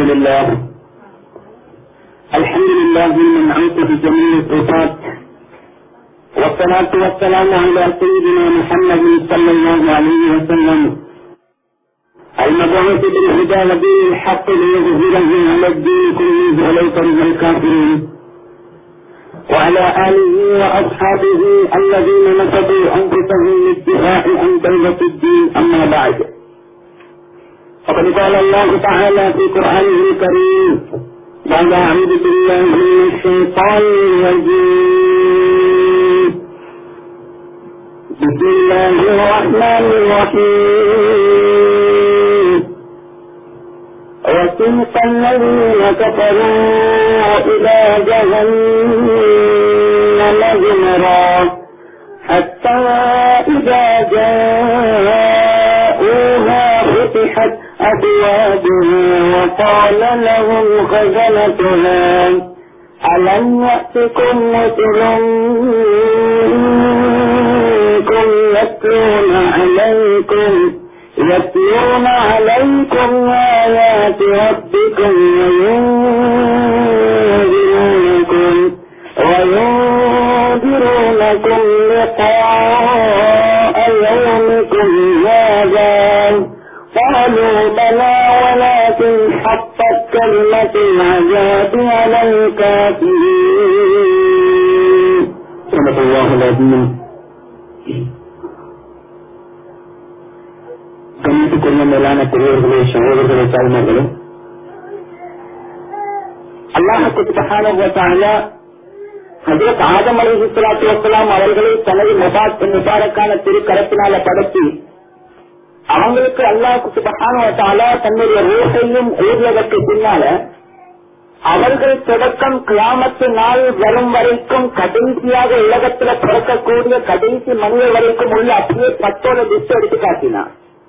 لله الحمد لله من عيط بجميع الصفات والصلاة والسلام على سيدنا محمد صلى الله عليه وسلم المبعوث بالهدى ودين الحق ليظهره على الدين كله ولو كره الكافرين وعلى آله وأصحابه الذين نصبوا أنفسهم للدفاع عن دولة الدين أما بعد فقد قال الله تعالى في قرآنه الكريم بعد أعوذ بالله من الشيطان الرجيم بسم الله الرحمن الرحيم وسيق الذين كفروا إلى جهنم زمرا حتى إذا جاءوها فتحت أبوابها وقال لهم خزنتها ألم يأتكم رسل منكم يتلون عليكم يتلون عليكم آيات ربكم وينذرونكم وينذرونكم لقاء يومكم هذا قالوا بلى ولكن حقت كلمة العذاب على الكافرين صدق الله العظيم கணித்துக்கொள்ள மேலான பெரியவர்களே சகோதரர்களே தாய்மார்களே அல்லாஹுக்கு சுபஹானஹு ஹஜரத் ஆதம் அலி இஸ்லாத்து வசலாம் அவர்களை தனது முபாத் முபாரக்கான திருக்கரத்தினால படைத்து அவங்களுக்கு அல்லாஹுக்கு சுபஹான தன்னுடைய ரூஹையும் ஊதியதற்கு பின்னால அவர்கள் தொடக்கம் கிராமத்து நாள் வரும் வரைக்கும் கடைசியாக உலகத்துல பிறக்கக்கூடிய கடைசி மனிதர் வரைக்கும் உள்ள அப்படியே பத்தோட லிஸ்ட் எடுத்து காட்டினார்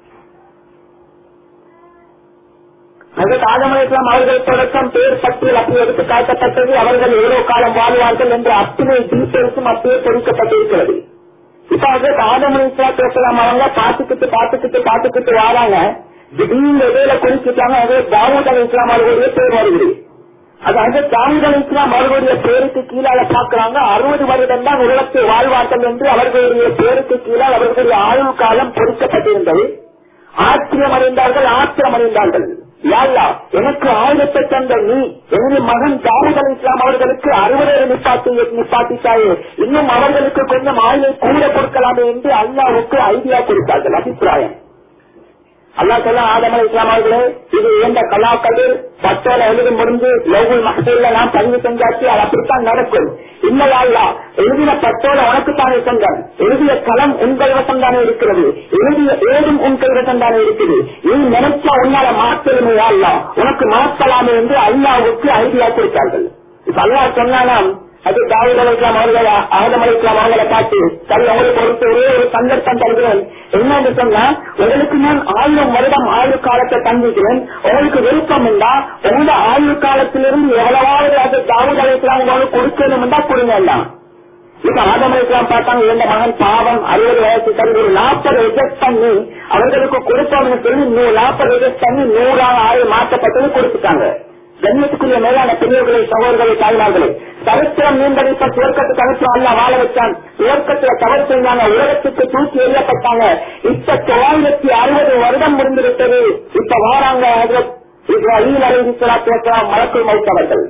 அதற்கு ஆதமலிஸ்லாம் அவர்கள் தொடக்கம் பேர் பட்டியல் அப்படி எடுத்து காட்டப்பட்டது அவர்கள் எவ்வளவு காலம் வாழ்வார்கள் என்ற அத்தனை டீட்டெயில்ஸும் அப்படியே தெரிவிக்கப்பட்டிருக்கிறது இப்ப அதற்கு ஆதமலிஸ்லாம் அவங்க பாத்துக்கிட்டு பாத்துக்கிட்டு பாத்துக்கிட்டு வராங்க திடீர்னு இடையில குறிச்சிட்டாங்க அது தாவூத் அலி இஸ்லாம் அவர்களுடைய பேர் வருகிறது அது அந்த தாவூத் அலி இஸ்லாம் அவர்களுடைய பேருக்கு கீழால பாக்குறாங்க அறுபது வருடம் தான் உலகத்தில் வாழ்வார்கள் என்று அவர்களுடைய பேருக்கு கீழால் அவர்களுடைய ஆயுள் காலம் பொறிக்கப்பட்டிருந்தது ஆச்சரியம் அடைந்தார்கள் ஆத்திரம் அடைந்தார்கள் யாழ்லா எனக்கு ஆயுதத்தை தந்த நீ எனது மகன் தாவூத் அலி இஸ்லாம் அவர்களுக்கு அறுபது நிப்பாட்டி நிப்பாட்டிட்டாயே இன்னும் அவர்களுக்கு கொஞ்சம் ஆயுளை கூட கொடுக்கலாமே என்று அல்லாவுக்கு ஐடியா கொடுத்தார்கள் அபிப்பிராயம் அல்லா சொல்ல ஆதம் அலி இஸ்லாம் அவர்களே இது எந்த கலாக்கதிர் பத்தோல எழுதி முடிஞ்சு லோகுல் மகசூல்ல நான் பதிவு செஞ்சாச்சு அது அப்படித்தான் நடக்கும் இல்லையா எழுதின பத்தோல உனக்குத்தானே சென்றான் எழுதிய களம் உங்கள் வசம் தானே இருக்கிறது எழுதிய ஏதும் உங்கள் வசம் தானே இருக்குது நீ நினைச்சா உன்னால மாற்றலுமே அல்லா உனக்கு மாற்றலாமே என்று அல்லாவுக்கு ஐடியா கொடுத்தார்கள் இப்ப அல்லா சொன்னாலாம் அது தாவூத் அலிஸ்லாம் அவர்களை ஆதம் அலிஸ்லாம் அவர்களை பார்த்து சரி அவங்களுக்கு பொறுத்து ஒரே ஒரு சந்தர்ப்பம் தருகிறேன் என்னன்னு சொன்னா உங்களுக்கு நான் ஆயிரம் வருடம் ஆயுள் காலத்தை தந்திக்கிறேன் உங்களுக்கு விருப்பம் உண்டா உங்க ஆயுள் காலத்திலிருந்து எவ்வளவாவது அது தாவூத் அலிஸ்லாம் உங்களுக்கு கொடுக்கணும்டா கொடுங்க எல்லாம் இப்ப ஆதம் அலிஸ்லாம் பார்த்தாங்க எந்த மகன் பாவம் அறுபது வயசு தந்து ஒரு நாற்பது ரிஜெக்ட் பண்ணி அவர்களுக்கு கொடுப்போம்னு சொல்லி நாற்பது ரிஜெக்ட் பண்ணி நூறாக ஆயுள் மாற்றப்பட்டது கொடுத்துட்டாங்க ஜன்மத்துக்குரிய மேலான பெரியவர்களை சகோதரர்களை தாய்மார்களே சரித்திரம் மீண்டடித்த சுவர்க்கத்து தவிர்த்து அல்ல வாழ வச்சான் சுவர்க்கத்துல தவறு செஞ்சாங்க உலகத்துக்கு தூக்கி எறியப்பட்டாங்க இப்ப தொள்ளாயிரத்தி அறுபது வருடம் முடிந்துவிட்டது இப்ப வாராங்க இஸ்ராயில் அறிவிக்கலாம் மலக்குள் மௌத்தவர்கள்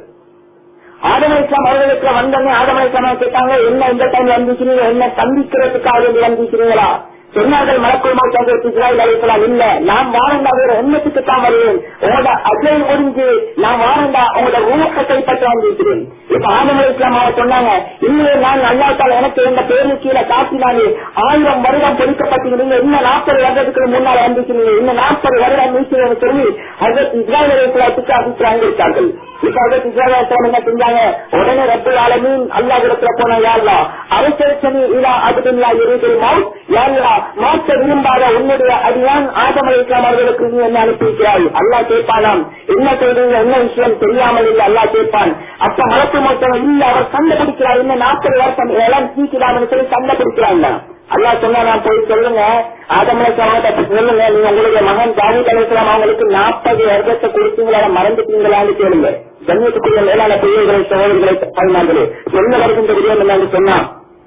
ஆதம இஸ்லாம் அவர்களுக்கு வந்தோடனே ஆதம இஸ்லாம் கேட்டாங்க என்ன இந்த டைம் வந்திருக்கிறீங்க என்ன சந்திக்கிறதுக்காக வேண்டி வந்திருக்கிறீங்களா சொன்னார்கள் மலக்குள் மாற்றம் இஸ்ராயல் அழைக்கலாம் இல்ல நான் வாரண்டா வேற எண்ணத்துக்கு தான் வருவேன் உங்களோட அஜய் முடிஞ்சு நான் வாரண்டா உங்களோட ரூபத்தை கைப்பற்ற வந்திருக்கிறேன் இப்ப ஆதம் இஸ்லாம் அவர் சொன்னாங்க இல்லையே நான் அல்லாத்தால் எனக்கு எந்த பேரு கீழே காட்டினாலே ஆயிரம் வருடம் பொறிக்கப்பட்டிருந்தீங்க இன்னும் நாற்பது வருடத்துக்கு முன்னால் வந்திருக்கிறீங்க இன்னும் நாற்பது வருடம் நீக்கிறேன் சொல்லி அதற்கு இஸ்ராயல் இஸ்லாத்துக்கு அபிப்பிராயம் கொடுத்தார்கள் இப்ப அதற்கு இஸ்ராயல் என்ன செஞ்சாங்க உடனே ரப்பல் ஆலமீன் அல்லா இடத்துல போன யாருலா அரசரசனி இலா அதுல்லா இருதல் மவுத் யாருலா மாற்ற விரும்பாத உன்னுடைய அடியான் ஆதம் அலிஸ்லாம் அவர்களுக்கு நீ என்ன அனுப்பியிருக்கிறாய் அல்லா கேட்பானாம் என்ன செய்றீங்க என்ன விஷயம் தெரியாமல் இல்லை அல்லா கேட்பான் அப்ப மலக்கு மொத்தம் இல்ல அவர் கண்டுபிடிக்கிறார் இன்னும் நாற்பது வருஷம் எல்லாம் சீக்கிராமனு சொல்லி கண்டுபிடிக்கிறாங்க அல்லா சொன்னா நான் போய் சொல்லுங்க ஆதமலைசலாமத்தை சொல்லுங்க நீங்க உங்களுடைய மகன் தாவூத் அலைசலாம் அவங்களுக்கு நாற்பது வருடத்தை கொடுத்தீங்களா மறந்துட்டீங்களான்னு கேளுங்க கண்ணியத்துக்குரிய மேலான பெரியவர்களை சகோதரர்களை தாய்மார்களே சொல்ல வருகின்ற விடயம் என்னன்னு சொன்னா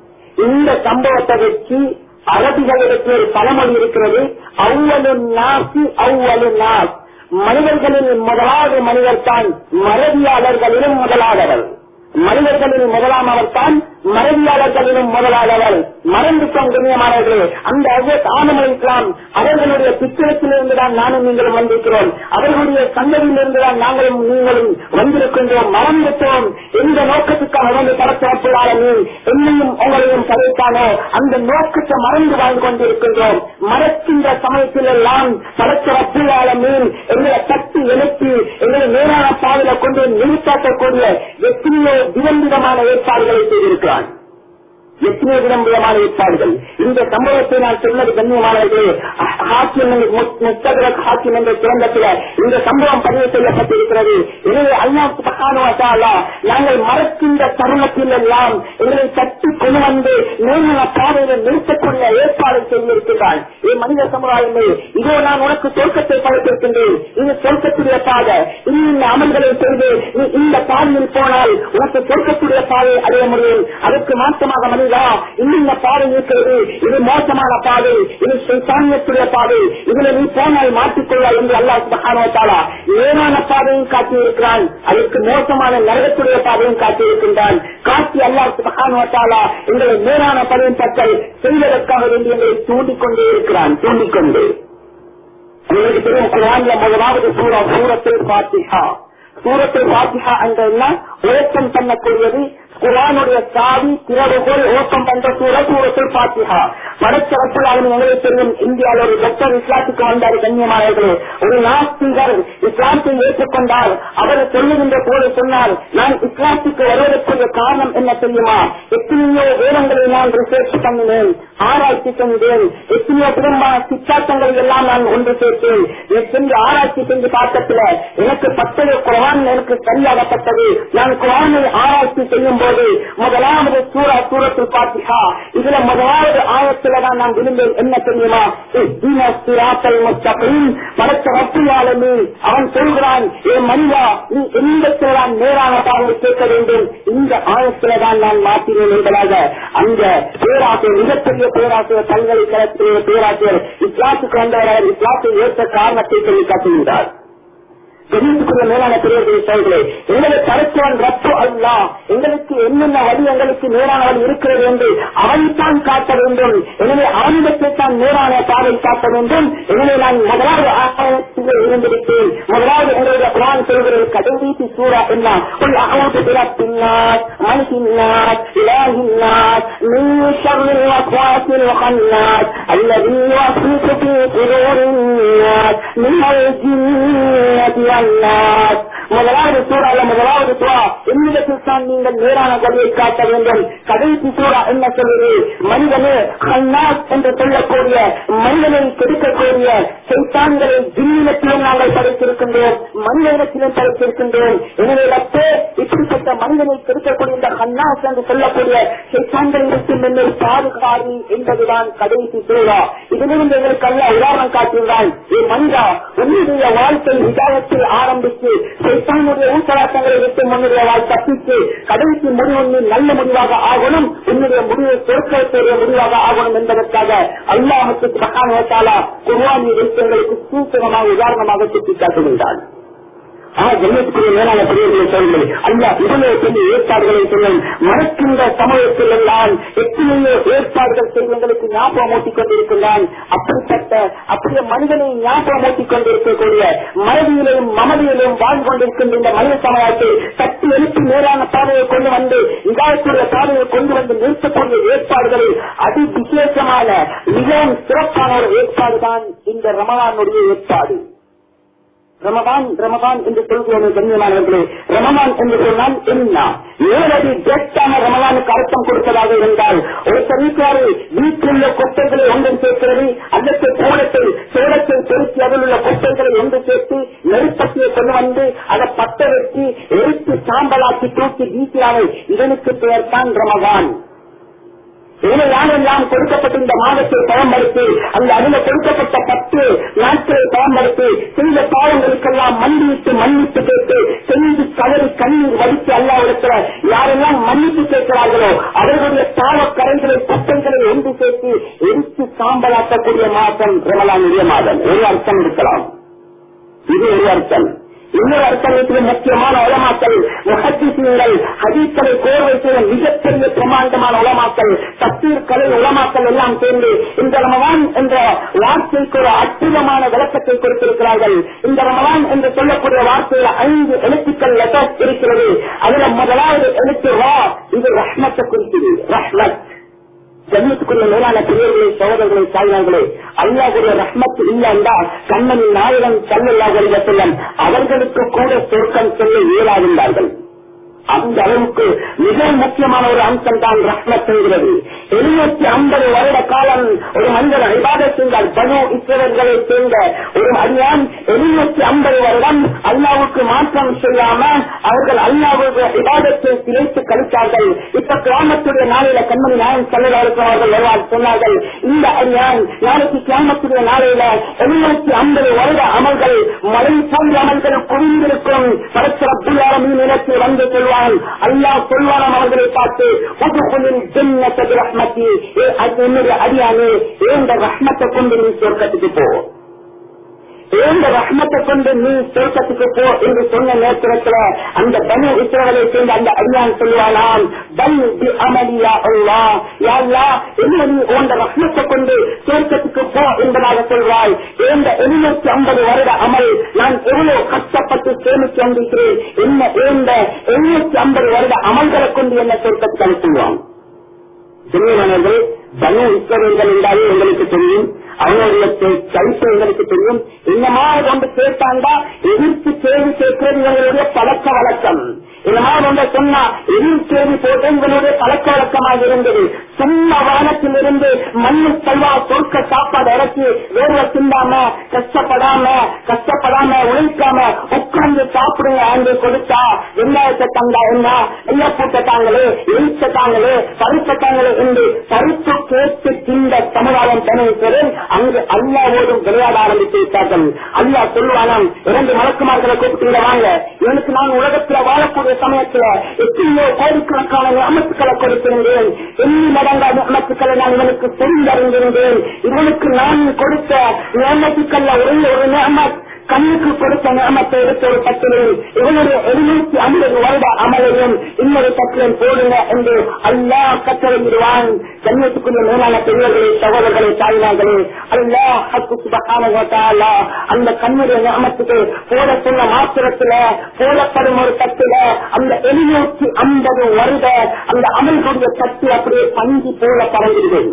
இந்த சம்பவத்தை வச்சு அரபிகளிடத்தில் ஒரு பழமொழி இருக்கிறது அவ்வளு நாசி அவ்வளு நாஸ் மனிதர்களில் முதலாவது மனிதர் தான் மறதியாளர்களிலும் முதலாளர்கள் மனிதர்களில் முதலாம் அவர் தான் மறதியாளர்களிலும் முதலாளவர் மறந்து கண்ணியமானவர்களே அந்த அஜத் ஆனம இஸ்லாம் அவர்களுடைய பித்திரத்திலிருந்து தான் நானும் நீங்களும் வந்திருக்கிறோம் அவர்களுடைய சந்ததியிலிருந்து தான் நாங்களும் நீங்களும் வந்திருக்கின்றோம் மறந்துட்டோம் எந்த நோக்கத்துக்காக வந்து படத்தரப்பிலாளர்கள் என்னையும் உங்களையும் படைத்தானோ அந்த நோக்கத்தை மறந்து வாழ்ந்து கொண்டிருக்கின்றோம் மறக்கின்ற சமயத்தில் எல்லாம் படத்தரப்பிலாளர்கள் எங்களை தட்டி எழுப்பி எங்களை நேரான பாதையில கொண்டு நிறுத்தாக்கக்கூடிய எத்தனையோ விதவிதமான ஏற்பாடுகளை செய்திருக்கிறான் எத்தனை விதமான ஏற்பாடுகள் இந்த சம்பவத்தை நான் சொன்னது கண்ணியமானவர்களே ஹாக்கியம் முஸ்தகரக் ஹாக்கியம் என்ற சிறந்தத்தில் இந்த சம்பவம் பதிவு செய்யப்பட்டிருக்கிறது எனவே அல்லா சுபகானுவத்தாலா நாங்கள் மறக்கின்ற தருணத்தில் எல்லாம் எங்களை தட்டி கொண்டு வந்து நேர்மல பாதையில நிறுத்தக்கூடிய ஏற்பாடு செய்திருக்கிறான் என் மனித சமுதாயமே இதோ நான் உனக்கு சொர்க்கத்தை படைத்திருக்கின்றேன் இது சொர்க்கத்துடைய பாதை இந்த அமல்களை செய்து நீ இந்த பாதையில் போனால் உனக்கு சொர்க்கத்துடைய பாதை அடைய முடியும் அதற்கு மாற்றமாக மனிதா இந்த பாதை இருக்கிறது இது மோசமான பாதை இது சாமியத்துடைய பாதை இதுல நீ போனால் மாற்றிக்கொள்ள என்று அல்லாஹ் சுபகானோத்தாலா ஏமான பாதையும் காட்டியிருக்கிறான் அதற்கு மோசமான நரகத்துடைய பாதையும் காட்டியிருக்கின்றான் காட்டி அல்லாஹ் சுபகானோத்தாலா எங்களை நேரான பதையும் பற்றை செய்வதற்காக வேண்டி எங்களை தூண்டிக்கொண்டே இருக்கிறான் தூண்டிக்கொண்டு உங்களுக்கு தெரியும் குரான்ல முதலாவது சூரா சூரத்தில் பாத்திஹா சூரத்தில் பாத்திஹா என்ற ஓட்டம் பண்ணக்கூடியது குரானுடைய சாவி திறவுகோல் ஓட்டம் பண்ற சூழ சூரத்தில் பாத்திஹா வடக்கிழப்பில் அவன் எங்களுக்கு தெரியும் இந்தியாவில் ஒரு டாக்டர் இஸ்லாத்துக்கு வந்தார் கண்ணியமானவர்களே ஒரு நாஸ்திகர் இஸ்லாத்தை ஏற்றுக்கொண்டார் அவர் சொல்லுகின்ற போது சொன்னார் நான் இஸ்லாத்துக்கு வருவதற்குரிய காரணம் என்ன தெரியுமா எத்தனையோ வேதங்களை நான் ரிசர்ச் பண்ணினேன் ஆராய்ச்சி சென்றேன் எத்தனையோ விதமான சித்தாட்டங்களை எல்லாம் நான் ஒன்று சேர்த்தேன் சென்று ஆராய்ச்சி செஞ்சு பார்த்ததுல எனக்கு பத்தது குரான் எனக்கு சரியாகப்பட்டது நான் குரானை ஆராய்ச்சி செய்யும் போது முதலாவது சூரா சூரத்தில் பாத்திஹா இதுல முதலாவது ஆயத்துல தான் நான் விரும்பேன் என்ன தெரியுமா மறைச்ச வட்டியாளனே அவன் சொல்கிறான் ஏ மனிதா நீ எந்த நான் நேரான பாவை கேட்க வேண்டும் இந்த ஆயத்துல தான் நான் மாற்றினேன் என்பதாக அந்த பேராசிரியர் மிகப்பெரிய பேராசிரியர் பல்கலைக்கழகத்திலே பேராசிரியர் இஸ்லாத்துக்கு வந்தவர் அவர் இஸ்லாத்தை ஏற்ற காரணத்தை சொல்லி காட்டுகின்றார் கணித்துக்குள்ள மேலான பெரியவர்களை சொல்கிறேன் எங்களை தடுத்தவன் ரப்பு அல்லா எங்களுக்கு என்னென்ன வழி எங்களுக்கு நேரான வழி இருக்கிறது என்று அவனைத்தான் காட்ட வேண்டும் எனவே அவனிடத்தை தான் நேரான பாதை காட்ட வேண்டும் எனவே நான் முதலாவது ஆசிரியர் இருந்திருக்கேன் முதலாவது எங்களுடைய குரான் சொல்கிறது கடைசி சூறா என்ன قل أعوذ برب الناس ملك الناس إله الناس من شر الوسواس الخناس الذي يوسوس في صدور الناس من الجنة والناس முதலாவது சூறால முதலாவது சூறா என்னிடத்தில் தான் நீங்கள் நேரான வழியை காட்ட வேண்டும் கடைசி சூறா என்ன சொல்லுது மனிதனே ஹன்னாஸ் என்று சொல்லக்கூடிய மனிதனை கெடுக்கக்கூடிய சைத்தான்களை ஜின்னிடத்திலும் நாங்கள் படைத்திருக்கின்றோம் மனித இடத்திலும் படைத்திருக்கின்றோம் எனவே ரத்தே இப்படிப்பட்ட மனிதனை கெடுக்கக்கூடிய இந்த ஹன்னாஸ் என்று சொல்லக்கூடிய சைத்தான்களிடத்தில் என்னை பாதுகாரி என்பதுதான் கடைசி சூறா இதிலிருந்து எங்களுக்கு அல்ல உதாரணம் காட்டுகிறான் என் மனிதா உன்னுடைய வாழ்க்கை விதாயத்தில் ஆரம்பித்து சைத்தானுடைய ஊசலாட்டங்களை விட்டு உன்னுடைய வாழ் தப்பித்து கடைசி முடிவு நீ நல்ல முடிவாக ஆகணும் உன்னுடைய முடிவு பொருட்களுடைய முடிவாக ஆகணும் என்பதற்காக அல்லாஹுக்கு மகானேத்தாலா குர்வானி வைத்து எங்களுக்கு சூத்திரமாக உதாரணமாக சுட்டிக்காட்டுகின்றான் ஜெயத்துக்குரிய மேலான பெரியவர்களை சொல்லுங்கள் அல்லா இவ்வளவு பெரிய ஏற்பாடுகளை சொல்லும் மறக்கின்ற சமயத்தில் எல்லாம் எத்தனையோ ஏற்பாடுகள் செய்வங்களுக்கு ஞாபகம் ஊட்டிக் கொண்டிருக்கின்றான் அப்படிப்பட்ட அப்படியே மனிதனை ஞாபகம் ஊட்டிக் கொண்டிருக்கக்கூடிய மறதியிலும் மமதியிலும் வாழ்ந்து கொண்டிருக்கின்ற இந்த மனித சமயத்தை தட்டி எழுப்பி நேரான பாதையை கொண்டு வந்து இதாயக்கூடிய பாதையை கொண்டு வந்து நிறுத்தக்கூடிய ஏற்பாடுகளில் அதி விசேஷமான மிகவும் சிறப்பான ஒரு ஏற்பாடுதான் இந்த ரமலானுடைய ஏற்பாடு ரமதான் ரமதான் என்று சொல்கிறோம் கண்ணியமானவர்களே ரமதான் என்று சொன்னால் என்ன ஏழடி ஜெட்டான ரமதானுக்கு அர்த்தம் கொடுப்பதாக இருந்தால் ஒரு தெரிவிக்காரு வீட்டில் உள்ள கொட்டைகளை ஒன்று சேர்க்கிறது அல்லது கோலத்தை சோளத்தை பெருக்கி அதில் உள்ள கொட்டைகளை ஒன்று சேர்த்து நெருப்பட்டியை கொண்டு வந்து அதை பட்ட வெட்டி எரித்து சாம்பலாக்கி தூக்கி வீசினாலே இதனுக்கு பெயர் தான் ரமதான் இதில் யாரெல்லாம் கொடுக்கப்பட்ட இந்த மாதத்தை பயன்படுத்தி அந்த அதில் கொடுக்கப்பட்ட பத்து நாட்களை பயன்படுத்தி செய்த பாவங்களுக்கெல்லாம் மன்னித்து மன்னித்து கேட்டு செஞ்சு கதறி கண்ணீர் வடித்து அல்லாவிடத்துல யாரெல்லாம் மன்னிப்பு கேட்கிறார்களோ அவர்களுடைய பாவ கரைகளை பட்டங்களை ஒன்று சேர்த்து எரித்து சாம்பலாக்கக்கூடிய மாதம் ரமலானுடைய மாதம் ஒரு அர்த்தம் இருக்கலாம் இது ஒரு அர்த்தம் இன்னொரு அர்த்தத்தில் முக்கியமான உலமாக்கள் முகத்திசீங்கள் ஹதீஸ்களை கோர்வை செய்ய மிகப்பெரிய பிரமாண்டமான உலமாக்கள் தத்தீர் கலை உலமாக்கள் எல்லாம் சேர்ந்து இந்த ரமவான் என்ற வார்த்தைக்கு ஒரு அற்புதமான விளக்கத்தை கொடுத்திருக்கிறார்கள் இந்த ரமவான் என்று சொல்லக்கூடிய வார்த்தையில ஐந்து எழுத்துக்கள் லெட்டர் இருக்கிறது அதுல முதலாவது எழுத்து வா இது ரஹ்மத்தை குறிக்கிறது ரஹ்மத் ஜன்னத்துக்குள்ள மேலான பெரியவர்களை சோதரர்களை தாய்நாள்களே அல்லாஹுடைய ரஹ்மத் இல்லைண்டா கண்ணன் நாயகன் சல்லல்லாஹ் செல்லம் அவர்களுக்கு கூட சொர்க்கம் செல்ல இயலாகின்றார்கள் அந்த அளவுக்கு மிக முக்கியமான ஒரு அம்சம் தான் ரஹ்மத் என்கிறது எழுநூத்தி ஐம்பது வருட காலம் ஒரு மனிதன் விவாதம் செய்தால் பனு இஸ்ரவர்களை சேர்ந்த ஒரு அடியான் எழுநூத்தி ஐம்பது வருடம் அல்லாவுக்கு மாற்றம் செய்யாம அவர்கள் அல்லாவுக்கு விவாதத்தை சிலைத்து கழித்தார்கள் இப்ப கிராமத்துடைய நாளையில கண்மணி நாயன் செல்லவர்கள் அவர்கள் வருவார் சொன்னார்கள் இந்த அடியான் நாளைக்கு கிராமத்துடைய நாளையில எழுநூத்தி ஐம்பது வருட அமல்கள் மழை போன்ற அமல்கள் குவிந்திருக்கும் பரஸ்பரப்புள்ளாரம் நிலத்தில் வந்து சொல்வார் அல்லாஹ் சொல்வாராம் அவர்களை பார்த்து புதுக்குள்ளில் ஜென்னத்தை ரஹ்மத்தி என்னுடைய அடியானே ஏந்த ரஹ்மத்தை கொண்டு நீ சொர்க்கத்துக்கு போ ஏந்த ரஹ்மத்தை கொண்டு நீ சொர்க்கத்துக்கு போ என்று சொன்ன நேரத்துல அந்த பனு இஸ்ரவலை சேர்ந்த அந்த அடியான் சொல்லுவானாம் பல் பி அமலியா அல்லா யாழ்லா என்ன நீ உந்த ரஹ்மத்தை கொண்டு சொர்க்கத்துக்கு போ என்பதாக சொல்வாய் ஏந்த எழுநூத்தி ஐம்பது வருட அமல் நான் எவ்வளவு கஷ்டப்பட்டு சேமித்து வந்திருக்கிறேன் என்ன ஏந்த எழுநூத்தி ஐம்பது வருட அமல்களை கொண்டு என்ன சொர்க்கத்துக்கு அனுப்புவான் சிறுவனர்கள் பனு இஸ்ரவேல்கள் என்றாலே எங்களுக்கு தெரியும் அவங்களுடைய சரித்திரம் எங்களுக்கு தெரியும் இந்த மாதிரி கொண்டு கேட்டாண்டா எதிர்த்து கேள்வி கேட்கிறது இவங்களுடைய பழக்க வழக்கம் இந்த மாதிரி ஒன்றை சொன்னா எதிர் கேள்வி போட்டு இவங்களுடைய பழக்க வழக்கமாக இருந்தது சும்மா வானத்தில் இருந்து மண்ணு செல்வா சொர்க்க சாப்பாடு இறக்கி வேர்வை சிந்தாம கஷ்டப்படாம கஷ்டப்படாம உழைக்காம உட்கார்ந்து சாப்பிடுங்க ஆண்டு கொடுத்தா வெங்காயத்தை தந்தா என்ன வெள்ள பூட்ட தாங்களே எழுத்த தாங்களே பருத்த தாங்களே என்று பருத்து கேட்டு தின்ற சமுதாயம் தனிக்கிறேன் அங்கு அல்லாவோடும் விளையாட ஆரம்பித்து விட்டார்கள் அல்லா சொல்லுவானாம் இரண்டு மலக்குமார்களை கூப்பிட்டு வாங்க எனக்கு நான் உலகத்துல வாழக்கூடிய சமயத்துல எத்தனையோ கோடிக்கணக்கான அமைப்புகளை கொடுத்திருந்தேன் எண்ணி மடங்கா அமைப்புகளை நான் இவனுக்கு தெரிந்தறிந்திருந்தேன் இவனுக்கு நான் கொடுத்த நியமத்துக்கல்ல ஒரே ஒரு நியமத் கண்ணுக்கு கொடுத்த நியமத்தை எடுத்த ஒரு பட்டியலில் இவனுடைய எழுநூத்தி ஐம்பது வருட அமலையும் இன்னொரு பட்டியல் போடுங்க என்று அல்லா கட்டளையிடுவான் கண்ணியத்துக்குரிய மேலான பெரியவர்களே சகோதரர்களே தாய்மார்களே அல்லா ஹக்கு சுபகான அந்த கண்ணுடைய நியமத்துக்கு போட சொன்ன மாத்திரத்துல போடப்படும் ஒரு தட்டுல அந்த எழுநூத்தி ஐம்பது வருட அந்த அமல்களுடைய தட்டு அப்படியே பஞ்சு போல பறந்துவிடும்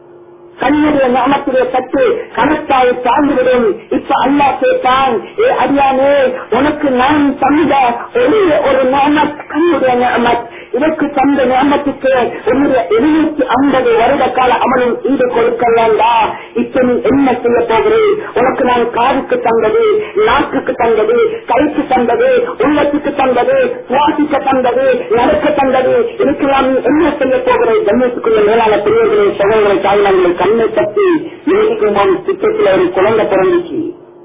கண்ணுடைய நாமத்துடைய சத்து கணக்காய் தாழ்ந்துவிடும் இப்ப அல்லா கேட்டான் ஏ அடியானே உனக்கு நான் தந்த ஒரே ஒரு நாமத் கண்ணுடைய நாமத் இதற்கு தந்த நாமத்துக்கு உன்னுடைய எழுநூத்தி ஐம்பது வருட கால அமலும் ஈடு கொடுக்கலாண்டா இப்ப நீ என்ன செய்ய போகிறேன் உனக்கு நான் காதுக்கு தந்தது நாக்குக்கு தந்தது கைக்கு தந்தது உள்ளத்துக்கு தந்தது சுவாசிக்க தந்தது நடக்க தந்தது இதுக்கு நான் என்ன செய்ய போகிறேன் கண்ணியத்துக்குரிய மேலான பெரியவர்களை சகோதரரை தாய்மார்களை கண்ணை தட்டி இருக்கும் போது திட்டத்தில் ஒரு குழந்தை பிறந்துச்சு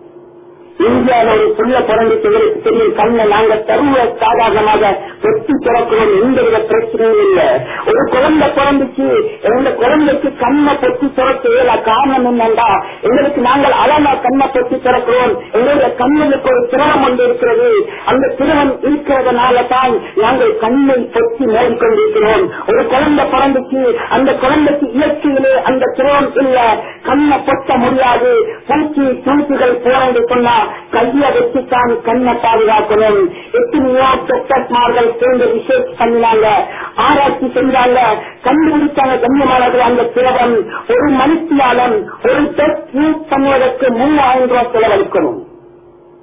இந்தியாவில் ஒரு புள்ள பிறந்துச்சு இவருக்கு தெரியும் கண்ணை நாங்க சர்வ சாதாரணமாக வெட்டி திறக்கிறோம் எந்தவித பிரச்சனையும் இல்லை ஒரு குழந்தை பிறந்துச்சு எங்க குழந்தைக்கு கண்ணை பொத்தி திறக்க இயல காரணம் என்னண்டா எங்களுக்கு நாங்கள் அழகா கண்ணை பொத்தி திறக்கிறோம் எங்களுடைய கண்ணுக்கு ஒரு திரவம் ஒன்று இருக்கிறது அந்த திரவம் இருக்கிறதுனால தான் நாங்கள் கண்ணை பொத்தி மேற்கொண்டிருக்கிறோம் ஒரு குழந்தை பிறந்துச்சு அந்த குழந்தைக்கு இயற்கையிலே அந்த திரவம் இல்ல கண்ணை பொத்த முடியாது பூச்சி பூச்சிகள் போறேன்னு சொன்னா கைய வச்சுத்தான் கண்ணை பாதுகாக்கணும் எத்தனையோ டாக்டர்மார்கள் சேர்ந்து ரிசர்ச் பண்ணினாங்க ஆராய்ச்சி செஞ்சாங்க கண்டுபிடிச்சாங்க கண்ணியமானது அந்த திரவம் ஒரு மனுஷியாளன் ஒரு டெஸ்ட் யூஸ் பண்ணுவதற்கு மூவாயிரம் ரூபாய் செலவழிக்கணும்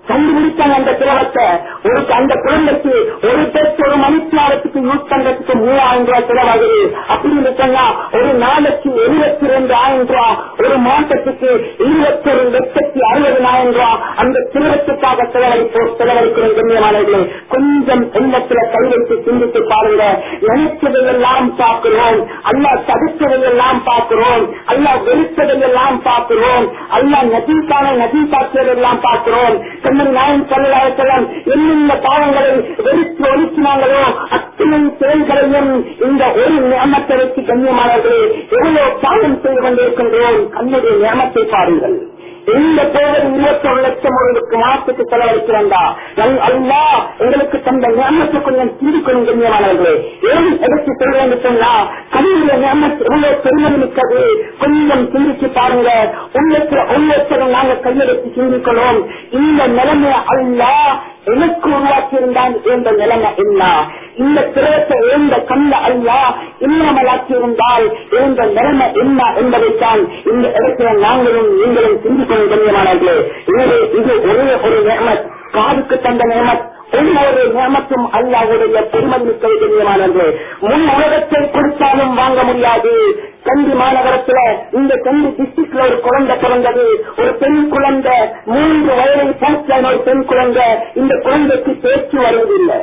கண்டுபிடிச்சாங்க அந்த திரவத்தை ஒரு அந்த குழந்தைக்கு ஒரு டெஸ்ட் ஒரு மணித்தியாரத்துக்கு யூஸ் பண்றதுக்கு மூவாயிரம் ரூபாய் செலவாகுது அப்படின்னு சொன்னா ஒரு நாளைக்கு எழுபத்தி ரெண்டு ஆயிரம் ரூபாய் ஒரு மாசத்துக்கு இருபத்தி ஒரு லட்சத்தி அறுபதாயிரம் ரூபாய் அந்த திரவத்துக்காக செலவழிப்போம் செலவழிக்கிறோம் கண்ணியமானவர்களே கொஞ்சம் எண்ணத்துல கை வைத்து சிந்தித்து பாருங்க நினைச்சதையெல்லாம் பார்க்கிறோம் அல்லா தடுத்ததையெல்லாம் பார்க்கிறோம் அல்லா வெறுத்ததையெல்லாம் பார்க்கிறோம் அல்லா நதீக்கான நதி காட்சியதெல்லாம் பார்க்கிறோம் கண்ணன் நாயன் சொல்லலாம் என்னென்ன பாவங்களை வெறுத்து ஒழுக்கினாங்களோ அத்தனை செயல்களையும் இந்த ஒரு நியமத்தை வச்சு கண்ணியமானவர்களே எவ்வளவு பாவம் செய்து கொண்டிருக்கின்றோம் கண்ணுடைய நியமத்தை பாருங்கள் எந்த பேர் இருபத்தி ஒரு லட்சம் உங்களுக்கு மாசத்துக்கு செலவழிக்கிறா அல்லா எங்களுக்கு தந்த ஞானத்தை கொஞ்சம் சிந்திக்கணும் கண்ணியமானவர்களே ஏன் எடுத்து சொல்றேன் சொன்னா கல்வியில ஞானத்து எவ்வளவு பெருமை மிக்கது கொஞ்சம் சிந்திச்சு பாருங்க உள்ளத்துல உள்ளத்துல நாங்க கையெழுத்து சிந்திக்கணும் இந்த நிலைமை அல்லா எனக்கு உருவாக்கி இருந்தால் என்ற நிலைமை என்ன இந்த திரவத்தை எழுந்த கண்ட அல்லா இல்லாமலாக்கி இருந்தால் எழுந்த நிலைமை என்ன என்பதைத்தான் இந்த இடத்துல நாங்களும் நீங்களும் சிந்திக்கணும் கண்ணியமானவர்களே எனவே இது ஒரே ஒரு நேமத் காதுக்கு தந்த நேமத் ஒவ்வொரு நியமத்தும் அல்லாவுடைய பெருமதிமிக்க கண்ணியமானது முன் உலகத்தை கொடுத்தாலும் வாங்க முடியாது கண்டி மாநகரத்துல இந்த கண்டி டிஸ்ட்ரிக்ட்ல ஒரு குழந்தை பிறந்தது ஒரு பெண் குழந்தை மூன்று வயதை பூர்த்தியான ஒரு பெண் குழந்தை இந்த குழந்தைக்கு பேச்சு வருவதில்லை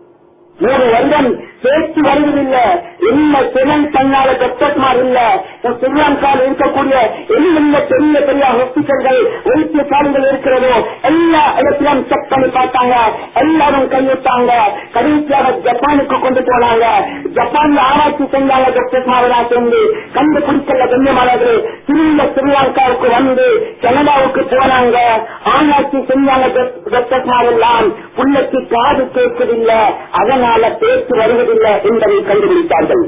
மூணு வருடம் பேச்சு வருவதில்லை என்ன திறன் தன்னால டாக்டர்மார் இல்ல ஸ்ரீலங்காவில் இருக்கக்கூடிய என்னென்ன பெரிய பெரிய ஹாஸ்பிட்டல்கள் வைத்தியசாலைகள் இருக்கிறதோ எல்லா இடத்திலும் செக் பண்ணி பார்த்தாங்க எல்லாரும் கைவிட்டாங்க கடைசியாக ஜப்பானுக்கு கொண்டு போனாங்க ஜப்பான்ல ஆராய்ச்சி செஞ்சாங்க டாக்டர்மாரெல்லாம் சேர்ந்து கண்டுபிடிக்கல கண்ணியமானது திரும்ப ஸ்ரீலங்காவுக்கு வந்து கனடாவுக்கு போனாங்க ஆராய்ச்சி செஞ்சாங்க டாக்டர்மார் எல்லாம் புள்ளைக்கு காது கேட்கவில்லை அதனால பேச்சு வருவதில்லை என்பதை கண்டுபிடித்தார்கள்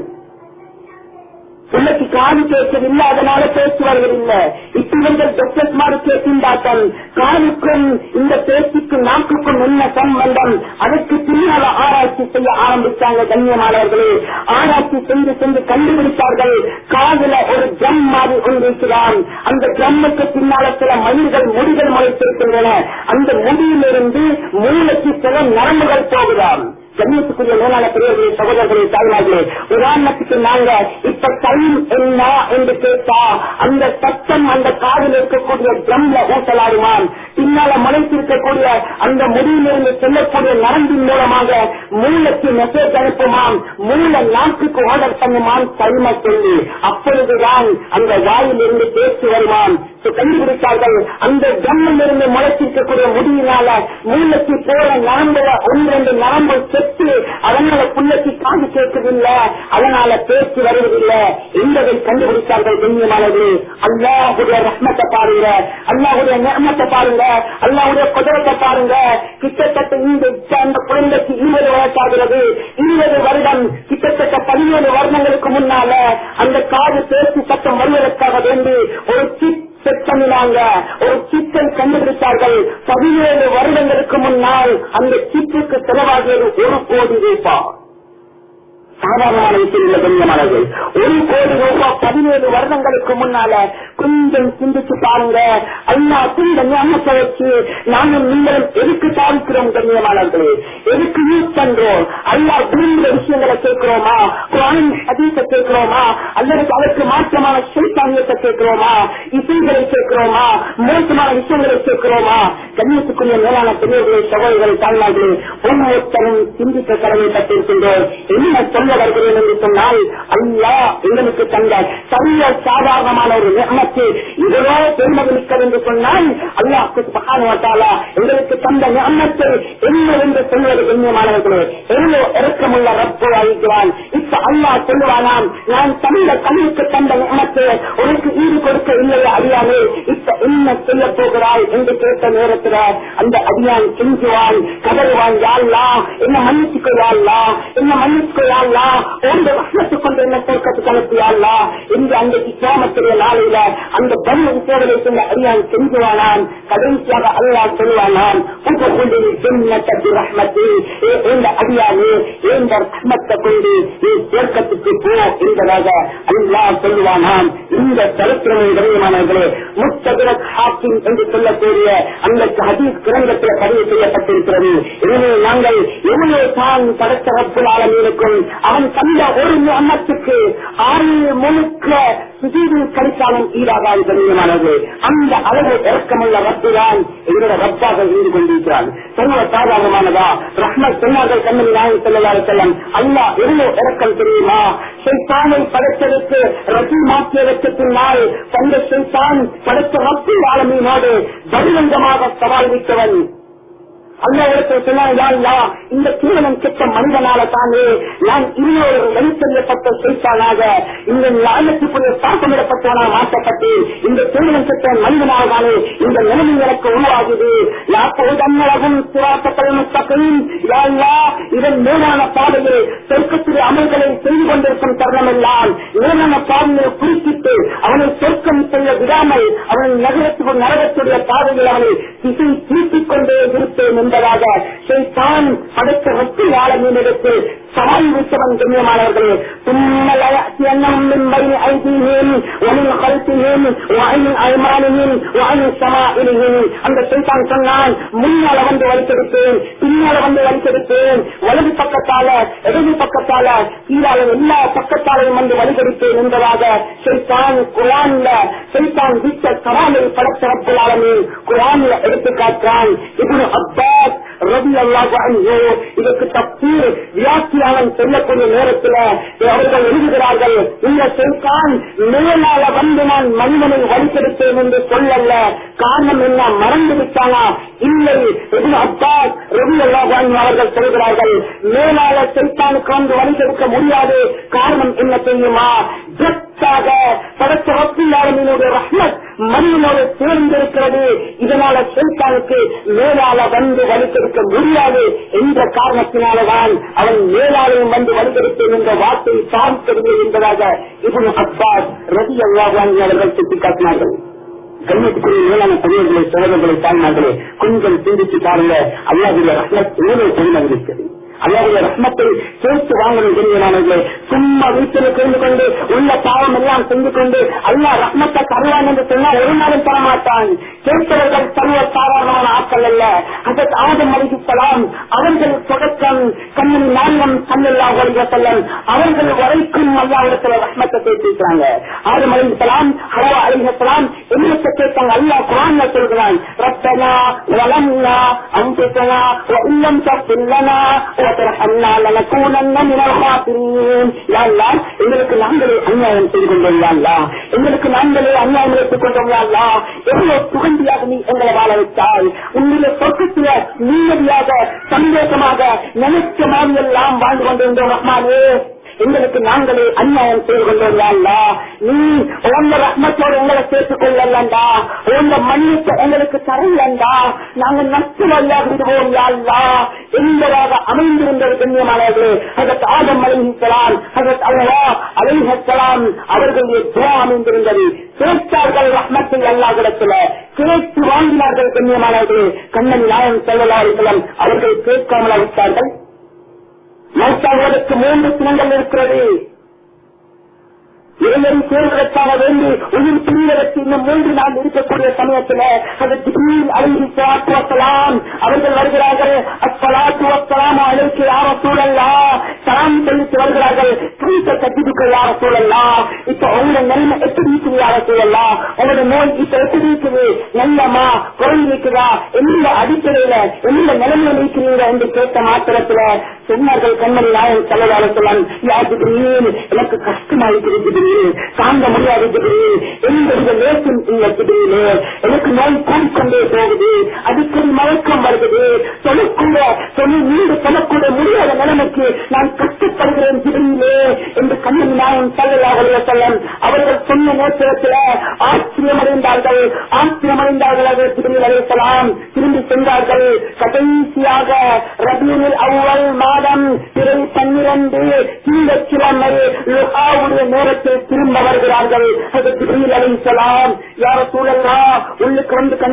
பிள்ளைக்கு காது கேட்கவில்லை அதனால பேச்சு வருவதில்லை இவர்கள் டாக்டர்மாரு கேட்கின்றார்கள் காதுக்கும் இந்த பேச்சுக்கும் நாக்குக்கும் என்ன சம்பந்தம் அதற்கு பின்னால ஆராய்ச்சி செய்ய ஆரம்பித்தாங்க கண்ணியமானவர்களே ஆராய்ச்சி செய்து சென்று கண்டுபிடித்தார்கள் காதுல ஒரு ஜம் மாதிரி ஒன்றிருக்கிறான் அந்த ஜம்முக்கு பின்னால சில மயிர்கள் முடிகள் முளைத்திருக்கின்றன அந்த முடியிலிருந்து மூளைக்கு சில நரம்புகள் போகிறான் கண்ணியத்துக்குரிய மேலான பெரியவர்களே சகோதரர்களே தாய்மார்களே உதாரணத்துக்கு நாங்க இப்ப டைம் என்ன என்று கேட்டா அந்த சத்தம் அந்த காதில் இருக்கக்கூடிய ட்ரம்ல ஊசலாடுமான் பின்னால மலைத்திருக்கக்கூடிய அந்த முடியிலிருந்து செல்லக்கூடிய நரம்பின் மூலமாக மூளைக்கு மெசேஜ் அனுப்புமாம் மூளை நாட்டுக்கு ஆர்டர் பண்ணுமான் டைமை சொல்லி அப்பொழுதுதான் அந்த வாயிலிருந்து பேச்சு வருமான் கண்டுபிடித்தார்கள் அந்த ஜம்மில் இருந்து முளைச்சிருக்கக்கூடிய முடியினால மூளைக்கு போற நரம்புல ஒன்று நரம்பு செத்து அதனால புள்ளக்கு காது கேட்கவில்லை அதனால பேச்சு வருவதில்லை என்பதை கண்டுபிடித்தார்கள் கண்ணியமானது அல்லாஹுடைய ரத்னத்தை பாருங்க அல்லாஹுடைய நேமத்தை பாருங்க அல்லாஹுடைய குதிரத்தை பாருங்க கிட்டத்தட்ட இந்த அந்த குழந்தைக்கு இருபது வயசாகிறது இருபது வருடம் கிட்டத்தட்ட பதினேழு வருடங்களுக்கு முன்னால அந்த காது பேச்சு சட்டம் வருவதற்காக வேண்டி ஒரு சிப் செட் பண்ணினாங்க ஒரு சிப்பை கண்டுபிடித்தார்கள் பதினேழு வருடங்களுக்கு முன்னால் அந்த சிப்புக்கு செலவாகியது ஒரு கோடி ரூபாய் சாதாரணமான விஷயம் இல்லை கண்ணியமானது ஒரு கோடி ரூபாய் பதினேழு வருடங்களுக்கு முன்னால கொஞ்சம் சிந்திச்சு பாருங்க அல்லா இந்த ஞானத்தை வச்சு நாங்கள் நீங்களும் எதுக்கு சாதிக்கிறோம் கண்ணியமானது எதுக்கு யூஸ் பண்றோம் அல்லா விரும்புகிற விஷயங்களை கேட்கிறோமா குரான் அதீச கேட்கிறோமா அல்லது அதற்கு மாற்றமான சைத்தானியத்தை கேட்கிறோமா இசைகளை கேட்கிறோமா மோசமான விஷயங்களை கேட்கிறோமா கண்ணியத்துக்குரிய மேலான பெரியவர்களை சகோதரர்களை தாழ்நாள்களே ஒவ்வொருத்தரும் சிந்திக்க கடமைப்பட்டிருக்கின்றோம் என்ன சொல்ல வருகிறேன் என்று சொன்னால் அல்லா எங்களுக்கு தந்த சரிய சாதாரணமான ஒரு நியமத்து இவ்வளோ பெருமதிமிக்கது என்று சொன்னால் அல்லாஹ் மகானுவத்தாலா எங்களுக்கு தந்த நியமத்தை என்ன என்று சொல்வது கண்ணியமானவர்களே எவ்வளோ இறக்கமுள்ள ரப்பு அழிக்கிறான் இப்ப அல்லாஹ் சொல்லுவானாம் நான் தந்த கண்ணுக்கு தந்த நியமத்தை உனக்கு ஈடு கொடுக்க இல்லையா அறியாமே இப்ப என்ன செய்ய போகிறாய் என்று கேட்ட நேரத்தில் அந்த அடியான் செஞ்சுவான் கதறுவான் யாழ்லா என்ன மன்னிச்சுக்கோ யாழ்லா என்ன மன்னிச்சுக்கோ யாழ்லா உங்க வசனத்துக் கொண்டு என்ன தோக்கத்துக்கு அனுப்பியாள்லா என்று அந்த இஸ்லாமத்துடைய நாளையில அந்த பதில் சேவலை சொன்ன அடியான் செஞ்சுவானாம் கடைசியாக அல்லாஹ் சொல்லுவானாம் உங்க கொண்டு சென்ன இன்னத்தி ரஹ்மத்தி இந்த அடியாவே இந்த ரஹ்மத்தை கொண்டு நீ சுவர்க்கத்துக்கு போ என்பதாக அல்லாஹ் சொல்லுவானாம் இந்த சரித்திரமே கண்ணியமானவர்களே முத்தபிர ஹாக்கிம் என்று சொல்லக்கூடிய அந்த ஹதீஸ் கிரந்தத்தில் பதிவு செய்யப்பட்டிருக்கிறது எனவே நாங்கள் எவ்வளவு தான் படைத்த ரப்புல் ஆலமீனுக்கும் அவன் தந்த ஒரு அம்மத்துக்கு ஆறு முழுக்க சுஜீது கடித்தாலும் ஈடாகாது கண்ணியமானது அந்த அளவு இறக்கமுள்ள ரப்புதான் எங்களோட ரப்பாக இருந்து கொண்டிருக்கிறான் சொல்ல சாதாரணமானதா ரஹ்மத் சொன்னார்கள் கண்ணன் நாயகம் செல்லலாறு செல்லம் அல்லாஹ் எவ்வளவு இறக்கம் தெரியுமா சைத்தானை படைத்ததற்கு ரசி மாற்றியதற்கு பின்னால் தந்த சைத்தான் படைத்த ரப்பில் ஆலமீனோடு பகிரங்கமாக சவால் விட்டவன் அல்லாவிடத்தில் சொன்னா இந்த தீவனம் கெட்ட மனிதனால தானே நான் இன்னொரு வெளிச்செல்லப்பட்ட செய்தானாக இந்த ஞானத்துக்குரிய தாக்கமிடப்பட்டவனா மாற்றப்பட்டேன் இந்த தீவனம் கெட்ட மனிதனால தானே இந்த நிலைமை எனக்கு உருவாகுது அன்னழகும் சிராத்தக்களையும் இதன் மேலான பாதையில் சொர்க்கத்துடைய அமல்களை செய்து கொண்டிருக்கும் தருணம் எல்லாம் மேலான பாதையை குறிப்பிட்டு அவனை சொர்க்கம் செய்ய விடாமல் அவனை நகரத்துக்கு நரகத்துடைய பாதையில் அவனை திசை தீர்த்திக் கொண்டே இருப்பேன் என்பதாக தான் படைத்த வெற்றி ஆளுநரிடத்தில் சவால் விட்டவன் கண்ணியமானவர்களே தும்மலையும் ஐதீகம் ஒனின் கருத்தியும் வாயின் அயமானியும் வாயின் சமாயிலையும் அந்த செய்தான் சொன்னான் முன்னால வந்து வலிக்கெடுப்பேன் பின்னால வந்து வலிக்கெடுப்பேன் வலது பக்கத்தால இடது பக்கத்தால கீழால எல்லா பக்கத்தாலையும் வந்து வலிகெடுப்பேன் என்பதாக செய்தான் குரான்ல செய்தான் விட்ட சவாலை படைத்த ரப்பலாளமே குரான்ல எடுத்து காட்டான் இப்படி அப்பாஸ் ரவி அல்லாஹ் இதற்கு தப்பீர் வியாக்கியானம் செய்யக்கூடிய நேரத்தில் அவர்கள் எழுதுகிறார்கள் இந்த செய்தான் மேலால வந்து நான் மனிதனை வலிக்கெடுத்தேன் என்று சொல்லல்ல காரணம் என்ன மறந்து விட்டானா இல்லை எது அப்பாஸ் ரவி அல்லாஹ் அவர்கள் சொல்கிறார்கள் மேலால செய்தானுக்கு வந்து வலிக்கெடுக்க முடியாது காரணம் என்ன தெரியுமா ஜத்தாக படைத்த ரப்பில்லாளனுடைய ரஹ்மத் மனிதனோடு சேர்ந்திருக்கிறது இதனால செய்தானுக்கு மேலால வந்து வலிக்கெடுக்க முடியாது என்ற காரணத்தினாலதான் அவன் மேலாளையும் வந்து வலிக்கெடுத்தேன் என்ற வார்த்தை சார்ந்தது என்பதாக இப்படி அப்பாஸ் ரவி அல்லாஹ் அவர்கள் சுட்டிக்காட்டினார்கள் கண்ணியத்துக்குரிய மேலான பெரியவர்களை சோழர்களை தாய்மார்களே கொஞ்சம் சிந்திச்சு பாருங்க அல்லாஹுடைய ரஹ்மத் எவ்வளவு பெருமதி இருக்கிறது அல்லாவுடைய ரத்னத்தை சேர்த்து வாங்கணும் தெரியுமானவர்களே சும்மா வீட்டில் இருந்து கொண்டு உள்ள பாவம் எல்லாம் செஞ்சு கொண்டு அல்லா ரத்னத்தை தருவான் என்று சொன்னா ஒரு நாளும் தர மாட்டான் கேட்பவர்கள் சர்வ சாதாரணமான ஆட்கள் அல்ல அதற்கு ஆதம் அலிசலாம் அவர்கள் தொடக்கம் கண்ணன் நான்கம் சல்லல்லா அலிசல்லம் அவர்கள் வரைக்கும் அல்லாவிடத்துல ரத்னத்தை பேசியிருக்கிறாங்க ஆதம் அலிசலாம் ஹலவா அலிசலாம் என்னத்தை கேட்டாங்க அல்லா குரான்ல சொல்கிறான் ரத்தனா வளம்னா அம்புசனா இல்லம் தப்பில்லனா وترحمنا لنكونن من الخاسرين يا الله எங்களுக்கு நாங்களே அநியாயம் செய்து கொண்டோம் யா அல்லா எங்களுக்கு நாங்களே அநியாயம் எடுத்துக் கொண்டோம் யா அல்லா எவ்வளவு சுகந்தியாக நீ எங்களை வாழ வைத்தாய் உன்னுடைய சொர்க்கத்தில நிம்மதியாக சந்தோஷமாக நினைச்ச மாதிரி எல்லாம் வாழ்ந்து கொண்டிருந்தோம் ரஹ்மானே எங்களுக்கு நாங்களே அநியாயம் செய்து கொண்டோம் அல்லா நீ உங்க ரத்னத்தோடு எங்களை சேர்த்துக் கொள்ளலண்டா உங்க மன்னிப்பு எங்களுக்கு தரலண்டா நாங்க நஷ்டவழியாக விடுவோம் அல்லா என்பதாக அமைந்திருந்தது கண்ணியமானவர்களே அதற்கு ஆதம் அலைஹிக்கலாம் அதற்கு அல்லவா அலைஹலாம் அவர்களுடைய துவா அமைந்திருந்தது கேட்டார்கள் ரத்னத்தை எல்லா இடத்துல கேட்டு வாங்கினார்கள் கண்ணியமானவர்களே கண்ணன் நாயம் செல்லலாம் அவர்கள் கேட்காமல் விட்டார்கள் மௌத்தாவதற்கு மூன்று சினங்கள் இருக்கிறது இரண்டரை சேர்வதற்காக வேண்டி உயிர் பிரிவதற்கு இன்னும் மூன்று நாள் இருக்கக்கூடிய சமயத்தில் அதற்கு அழகி வசலாம் அவர்கள் வருகிறார்கள் அஸ்வலாத்து வசலாம் அழைக்கு யார சூழல்லா சலாம் சொல்லிட்டு வருகிறார்கள் குறித்த கட்டிப்புகள் யார சூழல்லா இப்ப உங்களோட நிலைமை எப்படி இருக்குது யார சூழல்லா உங்களோட நோய் இப்ப எப்படி இருக்குது நல்லமா குறைந்து இருக்குதா எந்த அடிப்படையில எந்த நிலைமையில இருக்கிறீங்க என்று கேட்ட மாத்திரத்துல சொன்னார்கள் கண்மணி நாயன் செல்லவார சொல்லலாம் யாருக்கு எனக்கு கஷ்டமா இருக்கிறது தாங்க முடியாது எந்த லேசம் இல்லை எனக்கு நோய் கூடிக்கொண்டே போகுது அடிக்கடி மயக்கம் வருகிறது சொல்லக்கூட சொல்லி நீண்டு சொல்லக்கூட முடியாத நிலைமைக்கு நான் கஷ்டப்படுகிறேன் திடீரிலே என்று கண்ணன் நாயன் செல்லலாக சொல்லம் அவர்கள் சொன்ன நேரத்தில் ஆச்சரியமடைந்தார்கள் ஆச்சரியமடைந்தார்கள் அவர் திரும்பி அழைக்கலாம் திரும்பி சென்றார்கள் கடைசியாக ரபீனில் அவ்வள் மாதம் பிறை பன்னிரண்டு திங்கட்கிழமை லுகாவுடைய நேரத்தில் திரும்ப வருகிறார்கள் அதற்கு அலைசலாம் யார சூழல்லா உள்ளுக்கு வந்து கண்ண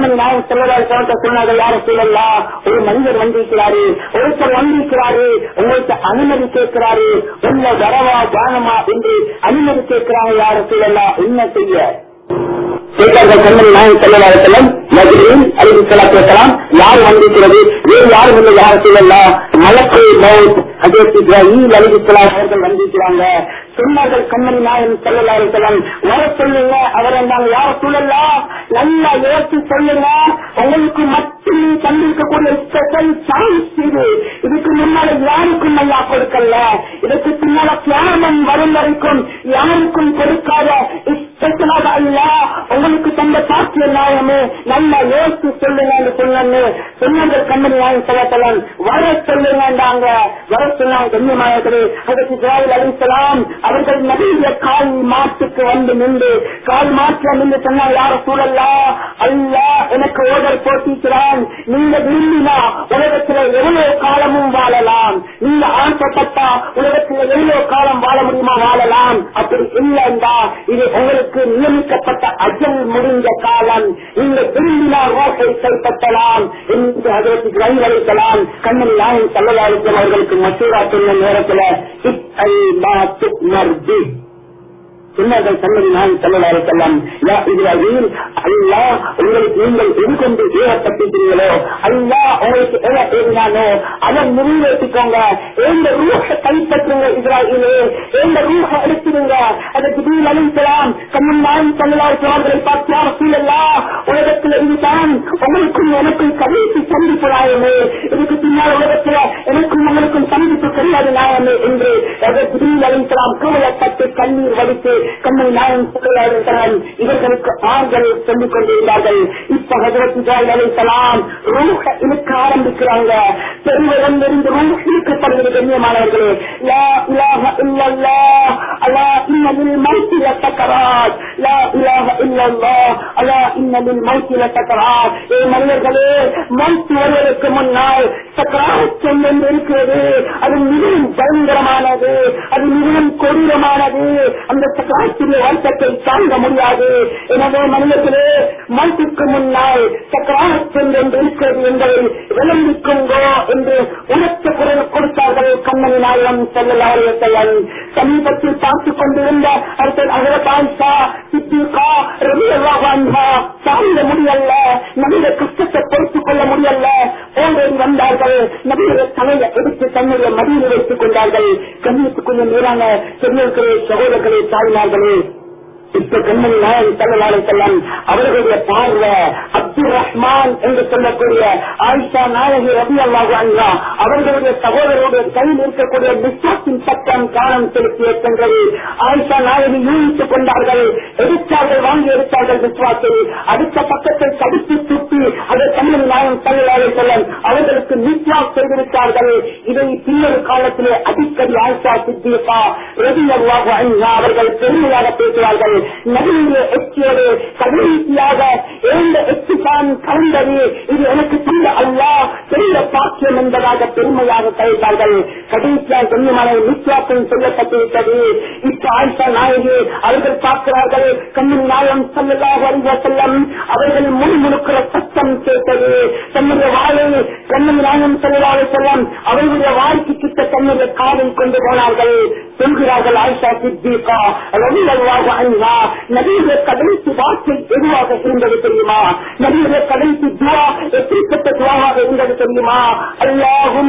கண்மணி நாயகம் செல்லதால் கவனத்தை சொன்னார்கள் யார சூழல்லா ஒரு மனிதர் வந்திருக்கிறாரு ஒருத்தர் வந்திருக்கிறாரு உங்களுக்கு அனுமதி கேட்கிறாரு உள்ள வரவா வானமா என்று அனுமதி கேட்கிறாங்க யார சூழல்லா என்ன செய்ய கேட்டார்கள் கண்மணி நாயகம் செல்லதாக செல்லம் நகரில் அறிவு செல்லா கேட்கலாம் யார் வந்திருக்கிறது வேறு யாரும் இல்லை யார சூழல்லா மலக்கு மவுத் அதற்கு இப்ராஹிம் அலிபிஸ்லாம் அவர்கள் வந்திருக்கிறாங்க சொன்னார்கள் கண்ணன் நாயன் செல்லலாரு செல்லம் வர சொல்லுங்க அவர் இருந்தாங்க யார சூழல்லா நல்லா யோசிச்சு சொல்லுங்க உங்களுக்கு மட்டும் தந்திருக்கக்கூடிய ஸ்பெஷல் சான்ஸ் இது இதுக்கு முன்னால யாருக்கும் நல்லா கொடுக்கல இதுக்கு பின்னால தியானம் வரும் வரைக்கும் யாருக்கும் கொடுக்காத ஸ்பெஷலாக அல்ல உங்களுக்கு தந்த சாட்சிய நாயமே நல்லா யோசிச்சு சொல்லுங்க சொன்னு சொன்னாங்க கண்ணன் நாயன் செல்லத்தலன் வர சொல்லுங்க வர சொன்னாங்க கண்ணியமாயத்திலே அதற்கு ஜாவில் அலிசலாம் அவர்கள் நபிய கால் மாட்டுக்கு வந்து நின்று கால் மாற்ற நின்று சொன்னால் யார சூழல்லா அல்ல எனக்கு ஓடர் போட்டிக்கிறான் நீங்க விரும்பினா உலகத்துல எவ்வளவு காலமும் வாழலாம் நீங்க ஆசைப்பட்டா உலகத்துல எவ்வளவு காலம் வாழ முடியுமா வாழலாம் அப்படி இல்லைண்டா இது உங்களுக்கு நியமிக்கப்பட்ட அஜல் முடிந்த காலம் நீங்க விரும்பினா ரோட்டை கைப்பற்றலாம் என்று அதற்கு ரயில் அளிக்கலாம் கண்ணன் நாயன் செல்லவாளிக்கும் அவர்களுக்கு மசூரா சொன்ன நேரத்துல இத்தை மாத்து மர்ஜி சொன்னார்கள் சன்னதி நாயன் செல்லவாறு செல்லம் யா இப்ராஹிம் அல்லா உங்களுக்கு நீங்கள் எதுக்கொண்டு ஏவப்பட்டிருக்கிறீங்களோ அல்லா உங்களுக்கு எதை ஏறினானோ அதை நிறைவேற்றிக்கோங்க எந்த ரூஹ கைப்பற்றுங்க இஸ்ராயிலே எந்த ரூஹ எடுத்துருங்க அதற்கு தீல் அழிக்கலாம் கண்ணன் நாயன் செல்லவாறு அவர்களை பார்த்தா சூழல்லா உலகத்தில் இதுதான் உங்களுக்கும் எனக்கும் கடைசி சந்திப்பு நாயமே இதுக்கு பின்னால் உலகத்தில் எனக்கும் உங்களுக்கும் சந்திப்பு கிடையாது நாயமே என்று அதற்கு தீல் அழிக்கலாம் கவலைப்பட்டு கண்ணீர் வலித்து கண்ணை நாயன் சொல்லுகிறார்கள் இவர்களுக்கு ஆண்கள் சொல்லிக் கொண்டிருந்தார்கள் இப்ப ஹசரத் ஜாய் அலைசலாம் ரூஹ இழுக்க ஆரம்பிக்கிறாங்க பெரியவரிடம் இருந்து ரூஹ் இழுக்கப்படுகிறது கண்ணியமானவர்களே லா இலாஹ இல்லல்லா அலா இன்னலில் மௌத்தில சக்கராத் லா இலாஹ இல்லல்லா அலா இன்னலில் மௌத்தில சக்கராத் ஏ மனிதர்களே மௌத்து வருவதற்கு முன்னால் சக்கராத் என்று இருக்கிறது அது மிகவும் பயங்கரமானது அது மிகவும் கொடூரமானது அந்த சக்கராத்திரிய வருத்தத்தை தாங்க முடியாது எனவே மனிதர்களே மௌத்துக்கு முன்னால் சக்கராத் என்று இருக்கிறது என்பதை விளம்பிக்குங்கோ என்று உணர்த்த குரல் கொடுத்தார்கள் கண்ணன் நாயகம் செல்லலாரியத்தையன் சமீபத்தில் பார்த்துக் கொண்டிருந்த அடுத்த அகரத் ஆயிஷா சித்திகா ரவி அல்லாஹா தாங்க முடியல நபிய கஷ்டத்தை பொறுத்துக் கொள்ள முடியல ஓடோடி வந்தார்கள் நபிய தலையை எடுத்து தன்னுடைய மடியில் வைத்துக் கொண்டார்கள் கண்ணியத்துக் கொஞ்சம் மீறான பெரியவர்களே சகோதரர்களே தாய்மார்களே இப்ப கண்மணி நாயன் செல்லலாறு செல்லம் அவர்களுடைய பார்வை அப்துல் ரஹ்மான் என்று சொல்லக்கூடிய ஆயிஷா நாயகி ரபி அல்லாஹு அண்ணா அவர்களுடைய சகோதரருடைய கையில் இருக்கக்கூடிய விஸ்வாசின் சட்டம் காலம் செலுத்திய சென்றது ஆயிஷா நாயகி யூகித்துக் கொண்டார்கள் எடுத்தார்கள் வாங்கி எடுத்தார்கள் விஸ்வாசை அடுத்த பக்கத்தை கடித்து துப்பி அதை கண்மணி நாயன் செல்லலாறு செல்லம் அவர்களுக்கு விஸ்வாஸ் செய்திருக்கிறார்கள் இதை பின்னர் காலத்திலே அடிக்கடி ஆயிஷா சித்தியப்பா ரபி அல்லாஹு அண்ணா அவர்கள் பெருமையாக பேசுவார்கள் நடுவிலே எச்சியோடு கடைசியாக எழுந்த எச்சிதான் கலந்தது இது எனக்கு தந்த அல்லா பெரிய பாக்கியம் என்பதாக பெருமையாக கழித்தார்கள் கடைசியாக கண்ணியமான வித்தியாசம் சொல்லப்பட்டிருக்கிறது இப்ப ஆயிஷா நாயகி அவர்கள் பார்க்கிறார்கள் கண்ணின் நாயம் சொல்லதாக அறிவ செல்லம் அவர்கள் முன்முழுக்கிற சத்தம் கேட்டது தன்னுடைய வாயை கண்ணின் நாயம் சொல்லதாக செல்லம் அவர்களுடைய வாய்க்கு கிட்ட தன்னுடைய காலில் கொண்டு போனார்கள் சொல்கிறார்கள் ஆயிஷா சித்திகா ரவி அல்வாக அண்ணா நபியுடைய கடைசி வார்த்தை எதுவாக இருந்தது தெரியுமா நபியுடைய கடைசி துவா எப்படிப்பட்ட துவாவாக இருந்தது தெரியுமா அல்லாஹும்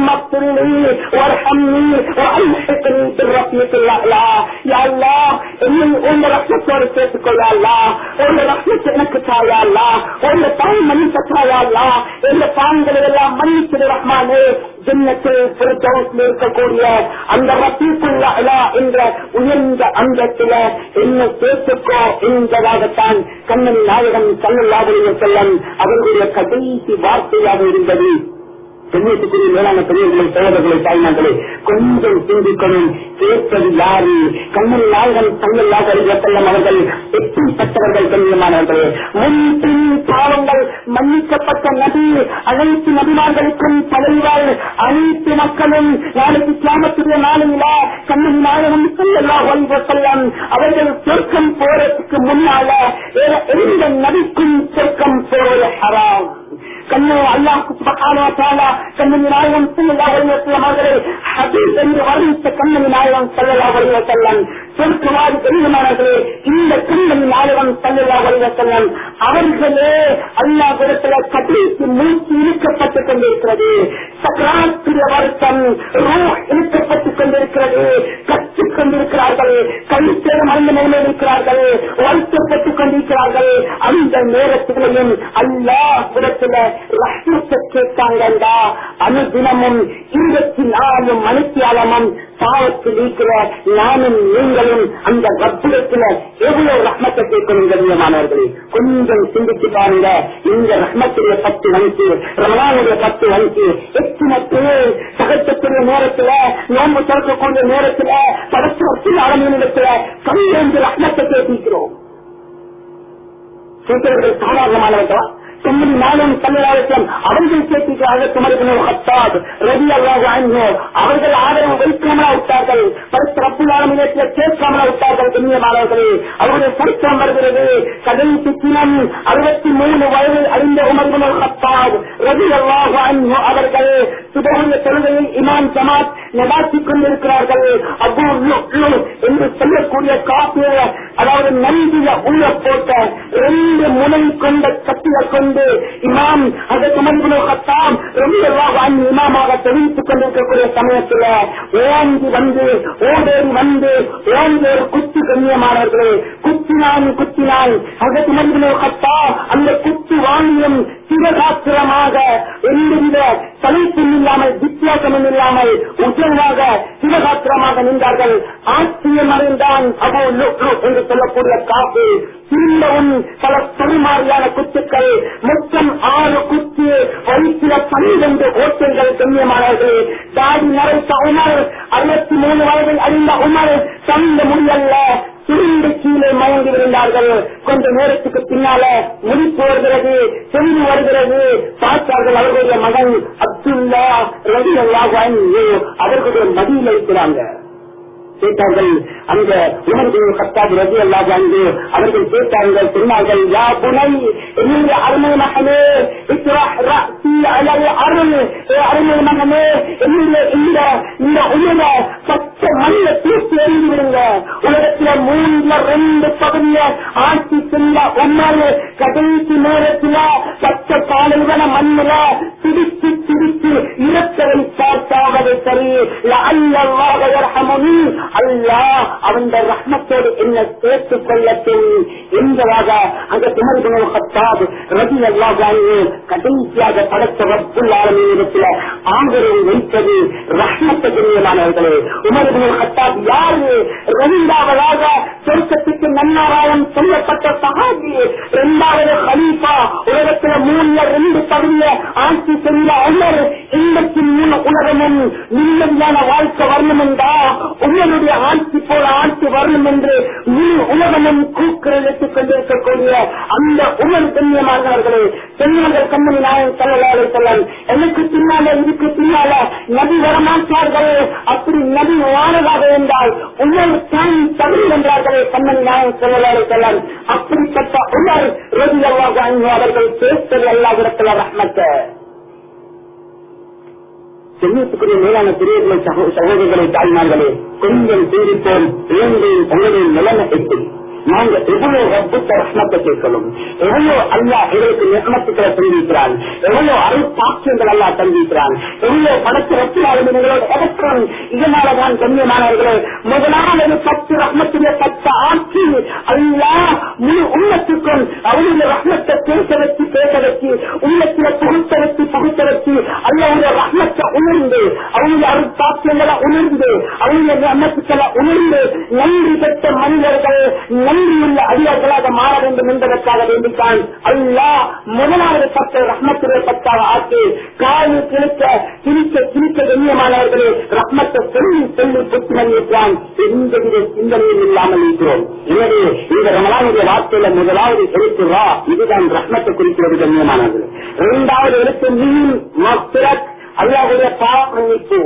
உங்க ரத்தத்தோடு சேர்த்துக்கொள்ளா உங்க ரத்தத்தை எனக்கு தாயாளா உங்க தாய் மன்னிக்க தாயாளா எந்த பாவங்களை எல்லாம் மன்னிச்சது ரஹ்மானே ஜன்னத்தில் பிரதோஷத்தில் இருக்கக்கூடிய அந்த ரத்தீக்குள்ள அலா என்ற உயர்ந்த அங்கத்தில என்ன சேர்த்துக்கோ என்பதாகத்தான் கண்ணன் நாயகம் சல்லல்லாவுடைய செல்லம் அவர்களுடைய கடைசி வார்த்தையாக இருந்தது பெண்ணுக்குரிய மேலான பெரியவர்களை சோதர்களை தாய்மார்களே கொஞ்சம் சிந்திக்கணும் கேட்பது யாரு கண்ணன் நாயகன் தங்கல்லாக அறிவத்தல்லம் அவர்கள் எப்படிப்பட்டவர்கள் கண்ணியமானவர்களே முன்பின் பாவங்கள் மன்னிக்கப்பட்ட நபி அனைத்து நபிமார்களுக்கும் தலைவர் அனைத்து மக்களும் நாளைக்கு கிராமத்துடைய நாளையில கண்ணன் நாயகன் சொல்லல்லா செல்லம் அவர்கள் சொர்க்கம் போறதுக்கு முன்னால வேற எந்த நபிக்கும் சொர்க்கம் போவது ஹராம் கண்ணு அல்லாஹு சுபகான கண்ணன் நாயகம் சொல்லல்லா வலிவசல்லம் அவர்களை ஹபீஸ் என்று வர்ணித்த கண்ணன் நாயகம் சொல்லல்லா வலிவசல்லம் சொர்க்கவாதி பெரியமானவர்களே இந்த கண்ணன் நாயகம் சொல்லல்லா வலிவசல்லம் அவர்களே அல்லா குலத்துல கடைசி மூச்சு இழுக்கப்பட்டுக் கொண்டிருக்கிறது சக்கராத்திரிய வருத்தம் ரூ இழுக்கப்பட்டுக் கொண்டிருக்கிறது கற்றுக் கொண்டிருக்கிறார்கள் கழிச்சேரம் அந்த நிலையில் இருக்கிறார்கள் வருத்தப்பட்டுக் கொண்டிருக்கிறார்கள் அந்த நேரத்திலையும் அல்லா குலத்துல ரஷ்மத்தை கேட்டாங்கண்டா அனுதினமும் இருபத்தி நாலு மணித்தியாலமும் பாவத்தில் இருக்கிற நானும் நீங்களும் அந்த ரத்திரத்துல எவ்வளவு ரஹ்மத்தை கேட்கணும் கண்ணியமானவர்களே கொஞ்சம் சிந்திச்சு பாருங்க இந்த ரஹ்மத்துடைய பத்து வணிக்கு ரமணானுடைய பத்து வணிக்கு எத்தனை பேர் சகத்தக்கூடிய நேரத்துல நோம்பு திறக்கக்கூடிய நேரத்துல படத்துல அரணிடத்துல கண்ணிருந்து ரஹ்மத்தை கேட்டிருக்கிறோம் கேட்கிறவர்கள் சாதாரணமானவர்களா தொண்ணூறு நாளும் தமிழகம் அவர்கள் கேட்கிறார்கள் குமரகனோ ஹத்தாத் ரவி அல்லாஹ் அவர்கள் ஆதரவு வைக்காமலா விட்டார்கள் பரிசு ரப்புலாளமிடத்தில் கேட்காமலா விட்டார்கள் கண்ணியமானவர்களே அவருடைய சரித்திரம் வருகிறது கடைசி தினம் அறுபத்தி மூணு வயதில் அறிந்த உமர்கனோ ஹத்தாத் ரவி அல்லாஹ் அவர்கள் சுபகுடைய தொழுகையை இமாம் ஜமாத் நடாத்திக் கொண்டிருக்கிறார்கள் அபு என்று சொல்லக்கூடிய காப்பிய அதாவது நன்றிய உள்ள போட்ட ரெண்டு முனை கொண்ட கத்திய கொண்டு இமாம் அதற்கு மனிதனும் ரொம்ப இமாமாக தெரிவித்துக் கொண்டிருக்கக்கூடிய சமயத்தில் ஓங்கி வந்து ஓடேறி வந்து ஓங்கி ஒரு குத்து கண்ணியமானவர்களே குத்தினான் குத்தினான் அதற்கு மனிதனும் அந்த குத்து வாங்கியும் சிவகாத்திரமாக எந்தவித தலைப்பும் இல்லாமல் வித்தியாசமும் இல்லாமல் உச்சமாக சிவகாத்திரமாக நின்றார்கள் ஆட்சியம் அறிந்தான் அபோ என்று சொல்லக்கூடிய காப்பு திரும்பவும் பல பெருமாறியான குத்துக்கள் மொத்தம் ஆறு குத்து வயிற்றில பன்னிரண்டு ஓட்டைகள் கண்ணியமானவர்கள் தாடி நரைத்த உமர் அறுபத்தி மூணு வயதில் அறிந்த உமர் தந்த முடியல்ல சுருண்டு கீழே மயங்கி விழுந்தார்கள் கொஞ்ச நேரத்துக்கு பின்னால முடிப்பு வருகிறது செய்தி வருகிறது பார்த்தார்கள் அவர்களுடைய மகன் அப்துல்லா ரவி அல்லாஹ் அவர்களுடைய மதியில் இருக்கிறாங்க கேட்டார்கள் அந்த உமர்வு கத்தாது ரவி அல்லாஹ் அங்கு அவர்கள் கேட்டார்கள் சொன்னார்கள் யா புனை என்னுடைய அருமை மகனே அருள் அருமை மகனே என்னுடைய இந்த இந்த உயிர பச்சை மண்ணை தூக்கி எறிந்து விடுங்க உலகத்துல மூணுல ரெண்டு பகுதிய ஆட்சி செல்ல உண்மையில கடைசி நேரத்துல பச்சை பாலைவன மண்ணுல பிடிச்சு பிடிச்சு இறக்கவை பார்த்தாவது சரி அல்லவாகமுனி அல்லா அவன் ரஹ்மத்தோடு என்ன சேர்த்துக் கொள்ளட்டும் என்பதாக அந்த துமர்கனோ கத்தாது ரவி அல்லாஹானு கடைசியாக படைத்த வப்புள்ளாரத்தில் ஆதரவு வைத்தது ரஹ்மத்த கண்ணியமானவர்களே உமர்கனோ கத்தாப் யாரு இரண்டாவதாக சொர்க்கத்துக்கு நன்னாராயம் சொல்லப்பட்ட சகாஜி இரண்டாவது ஹலீஃபா உலகத்தில் மூணுல ரெண்டு பகுதிய ஆட்சி செய்த உமர் எண்பத்தி மூணு உலகமும் நிம்மதியான வாழ்க்கை வரணும் என்றா உங்களுடைய ஆட்சி போல ஆட்சி வரணும் என்று முழு உலகமும் கூக்குரலிட்டுக் கொண்டிருக்கக்கூடிய அந்த உமர் கண்ணியமானவர்களே பெண்கள் கண்ணன் நாயன் சொல்லலாறு சொல்லலாம் எனக்கு பின்னால இதுக்கு பின்னால நபி வரமாட்டார்கள் அப்படி நபி வாழதாக என்றால் உமர் தான் தகுதி என்றார்களே கண்ணன் நாயன் சொல்லலாறு சொல்லலாம் அப்படிப்பட்ட உமர் ரவி அல்லாஹ் அவர்கள் பேசுவது அல்லாவிடத்தில் ரஹ்மத்தை செல்வத்துக்குரிய மேலான பெரியவர்களை சகோதரர்களை தாய்மார்களே கொஞ்சம் சிந்திப்போம் இலங்கை உங்களுடைய நிலைமை எப்படி நாங்க எவ்வளவு ரப்புத்த ரத்னத்தை கேட்கணும் எவ்வளவு அல்லா எங்களுக்கு நிர்மத்துக்களை தெரிவிக்கிறான் எவ்வளவு அருள் பாக்கியங்கள் அல்லா தெரிவிக்கிறான் எவ்வளவு படத்து ரத்தினாலும் எங்களோட எலக்ட்ரான் இதனாலதான் கண்ணியமானவர்களே முதலாவது பத்து ரத்னத்துடைய பத்து ஆட்சி அல்லா முழு உள்ளத்துக்கும் அவருடைய ரத்னத்தை பேச வச்சு பேச வச்சு உள்ளத்துல புகுத்த வச்சு புகுத்த வச்சு அல்லாவுடைய ரத்னத்தை உணர்ந்து அவருடைய அருள் பாக்கியங்களை உணர்ந்து அவருடைய ரத்னத்துக்களை உணர்ந்து நன்றி பெற்ற மனிதர்கள் நன்றியுள்ள அதிகாரிகளாக மாற வேண்டும் என்பதற்காக வேண்டித்தான் அல்லாஹ் முதலாவது பக்க ரஹ்மத்துடைய பத்தாக ஆக்கி காலு கிழிக்க கிழிக்க கிழிக்க கண்ணியமானவர்களே ரஹ்மத்தை சொல்லி சொல்லி புத்திமதித்தான் எந்தவித சிந்தனையும் இல்லாமல் இருக்கிறோம் எனவே இந்த ரமலானுடைய வார்த்தையில முதலாவது எழுத்து வா இதுதான் ரஹ்மத்தை குறிக்கிறது கண்ணியமானவர்கள் இரண்டாவது எழுத்து மீன் மக்திரத் அல்லாவுடைய பாவ மன்னிப்பு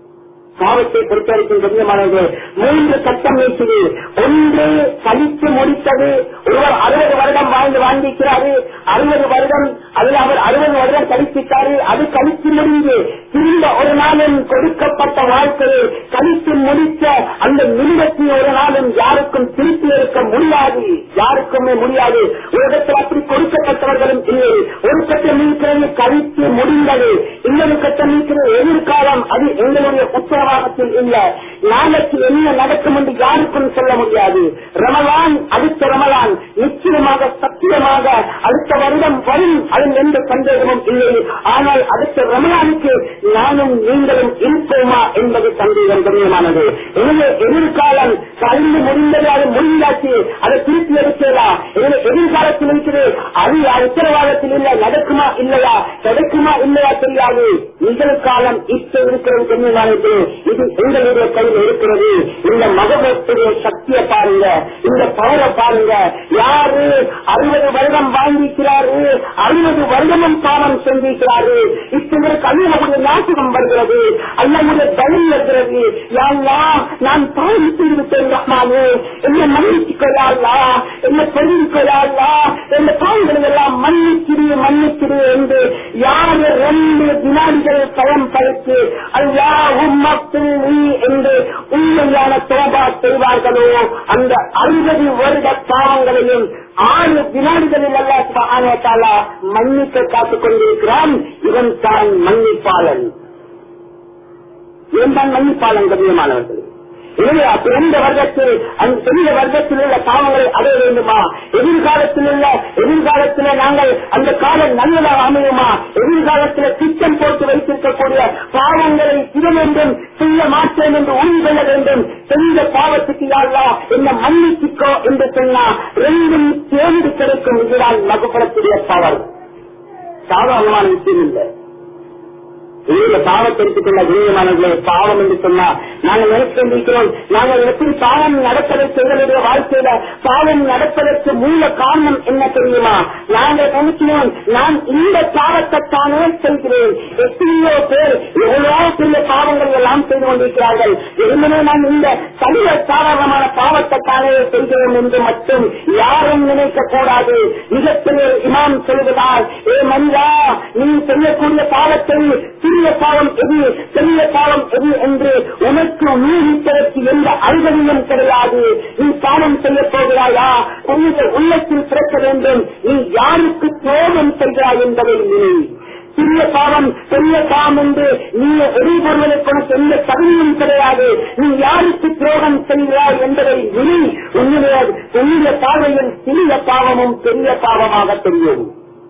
பாவத்தை பொறுத்தவரைக்கும் கண்ணியமானவர்கள் மூன்று சட்டம் நீக்குது ஒன்று கழித்து முடித்தது ஒருவர் அறுபது வருடம் வாழ்ந்து வாழ்ந்திருக்கிறாரு அறுபது வருடம் அதில் அவர் அறுபது வருடம் கழித்திருக்காரு அது கழித்து முடிந்து திரும்ப ஒரு நாளும் கொடுக்கப்பட்ட வாழ்க்கையை கழித்து முடித்த அந்த நிமிடத்தில் ஒரு நாளும் யாருக்கும் திருப்பி எடுக்க முடியாது யாருக்குமே முடியாது உலகத்தில் அப்படி கொடுக்கப்பட்டவர்களும் இல்லை ஒரு கட்டம் நீக்கிறது கழித்து முடிந்தது இன்னொரு கட்டம் நீக்கிறது எதிர்காலம் அது எங்களுடைய உத்தரவாதத்தில் இல்லை நாளைக்கு என்ன நடக்கும் என்று யாருக்கும் சொல்ல முடியாது ரமலான் அடுத்த ரமலான் நிச்சயமாக சத்தியமாக அடுத்த வருடம் வரும் அதில் எந்த சந்தேகமும் இல்லை ஆனால் அடுத்த ரமலானுக்கு நானும் நீங்களும் இருப்போமா என்பது சந்தேகம் கண்ணியமானது எனவே எதிர்காலம் கலந்து முடிந்தது அது முடிந்தாச்சு அதை திருப்பி எடுக்கலாம் எனவே எதிர்காலத்தில் இருக்கிறது அது உத்தரவாதத்தில் இல்லை நடக்குமா இல்லையா கிடைக்குமா இல்லையா தெரியாது நிகழ்காலம் இப்ப இருக்கிறது கண்ணியமானது இது எங்களுடைய கையில் இருக்கிறது இந்த மகபத்துடைய சக்தியை பாருங்க இந்த பவரை பாருங்க யாரு அறுபது வருடம் வாழ்ந்திருக்கிறாரு அறுபது வருடமும் பாவம் செஞ்சிருக்கிறாரு இத்தவருக்கு அல்லாவுடைய நாசகம் வருகிறது அல்லாவுடைய பயம் வருகிறது யாழ்லா நான் பாவம் செய்துவிட்டேன் ரஹ்மானே என்ன மன்னிச்சுக்கொள்ளா என்ன தெரிவிக்கொள்ளா எந்த பாவங்களை எல்லாம் மன்னிச்சிடு மன்னிச்சிடு என்று யாரு ரெண்டு வினாடிகள் பயம் படைத்து அல்லா உம்மத்தில் நீ என்று உண்மையான தோபா செய்வார்களோ அந்த அறுபது வருட பாவங்களையும் ஆறு வினாடிகளில் அல்ல மன்னிக்க காத்துக் கொண்டிருக்கிறான் இவன் தான் மன்னிப்பாளன் இவன் தான் மன்னிப்பாளன் கண்ணியமானவர்கள் எனவே பிறந்த வர்க்கத்தில் அந்த பெரிய வர்க்கத்தில் உள்ள பாவங்களை அடைய வேண்டுமா எதிர்காலத்தில் உள்ள எதிர்காலத்தில் நாங்கள் அந்த காலம் நல்லதாக அமையுமா எதிர்காலத்தில் திட்டம் போட்டு வைத்திருக்கக்கூடிய பாவங்களை செய்ய வேண்டும் செய்ய மாட்டேன் என்று உறுதி கொள்ள வேண்டும் செஞ்ச பாவத்துக்கு யாழ்லா என்ன மன்னிச்சுக்கோ என்று சொன்னா ரெண்டும் சேர்ந்து கிடைக்கும் இதுதான் மகப்படக்கூடிய பவர் சாதாரணமான விஷயம் இல்லை இந்த பாவத்தை எடுத்துக்கொள்ள குருமானங்களே பாவம் என்று சொன்னா நாங்கள் நினைச்சிருக்கிறோம் நாங்கள் எப்படி பாவம் நடப்பதை எங்களுடைய வாழ்க்கையில பாவம் நடப்பதற்கு மூல காரணம் என்ன தெரியுமா நாங்கள் நினைக்கிறோம் நான் இந்த பாவத்தை தானே செய்கிறேன் எத்தனையோ பேர் எவ்வளவோ பெரிய பாவங்கள் எல்லாம் செய்து கொண்டிருக்கிறார்கள் இருந்தே நான் இந்த சலிவ சாதாரணமான பாவத்தை தானே செய்கிறோம் என்று மட்டும் யாரும் நினைக்க கூடாது மிகப்பெரிய இமாம் சொல்கிறார் ஏ மனிதா நீ செய்யக்கூடிய பாவத்தை சிறிய பாவம் எது பெரிய பாவம் எது என்று உனக்கு ஊகிப்பதற்கு எந்த அறிவதிலும் கிடையாது நீ பாவம் செய்ய போகிறாயா உன்னுடைய உள்ளத்தில் பிறக்க வேண்டும் நீ யாருக்கு துரோகம் செய்கிறாய் என்பதை நினை சிறிய பாவம் பெரிய பாவம் என்று நீ எதிர்கொள்வதற்கு உனக்கு எந்த தகுதியும் கிடையாது நீ யாருக்கு துரோகம் செய்கிறாய் என்பதை வினி உன்னுடைய உன்னுடைய பார்வையில் சிறிய பாவமும் பெரிய பாவமாக தெரியும்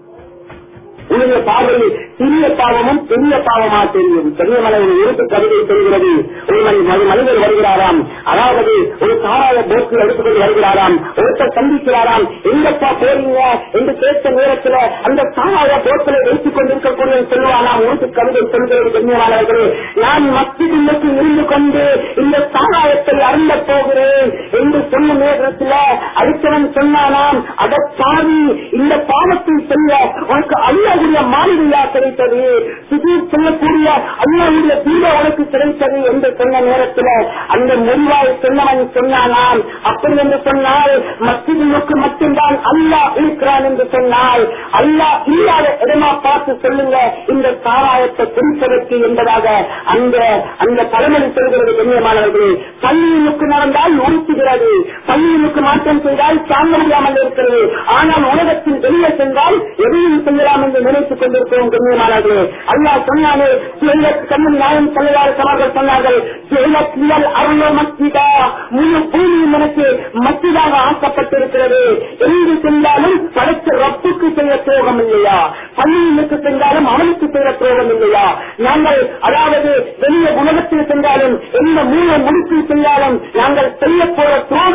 உன்னுடைய பார்வையில் சிறிய பாவமும் பெரிய பாவமா தெரியும் பெரியமலை ஒரு இருக்கு கவிதை தெரிகிறது ஒரு மணி மனி- மனிதர் வருகிறாராம் அதாவது ஒரு சாராய போக்கில் எடுத்துக்கொண்டு வருகிறாராம் ஒருத்தர் சந்திக்கிறாராம் எங்கப்பா போறீங்க என்று கேட்ட நேரத்தில் அந்த சாராய போக்கில் வைத்துக் கொண்டிருக்கக்கூடிய சொல்லுவாராம் ஒரு கவிதை சொல்கிறது கண்ணியமானவர்களே நான் மத்தியிலுக்கு இருந்து கொண்டு இந்த சாராயத்தை அருந்த போகிறேன் என்று சொன்ன நேரத்தில் அடுத்தவன் சொன்னானாம் அதற்காக இந்த பாவத்தை செய்ய உனக்கு அல்லாவுடைய மாளிகையா கிடைத்தது சுதீர் சொல்லக்கூடிய அல்லாவுடைய தீப உனக்கு கிடைத்தது என்று சொன்ன நேரத்தில் அந்த முடிவாய் சொன்னவன் சொன்னானாம் அப்படி என்று சொன்னால் மத்தியிலுக்கு மட்டும்தான் அல்லாஹ் இருக்கிறான் என்று சொன்னால் அல்லாஹ் இல்லாத இடமா பார்த்து சொல்லுங்க இந்த சாராயத்தை குறிப்பதற்கு என்பதாக அந்த அந்த பழமொழி சொல்கிறது கண்ணியமானவர்களே பள்ளியிலுக்கு நடந்தால் உறுத்துகிறது பள்ளியிலுக்கு மாற்றம் செய்தால் தாங்க முடியாமல் இருக்கிறது ஆனால் உலகத்தில் வெளியே சென்றால் எதையும் செய்யலாம் என்று நினைத்துக் கொண்டிருக்கிறோம் கண்ணியமானவர்களே அல்லாஹ் சொன்னாலே கண்ணன் நியாயம் சொல்லலாறு சமார்கள் சொன்னார்கள் கியல் அருளோ மத்திதா முழு பூமியும் எனக்கு மத்திதாக ஆக்கப்பட்டிருக்கிறது எங்கு சென்றாலும் படைத்த ரப்புக்கு செய்ய துரோகம் இல்லையா பள்ளியிலுக்கு சென்றாலும் அவனுக்கு செய்ய துரோகம் இல்லையா நாங்கள் அதாவது வெளிய உலகத்தில் சென்றாலும் எந்த மூல முடிப்பில் சென்றாலும் நாங்கள் செய்ய போற துரோகம்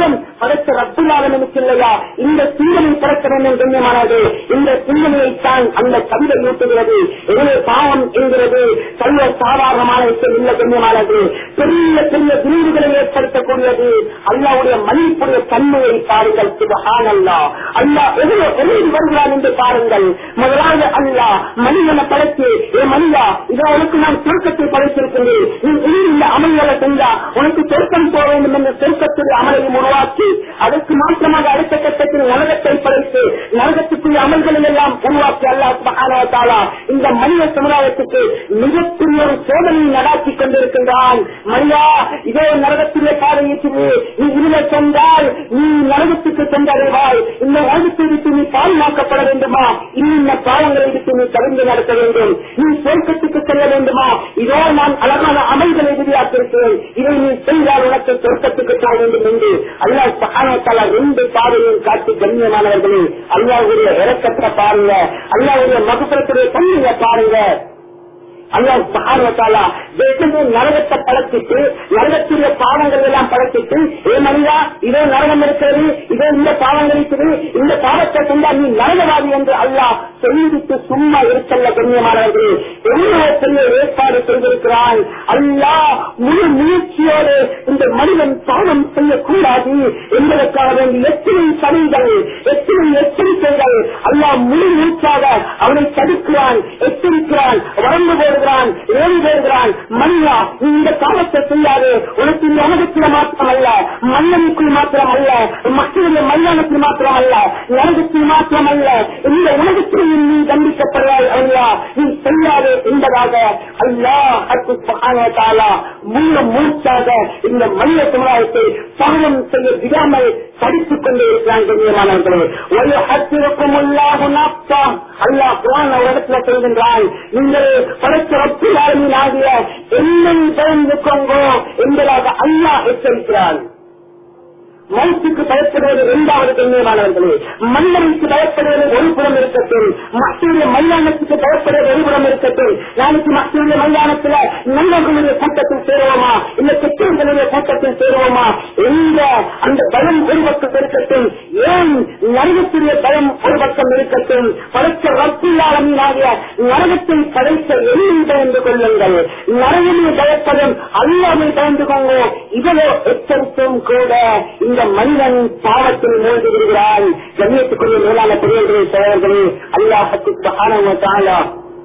படைத்த ரப்புலாளனுக்கு இல்லையா இந்த சிந்தனை பிறக்க வேண்டும் கண்ணியமானது இந்த சிந்தனையைத்தான் அந்த கவிதை ஊட்டுகிறது எனவே பாவம் என்கிறது சர்வ சாதாரணமான விஷயம் இல்ல கண்ணியமானது பெரிய பெரிய விருதுகளை ஏற்படுத்தக்கூடியது அல்லாவுடைய மன்னிப்புடைய தன்மையை பாருங்கள் சுபஹான் அல்லா அல்லா எவ்வளவு எழுதி வருகிறான் என்று பாருங்கள் முதலாவது அல்லா மனிதனை படைத்து ஏ மனிதா இதோ உனக்கு நான் சுருக்கத்தை படைத்திருக்கின்றேன் நீ இனி இந்த அமல்களை செஞ்சா உனக்கு சொர்க்கம் போக வேண்டும் என்ற சொர்க்கத்துடைய அமலையும் உருவாக்கி அதற்கு மாற்றமாக அடுத்த கட்டத்தில் நரகத்தை படைத்து நரகத்துக்குரிய அமல்களை எல்லாம் உருவாக்கி அல்லாஹ் சுப்ஹானஹு வ தஆலா இந்த மனித சமுதாயத்துக்கு மிகப்பெரிய ஒரு சோதனையை நடாத்தி கொண்டிருக்கின்றான் மனிதா இதோ நரகத்துடைய பாதை இருக்குது நீ இதுல சென்றால் நீ நரகத்துக்கு சென்றடைவாய் இந்த உலகத்தை விட்டு நீ பாதுகாக்கப்பட வேண்டுமா இன்னும் பாவங்களை விட்டு நீ தவிர்த்து நடத்த வேண்டும் நீ சொர்க்கத்துக்கு செல்ல வேண்டுமா இதோ நான் அழகான அமல்களை விதியாக்கிருக்கிறேன் இதை நீ செய்தால் உனக்கு சொர்க்கத்துக்கு போக வேண்டும் என்று அல்லாஹ் சகானத்தால ரெண்டு பாதையும் காட்டி கண்ணியமானவர்களே அல்லாவுடைய இறக்கத்தை பாருங்க அல்லாவுடைய மகுபுரத்துடைய தன்மையை பாருங்க அல்லாஹ் சகாரத்தாலா வெறும் நரகத்தை பழக்கிட்டு நரகத்துடைய பாவங்கள் எல்லாம் பழக்கிட்டு ஏ மனிதா இதோ நரகம் இருக்கிறது இதோ இந்த பாவங்கள் இருக்குது இந்த பாவத்தை கொண்டா நீ நரகவாதி என்று அல்லாஹ் சொல்லிவிட்டு சும்மா இருக்கல்ல கண்ணியமானவர்களே எவ்வளவு பெரிய ஏற்பாடு செய்திருக்கிறான் அல்லாஹ் முழு முயற்சியோடு இந்த மனிதன் பாவம் செய்யக்கூடாது என்பதற்காக வேண்டி எத்தனை சதிகள் எத்தனை எச்சரிக்கைகள் அல்லாஹ் முழு மூச்சாக அவனை தடுக்கிறான் எச்சரிக்கிறான் வளர்ந்து போடுகிறான் ஏறி போடுகிறான் மன்னா நீ இந்த காலத்தை செய்யாது உனக்கு இந்த உலகத்தில் மாத்திரம் அல்ல மன்னனுக்குள் மாத்திரம் அல்ல மக்களுடைய மைதானத்தில் மாத்திரம் அல்ல நரகத்தில் மாத்திரம் அல்ல இந்த உலகத்தில் நீ தண்டிக்கப்படுவாய் அல்லா நீ செய்யாது என்பதாக அல்லா அக்கு தாலா முழு மூச்சாக இந்த மனித சமுதாயத்தை பாவம் செய்ய விடாமல் படித்துக் கொண்டே இருக்கிறான் கண்ணியமானவர்களே ஒரு ஹத்திருக்கும் அல்லாஹ் குரான் இடத்துல சொல்கின்றான் நீங்கள் படைத்த ரப்பிலாரின் ஆகிய என்னை பயந்து கொங்கோ என்பதாக அல்லாஹ் எச்சரிக்கிறான் மௌத்துக்கு பயப்படுவது இரண்டாவது கண்ணியமானவர்களே மன்னருக்கு பயப்படுவது ஒரு புறம் இருக்கட்டும் மக்களுடைய மைதானத்துக்கு பயப்படுவது ஒரு புறம் இருக்கட்டும் நாளைக்கு மக்களுடைய மைதானத்தில் நல்லவர்களுடைய கூட்டத்தில் சேருவோமா இல்ல கெட்டவர்களுடைய கூட்டத்தில் சேருவோமா எந்த அந்த பயம் ஒரு பக்கம் இருக்கட்டும் ஏன் நரகத்துடைய பயம் ஒரு பக்கம் இருக்கட்டும் படைத்த ரத்தில்லாளமீனாகிய நரகத்தை படைத்த எண்ணி பயந்து கொள்ளுங்கள் நரகமே பயப்படும் அல்லாமை பயந்து கொங்கோ இவ்வளோ எச்சரித்தும் கூட இந்த மனிதன் பாவத்தில் மூழ்கி விடுகிறான் கண்ணியத்துக்குரிய மேலான பெரியவர்களே சோழர்களே அல்லாஹத்துக்கு ஆனவத்தாலா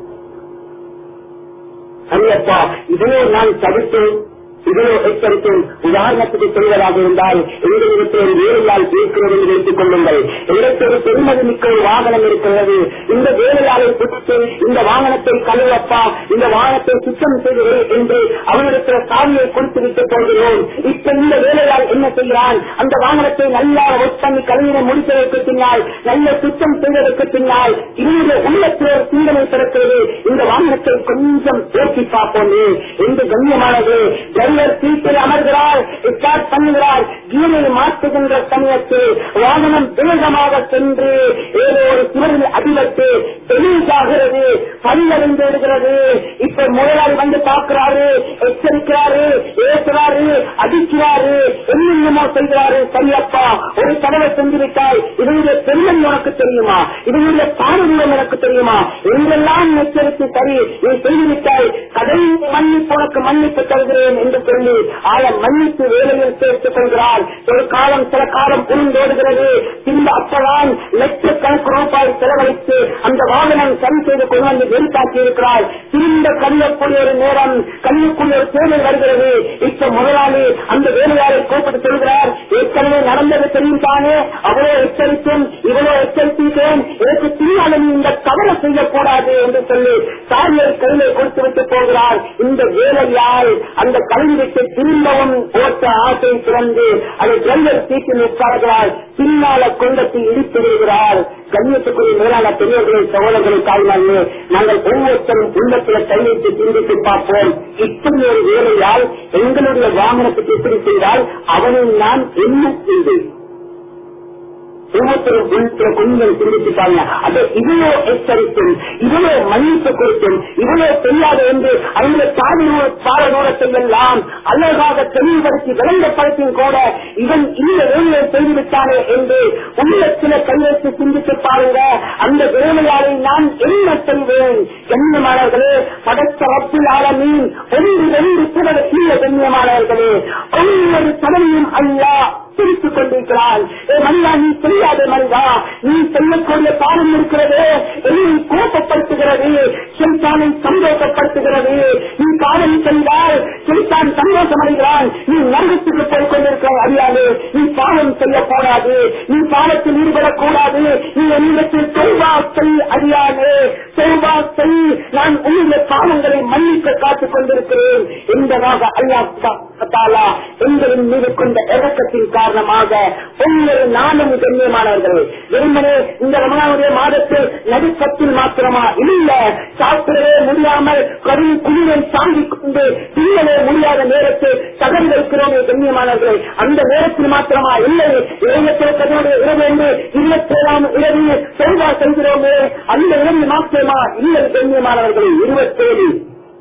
அல்லப்பா இதையோ நான் தடுத்தேன் இதையோ எச்சரித்தேன் உதாரணத்துக்கு சொல்வதாக இருந்தால் எங்களிடத்தில் ஒரு வேலையால் பேசுகிறது என்று வைத்துக் கொள்ளுங்கள் எங்களுக்கு ஒரு பெருமதி மிக்க ஒரு வாகனம் இருக்கிறது இந்த வேலையாளை பிடித்து இந்த வாகனத்தை கழுவப்பா இந்த வாகனத்தை சுத்தம் செய்கிறேன் என்று அவனிடத்தில் சாவியை கொடுத்து விட்டு போகிறோம் இப்ப இந்த வேலையால் என்ன செய்கிறான் அந்த வாகனத்தை நல்லா ஒர்க் பண்ணி கழுவிட முடித்ததற்கு பின்னால் நல்ல சுத்தம் செய்வதற்கு பின்னால் இன்னொரு உள்ளத்தில் ஒரு சிந்தனை பிறக்கிறது இந்த வாகனத்தை கொஞ்சம் ஓட்டி பார்ப்போம் என்று கண்ணியமானது டிரைவர் சீட்டில் அமர்கிறார் ஸ்டார்ட் பண்ணுகிறார் கீரை மாற்றுகின்ற சமயத்தில் வாகனம் வேகமாக சென்று ஏதோ ஒரு சுவரில் அடிபட்டு தெளிவாகிறது பல்லறிந்து விடுகிறது இப்ப முதலாளி வந்து பார்க்கிறாரு எச்சரிக்கிறாரு ஏசுறாரு அடிக்கிறாரு என்னென்னமோ செய்கிறாரு சரியப்பா ஒரு தடவை செஞ்சு விட்டால் இதனுடைய பெருமை உனக்கு தெரியுமா இதனுடைய பாரம்பரியம் எனக்கு தெரியுமா எங்கெல்லாம் எச்சரித்து சரி நீ செய்துவிட்டாய் கடை மன்னிப்பு உனக்கு மன்னிப்பு தருகிறேன் என்று சொல்லி ஆள மன்னிப்பு வேலையில் சேர்த்துக் கொள்கிறார் ஒரு காலம் சில காலம் புரிந்தோடுகிறது பின்பு அப்பதான் லட்சக்கணக்கு ரூபாய் செலவழித்து அந்த வாகனம் சரி செய்து கொண்டு வந்து வெளித்தாக்கி இருக்கிறார் திரும்ப கழியக்கூடிய ஒரு நேரம் கழியக்கூடிய ஒரு தேவை வருகிறது இப்ப முதலாளி அந்த வேலையாளை கூப்பிட்டு சொல்கிறார் ஏற்கனவே நடந்தது தெரியும் தானே அவ்வளவு எச்சரித்தும் இவ்வளவு எச்சரித்தேன் எனக்கு பின்னாலும் இந்த தவறு செய்யக்கூடாது என்று சொல்லி சாரியை கையிலே கொடுத்து விட்டு போகிறார் இந்த வேலையால் அந்த கல்விக்கு திரும்பவும் ஓட்ட ஆசை திறந்து அதை டிரைவர் சீட்டில் உட்கார்கிறார் பின்னால கொண்டத்தை இடித்து விடுகிறார் கண்ணியத்துக்குரிய மேலான பெரியவர்களை சகோதரர்களை காய்நாளே நாங்கள் ஒவ்வொருத்தரும் உள்ளத்தில் கை வைத்து சிந்தித்து பார்ப்போம் இப்படி ஒரு வேலையால் எங்களுடைய வாகனத்துக்கு எப்படி செய்தால் அவனை நான் என்ன செய்தேன் ஒவ்வொருத்தரும் உள்ளத்துல கொஞ்சம் சிந்திச்சுட்டாங்க அது இவ்வளோ எச்சரிக்கும் இவ்வளோ மன்னிப்பு கொடுக்கும் இவ்வளோ தெரியாது என்று அந்த சாதி பால தூரத்தை எல்லாம் அழகாக தெளிவுபடுத்தி விளங்கப்படுத்தியும் கூட இவன் இந்த வேலையை செய்துவிட்டானே என்று உள்ளத்துல கையெழுத்து சிந்தித்து பாருங்க அந்த வேலையாளை நான் என்ன செய்வேன் கண்ணியமானவர்களே படைத்த ரப்பில் ஆலமீன் ஒன்று ரெண்டு சிலர் கீழே கண்ணியமானவர்களே ஒவ்வொரு சதனையும் அல்லா பிரித்துக் கொண்டிருக்கிறான் ஏ மனிதா நீ செய்யாத மனிதா நீ செய்யக்கூடிய பாடம் இருக்கிறது என்னை கோபப்படுத்துகிறது செல்தானை சந்தோஷப்படுத்துகிறது நீ காதல் செய்தால் செல்தான் சந்தோஷம் அடைகிறான் நீ நரகத்துக்கு போய் கொண்டிருக்கிறாய் அறியாது நீ பாவம் செய்யக்கூடாது நீ பாவத்தில் ஈடுபடக்கூடாது நீ என்னிடத்தில் செல்வா செய் அறியாது செல்வா செய் நான் உன்னுடைய பாவங்களை மன்னிக்க காத்துக் கொண்டிருக்கிறேன் என்பதாக அல்லா எங்களின் மீது கொண்ட இறக்கத்தின் காரணமாக ஒவ்வொரு நாளும் கண்ணியமானவர்கள் வெறுமனே இந்த ரமணாவுடைய மாதத்தில் நடுப்பத்தில் மாத்திரமா இல்ல சாப்பிடவே முடியாமல் கருவி குளிரை தாங்கிக் கொண்டு தீயவே முடியாத நேரத்தில் தகவல் வைக்கிறோமே கண்ணியமானவர்கள் அந்த நேரத்தில் மாத்திரமா இல்லை இளைஞத்தில் கதவுடைய இரவு என்று இருபத்தேழாம் இரவு செல்வா செய்கிறோமே அந்த இரவு மாத்திரமா இல்லை கண்ணியமானவர்கள் இருபத்தேழு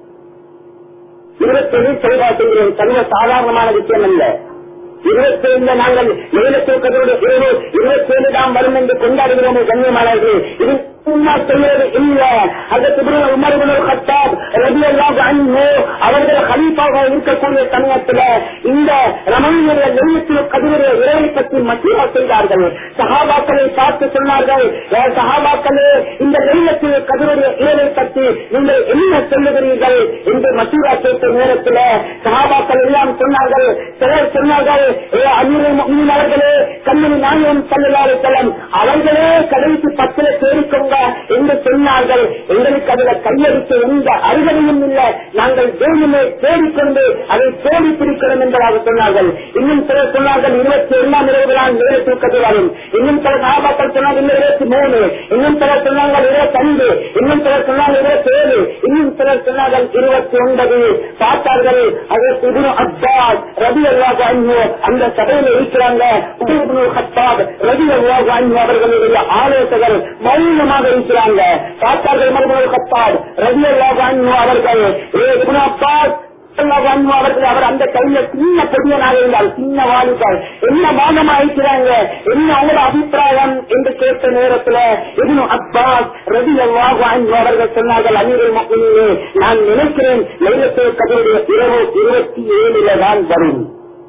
இருபத்தேழு செல்வா செய்கிறோம் சர்வ சாதாரணமான விஷயம் அல்ல இருபத்தேழுல நாங்கள் ஏழத்தூக்கத்தோடு இரவு இருபத்தேழு தான் வரும் என்று கொண்டாடுகிறோம் கண்ணியமானவர்கள் இது சும்மா சொல்வது இல்ல அதற்கு பிறகு உமர்பின் கத்தாப் ரபியல்லாஹு அன்ஹு அவர்கள் ஹலீஃபாக இருக்கக்கூடிய சமயத்துல இந்த ரமணியுடைய நெய்யத்தில் கதிரைய இறைவை பற்றி மசூரா செய்தார்கள் சஹாபாக்களை பார்த்து சொன்னார்கள் "ஏ சஹாபாக்களே இந்த நெய்யத்தில் கதிரைய இறைவை பற்றி நீங்கள் என்ன சொல்லுகிறீர்கள் என்று மசூரா கேட்ட நேரத்தில் சஹாபாக்கள் எல்லாம் சொன்னார்கள் சிலர் சொன்னார்கள் "ஏ அமீருல் முஃமினீன் அவர்களே கண்ணன் நாயகம் சல்லல்லாஹு செல்லம் அவர்களே கடைசி பத்திர தேடிக்கொண்ட என்று சொன்னார்கள் எங்களுக்கு அதுல கையடிக்க எந்த அருகதையும் இல்லை நாங்கள் வேணுமே தேடிக்கொண்டு அதை தேடி பிடிக்கணும் என்பதாக சொன்னார்கள் இன்னும் சிலர் சொன்னார்கள் இருபத்தி இரண்டாம் இரவுகளால் நேர தூக்கத்தில் வரும் இன்னும் சில சாபாக்கள் சொன்னாங்க இன்னும் இருபத்தி மூணு இன்னும் சிலர் சொன்னாங்க இருபத்தி ஐந்து இன்னும் சிலர் சொன்னாங்க இருபத்தி ஏழு இன்னும் சிலர் சொன்னார்கள் இருபத்தி ஒன்பது பார்த்தார்கள் அதற்கு இப்னு அப்பாஸ் ரவி அல்லாஹ் அன்ஹு அந்த சபையில் இருக்கிறாங்க இப்னு ஹத்தாப் ரவி அல்லாஹ் அன்ஹு அவர்களுடைய ஆலோசகர் மௌனமாக இருக்கிறாங்க பார்த்தார்கள் மருமகள் ஹத்தாப் ரவி அல்லாஹ் அன்ஹு அவர்கள் ஏ இப்னு அப்பாஸ் ரலியல்லாஹு அன்ஹு அவர்கள் அவர் அந்த கையில சின்ன பொடியனாக இருந்தால் சின்ன வாலிபர் என்ன மௌனமா இருக்கிறாங்க என்ன அவங்களோட அபிப்பிராயம் என்று கேட்ட நேரத்துல இப்னு அப்பாஸ் ரலியல்லாஹு அன்ஹு அவர்கள் சொன்னார்கள் அமீருல் முஃமினீனே நான் நினைக்கிறேன் லைலத்துல் கதருடைய இரவு இருபத்தி ஏழுல தான் வரும்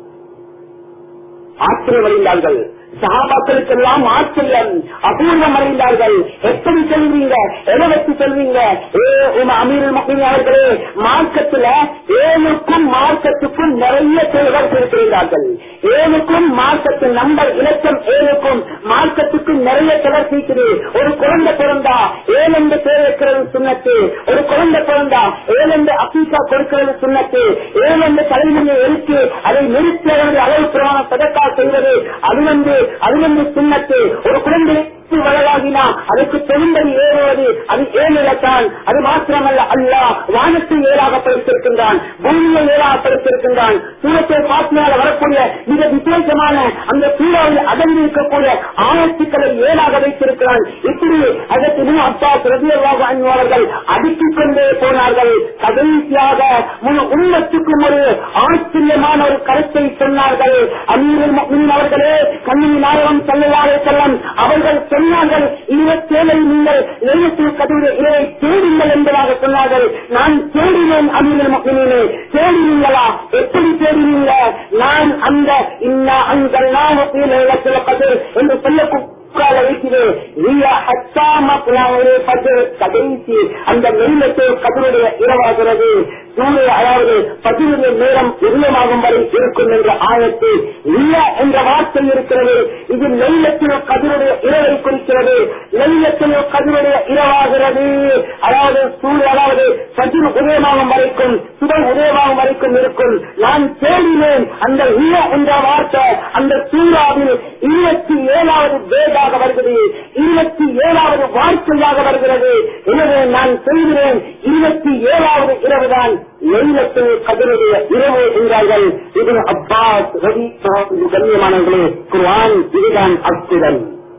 ஆச்சரியமடைந்தார்கள் சகாபாக்களுக்கெல்லாம் ஆச்சரியம் அபூர்வம் அடைந்தார்கள் எப்படி சொல்வீங்க எதை வச்சு சொல்வீங்க ஏ உம் அமீர் மக்கள் அவர்களே மார்க்கத்துல ஏழுக்கும் மார்க்கத்துக்கும் நிறைய தேர்தல் இருக்கிறார்கள் ஏழுக்கும் மார்க்கத்தின் நம்பர் இலக்கம் ஏழுக்கும் மார்க்கத்துக்கும் நிறைய தொடர் இருக்குது ஒரு குழந்தை பிறந்தா ஏழெண்டு பேர் வைக்கிறது சுண்ணத்து ஒரு குழந்தை பிறந்தா ஏழெண்டு அபீசா கொடுக்கிறது சுண்ணத்து ஏழெண்டு தலைமுறையை எழுத்து அதை நிறுத்தி அளவு பிரமாண சதக்கா செய்வது அது வந்து அது வந்து சுண்ணத்து ஒரு குழந்தை வளராகினா அதுக்கு பெரும்படி ஏறுவது அது ஏழிலத்தான் அது மாத்திரமல்ல அல்ல வானத்தை ஏழாக படுத்திருக்கின்றான் பூமியை ஏழாக படுத்திருக்கின்றான் சூரத்தை பாத்தியால வரக்கூடிய மிக விசேஷமான அந்த சூறாவில் அடங்கி இருக்கக்கூடிய ஆயத்துக்களை ஏழாக வைத்திருக்கிறான் இப்படி அதற்கு முன் அப்பா பிரதியவாக அணிவார்கள் அடுக்கிக் கொண்டே போனார்கள் கடைசியாக முழு உண்மத்துக்கும் ஒரு ஆச்சரியமான ஒரு கருத்தை சொன்னார்கள் அமீர் முஃமினீன் அவர்களே கண்ணின் நாயகம் செல்லவாறு செல்லம் அவர்கள் சொன்னார்கள் இருபத்தேழை நீங்கள் எழுத்தில் கதவுடைய இதை தேடுங்கள் என்பதாக சொன்னார்கள் நான் தேடினேன் அமீர் முஃமினீனே தேடினீங்களா எப்படி தேடினீங்க நான் அந்த இன்னா அந்த நாமத்தில் கதிர் என்று சொல்லக்கூடிய உட்கார வைக்கிறேன் கடைசி அந்த நெல்லத்தை கதிருடைய இரவாகிறது சூரிய அதாவது பதிவுடைய நேரம் உதயமாகும் வரை இருக்கும் என்ற ஆயத்து இல்ல என்ற வார்த்தை இருக்கிறது இது நெல்லத்தினோ கதிருடைய இரவை குறிக்கிறது நெல்லத்தினோ கதிருடைய இரவாகிறது அதாவது சூரிய அதாவது பதிவு உதயமாகும் வரைக்கும் சுடர் உதயமாகும் வரைக்கும் இருக்கும் நான் தேடினேன் அந்த இல்ல என்ற வார்த்தை அந்த சூறாவில் இருபத்தி ஏழாவது வேதாக வருகிறது இருபத்தி ஏழாவது வார்த்தையாக வருகிறது எனவே நான் சொல்கிறேன் இருபத்தி ஏழாவது இரவுதான் நெய்லத்தில் கதிருடைய இரவு என்றார்கள் இது அப்பாஸ் ரவி கண்ணியமானவர்களே குர்ஆன் இதுதான் அற்புதம்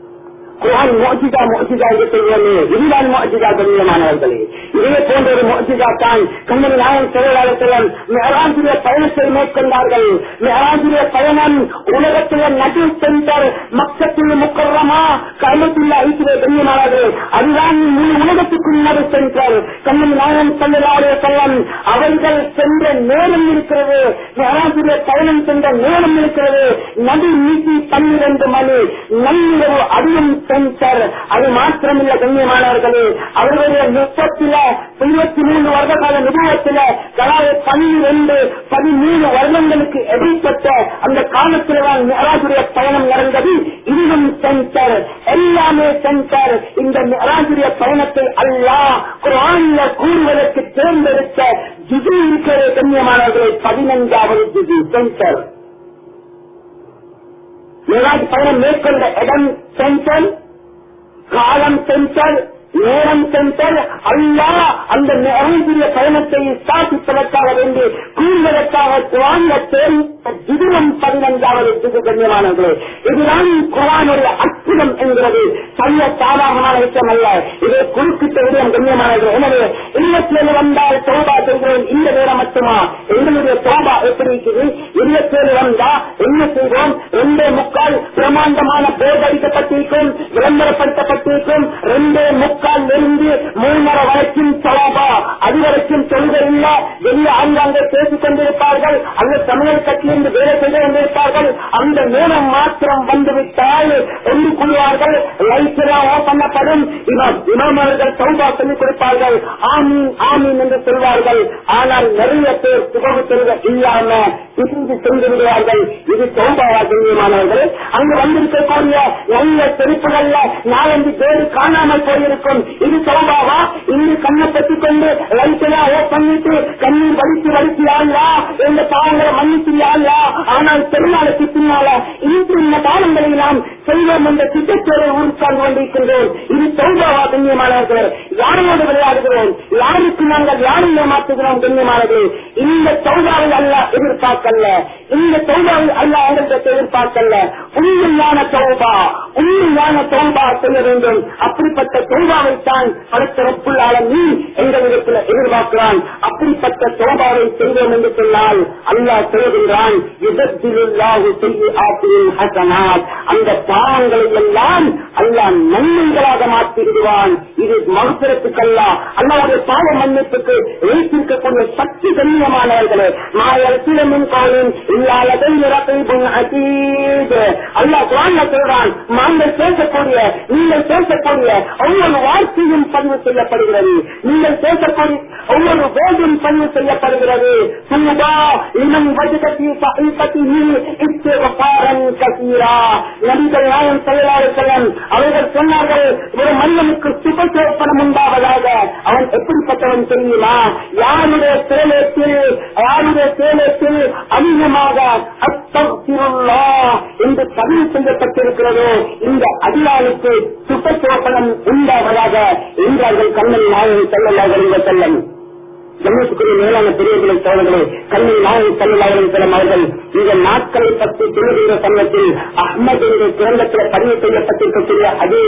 குரான் மோஜிதா மோஜிதா என்று சொல்வோமே இதுதான் மோஜிதா கண்ணியமானவர்களே இதே போன்ற ஒரு மோஜிதா தான் கண்ணன் நாயன் செயலாளர்களும் மெஹராஜுடைய பயணத்தை மேற்கொண்டார்கள் மெஹராஜுடைய பயணம் உலகத்தில நடு சென்டர் மக்கத்தில் முக்கரமா கருமத்துள்ள ஐக்கிய கண்ணியமானது அதுதான் முழு உலகத்துக்கும் நடு சென்டர் கண்ணன் நாயன் செயலாளர் செல்லம் அவர்கள் சென்ற நேரம் இருக்கிறது மெஹராஜுடைய பயணம் சென்ற நேரம் இருக்கிறது நடு நீட்டி பன்னிரண்டு மணி நள்ளிரவு அதிகம் சென்டர் அது மாத்திரமில்ல கண்ணியமானவர்களே அவர்களுடைய முப்பத்தில இருபத்தி மூன்று வருட கால நிறுவனத்தில கலாய பன்னிரண்டு பதிமூணு வருடங்களுக்கு எதிர்பட்ட அந்த காலத்தில் தான் மெஹராஜுடைய பயணம் நடந்தது இதுவும் சென்டர் எல்லாமே சென்டர் இந்த மெஹராஜுடைய பயணத்தை அல்லாஹ் குரான்ல கூறுவதற்கு தேர்ந்தெடுத்த ஜுது இருக்கிற கண்ணியமானவர்களை பதினைந்தாவது ஜுது சென்டர் மேலாஜ் பயணம் மேற்கொண்ட இடம் சென்டர் காலம் சென்டர் நேரம் சென்டர் அல்லா அந்த நிறைய பயணத்தை ஸ்தாபிப்பதற்காக வேண்டி கூறுவதற்காக குரான்ல தேர்ந்த ஜிதுரம் பதினைந்தாவது ஜிது கண்ணியமானது இதுதான் குரானுடைய அற்புதம் என்கிறது சரிய சாதாரணமான விஷயம் அல்ல இதை குறுக்கிட்ட விடயம் கண்ணியமானது எனவே இருபத்தேழு வந்தால் சோபா செய்கிறோம் இந்த நேரம் மட்டுமா எங்களுடைய சோபா எப்படி இருக்குது இருபத்தேழு வந்தா என்ன செய்வோம் ரெண்டே முக்கால் பிரமாண்டமான போர்டு அடிக்கப்பட்டிருக்கும் விளம்பரப்படுத்தப்பட்டிருக்கும் ரெண்டே முக்கால் இருந்து மூணரை வரைக்கும் சோபா அது வரைக்கும் தொழுகை இல்ல வெளியே ஆங்காங்கே பேசிக் கொண்டிருப்பார்கள் அந்த சமையல் கட்சியிலிருந்து வேலை செய்து கொண்டிருப்பார்கள் அந்த நேரம் மாத்திரம் வந்துவிட்டால் ஒன்று கொள்வார்கள் லைட் எல்லாம் ஆஃப் பண்ணப்படும் இமாம் இமாம் அவர்கள் சௌபா சொல்லிக் கொடுப்பார்கள் ஆமீன் ஆமீன் என்று சொல்வார்கள் ஆனால் நிறைய பேர் சுகம தொழுக இல்லாம பிரிந்து சென்று விடுவார்கள் இது சௌபாவா கண்ணியமானவர்கள் அங்கு வந்திருக்கக்கூடிய நல்ல செருப்புகள்ல நாலஞ்சு பேரு காணாமல் போயிருக்கும் இது சௌபாவா இங்கு கண்ணை பற்றிக் கொண்டு லைட் எல்லாம் ஆஃப் பண்ணிட்டு கண்ணீர் வலித்து வலித்து ஆளா எந்த பாவங்களை மன்னித்து ஆளா ஆனால் பெருநாளுக்கு பின்னால இன்று இந்த காலங்களை நாம் செய்வோம் என்ற திட்டத்தோடு உட்கார்ந்து கொண்டிருக்கின்றோம் இது சௌபாவா கண்ணியமானவர்கள் யாரோடு விளையாடுகிறோம் யாருக்கு நாங்கள் யாரை ஏமாற்றுகிறோம் கண்ணியமானது இந்த சௌபாவை அல்ல எதிர்பார்க்கல இந்த சௌபாவை அல்ல அவர்களுக்கு எதிர்பார்க்கல உண்மையான சௌபா உண்மையான சௌபா செய்ய வேண்டும் அப்படிப்பட்ட சௌபாவை தான் படத்திறப்புள்ளால நீ எங்களிடத்தில் எதிர்பார்க்கிறான் அப்படிப்பட்ட சௌபாவை செய்வோம் என்று சொன்னால் அல்லாஹ் சொல்கின்றான் யுதத்திலுல்லாஹு செய்ய ஆற்றியின் ஹசனாத் அந்த பாவங்களை எல்லாம் அல்லாஹ் நன்மைகளாக மாற்றி விடுவான் இது மகசரத்துக்கல்ல அல்லாவுடைய பாவ மன்னிப்புக்கு வைத்திருக்கக்கூடிய சக்தி கண்ணியமானவர்களே மாயத்திலமின் காலின் இல்லாததை நிறப்பைபும் அசீத் அல்லாஹ் குரான்ல சொல்றான் நாங்கள் பேசக்கூடிய நீங்கள் பேசக்கூடிய ஒவ்வொரு வார்த்தையும் பதிவு செய்யப்படுகிறது நீங்கள் பேசக்கூடிய ஒவ்வொரு வேதும் பதிவு செய்யப்படுகிறது சுமுதா இனம் வஜகத்தி சகிபத்திஹி இஸ்திக்ஃபாரன் கசீரா நபிகள் நாயகம் ஸல்லல்லாஹு அலைஹி வஸல்லம் அவர்கள் சொன்னார்கள் ஒரு மனிதனுக்கு சுபசோப்பனம் உண்டாவதாக அவன் எப்படிப்பட்டவன் தெரியுமா யாருடைய சேலத்தில் யாருடைய சேலத்தில் அதிகமாக அஸ்தக்ஃபிருல்லா என்று பதிவு செய்யப்பட்டிருக்கிறதோ இந்த அதிகாரிக்கு சுபசோப்பனம் உண்டாவதாக என்றார்கள் கண்ணன் நாயகம் ஸல்லல்லாஹு அலைஹி வஸல்லம் கண்ணியத்துக்குரிய மேலான பெரியவர்களை சோழர்களே கண்ணி நாயகம் செல்லலாயிரம் செல்லும் அவர்கள் இந்த நாட்களை பற்றி சொல்லுகின்ற சமயத்தில் அஹ்மது என்ற கிரந்தத்தில் பதிவு செய்யப்பட்டிருக்கக்கூடிய அது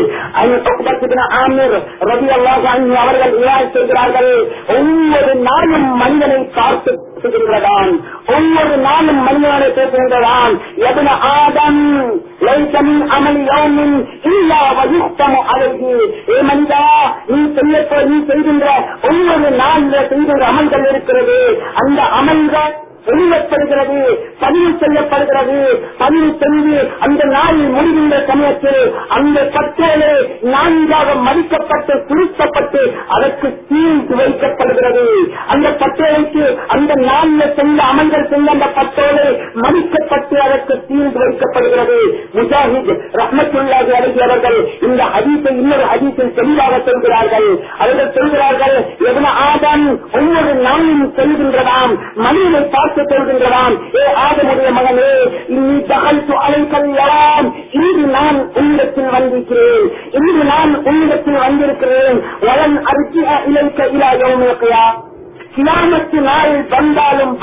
ஆமீர் ரவி அல்லாஹ் அவர்கள் விழாய் செய்கிறார்கள் ஒவ்வொரு நாளும் மனிதனை பார்த்து பேசுகின்றதான் ஒவ்வொரு நாளும் மனிதனை பேசுகின்றதான் எதன ஆதம் லைசம் அமல் யோமின் இல்லா வயுக்தமு அழகு ஏ மனிதா நீ செய்ய நீ செய்கின்ற ஒவ்வொரு நாளில் செய்கின்ற அமல்கள் இருக்கிறது அந்த அமல்கள் எழுதப்படுகிறது பதிவு செய்யப்படுகிறது பதிவு செய்து அந்த நாளில் முடிகின்ற சமயத்தில் அந்த பட்டேலே நான்காக மதிக்கப்பட்டு சுருக்கப்பட்டு அதற்கு சீல் வைக்கப்படுகிறது அந்த பட்டேலுக்கு அந்த நாளில் சென்ற அமல்கள் சென்ற அந்த பட்டோலை மதிக்கப்பட்டு அதற்கு சீல் வைக்கப்படுகிறது முஜாஹித் ரஹமத்துல்லாஹி அழகி அவர்கள் இந்த ஹதீஸை இன்னொரு ஹதீஸில் தெளிவாக சொல்கிறார்கள் அவர்கள் சொல்கிறார்கள் எவன ஆதம் ஒவ்வொரு நாளும் செல்கின்றதாம் மனிதனை பார்த்து சொல்கின்றதாம் ஏ ஆதமுடைய மகனே நீ தகல் அழைக்கலாம் இன்று நான் உன்னிடத்தில் வந்திருக்கிறேன் இன்று நான் உன்னிடத்தில் வந்திருக்கிறேன் வளன் அரிசியா இலைக்க இலா யோமியா கியாமத்து நாள் வந்தாலும்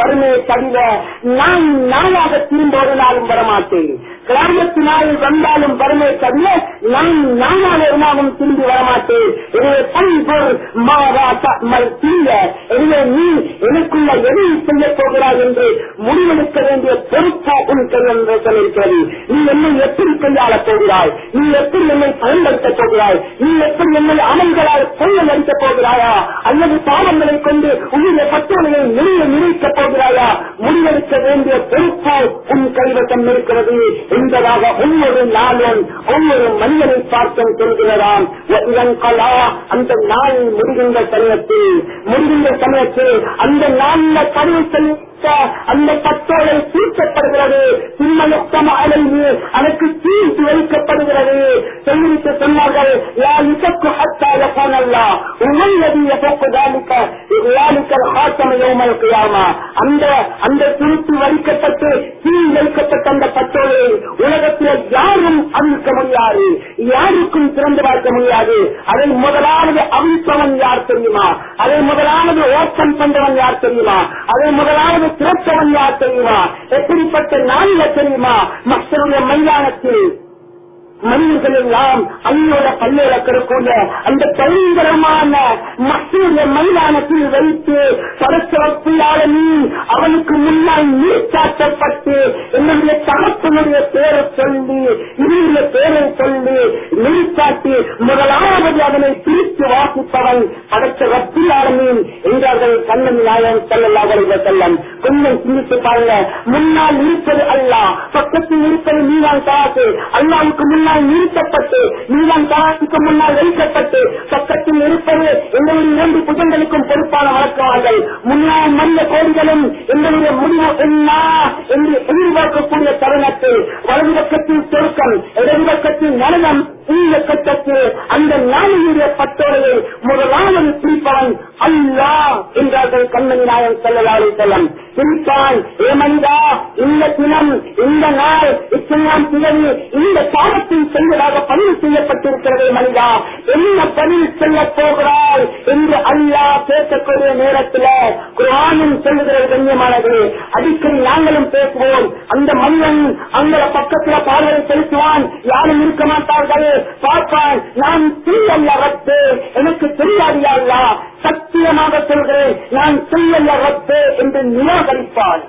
வருமே தவிர நான் நானாக திரும்ப ஒரு நாளும் வரமாட்டேன் கிராமத்து நாளில் வந்தாலும் வருமே தவிர நான் நானாக ஒரு நாளும் திரும்பி வரமாட்டேன் எனவே பண்பொரு மாதா தம்மல் தீய எனவே நீ எனக்குள்ள எதை செய்ய போகிறாய் என்று முடிவெடுக்க வேண்டிய பொறுப்பா உன் கையில் இருக்கிறது நீ என்னை எப்படி கையாளப் போகிறாய் நீ எப்படி என்னை பயன்படுத்தப் போகிறாய் நீ எப்படி என்னை அமல்களால் கொள்ள நடிக்கப் போகிறாயா அல்லது பாவங்களை கொண்டு உன்னுடைய பட்டோலையை நிறைய நிறைக்கப் போகிறாயா முடிவெடுக்க வேண்டிய பொறுப்பு உன் கைவசம் இருக்கிறது என்பதாக ஒவ்வொரு நாளும் ஒவ்வொரு மனிதனை பார்த்தும் சொல்கிறதாம் இதன் கலா அந்த நாள் முடிகின்ற சமயத்தில் முடிகின்ற சமயத்தில் அந்த நாளில் கருவு செலுத்த அந்த பட்டோலை தீர்க்கப்படுகிறது சிம்மயுக்தம் அலைவு அதற்கு தீர்த்து வைக்கப்படுகிறது சொல்லிவிட்டு சொன்னார்கள் யா இசக்கு ஹத்தாய போனல்லா உண்மையது எதற்கு தாலிக்க தாலிக்க ஹாத்தம யோமல் கியாமா அந்த அந்த திருத்தி வைக்கப்பட்டு தீ வைக்கப்பட்ட அந்த பட்டோலை உலகத்தில் யாரும் அவிழ்க்க முடியாது யாருக்கும் திறந்து பார்க்க முடியாது அதை முதலாவது அவிழ்ப்பவன் யார் தெரியுமா அதை முதலாவது ஓட்டம் கொண்டவன் யார் தெரியுமா அதை முதலாவது திறத்தவன் யார் தெரியுமா எப்படிப்பட்ட நாளில தெரியுமா மக்களுடைய மைதானத்தில் மனிதர்கள் எல்லாம் அண்ணோட பள்ளியில கிடக்கூடிய அந்த பயங்கரமான மக்களுடைய மைதானத்தில் வைத்து பரஸ்பரப்பில்லாத நீ அவனுக்கு முன்னால் நீட்டாட்டப்பட்டு என்னுடைய தகப்பனுடைய பேரை சொல்லி என்னுடைய பேரை சொல்லி நீட்டாட்டி முதலாவது அதனை பிரித்து வாசிப்பவன் படைத்த ரப்பிலாளமீன் என்றார்கள் கண்ணன் நாயன் செல்லல்லாத செல்லம் கொஞ்சம் சிந்தித்து பாருங்க முன்னால் இருப்பது அல்ல பக்கத்தில் இருப்பது நீதான் காசு அல்லாவுக்கு முன்னால் நிறுத்தப்பட்டு நீதான் காசுக்கு முன்னால் வைக்கப்பட்டு பக்கத்தில் இருப்பது எங்களுடைய இரண்டு புஜங்களுக்கும் பொறுப்பான வழக்கவார்கள் முன்னால் மல்ல கோடிகளும் எங்களுடைய முடிவு என்ன என்று எதிர்பார்க்கக்கூடிய தருணத்தில் வலது பக்கத்தில் சொருக்கம் இடது பக்கத்தில் நரகம் இந்த கட்டத்தில் அந்த நாளையுடைய பட்டோரையை முதலாவது பிரிப்பவன் அல்லா என்றார்கள் கண்ணன் நாயன் செல்லலாறு செல்லம் பிரிப்பான் ஏ மனிதா இந்த தினம் இந்த நாள் இத்தனாம் திகழ் இந்த பாவத்தில் செல்வதாக பதிவு செய்யப்பட்டிருக்கிறது மனிதா என்ன பதில் செல்ல போகிறாய் என்று அல்லாஹ் பேசக்கூடிய நேரத்தில் குரானும் சொல்லுகிறது கண்ணியமானது அடிக்கடி நாங்களும் பேசுவோம் அந்த மனிதன் அந்த பக்கத்துல பார்வை செலுத்துவான் யாரும் இருக்க மாட்டார்கள் பார்ப்பான் நான் செய்யல்ல ரத்து எனக்கு தெரியாது அல்லா சத்தியமாக சொல்கிறேன் நான் செய்யல்ல ரத்து என்று நிராகரிப்பான்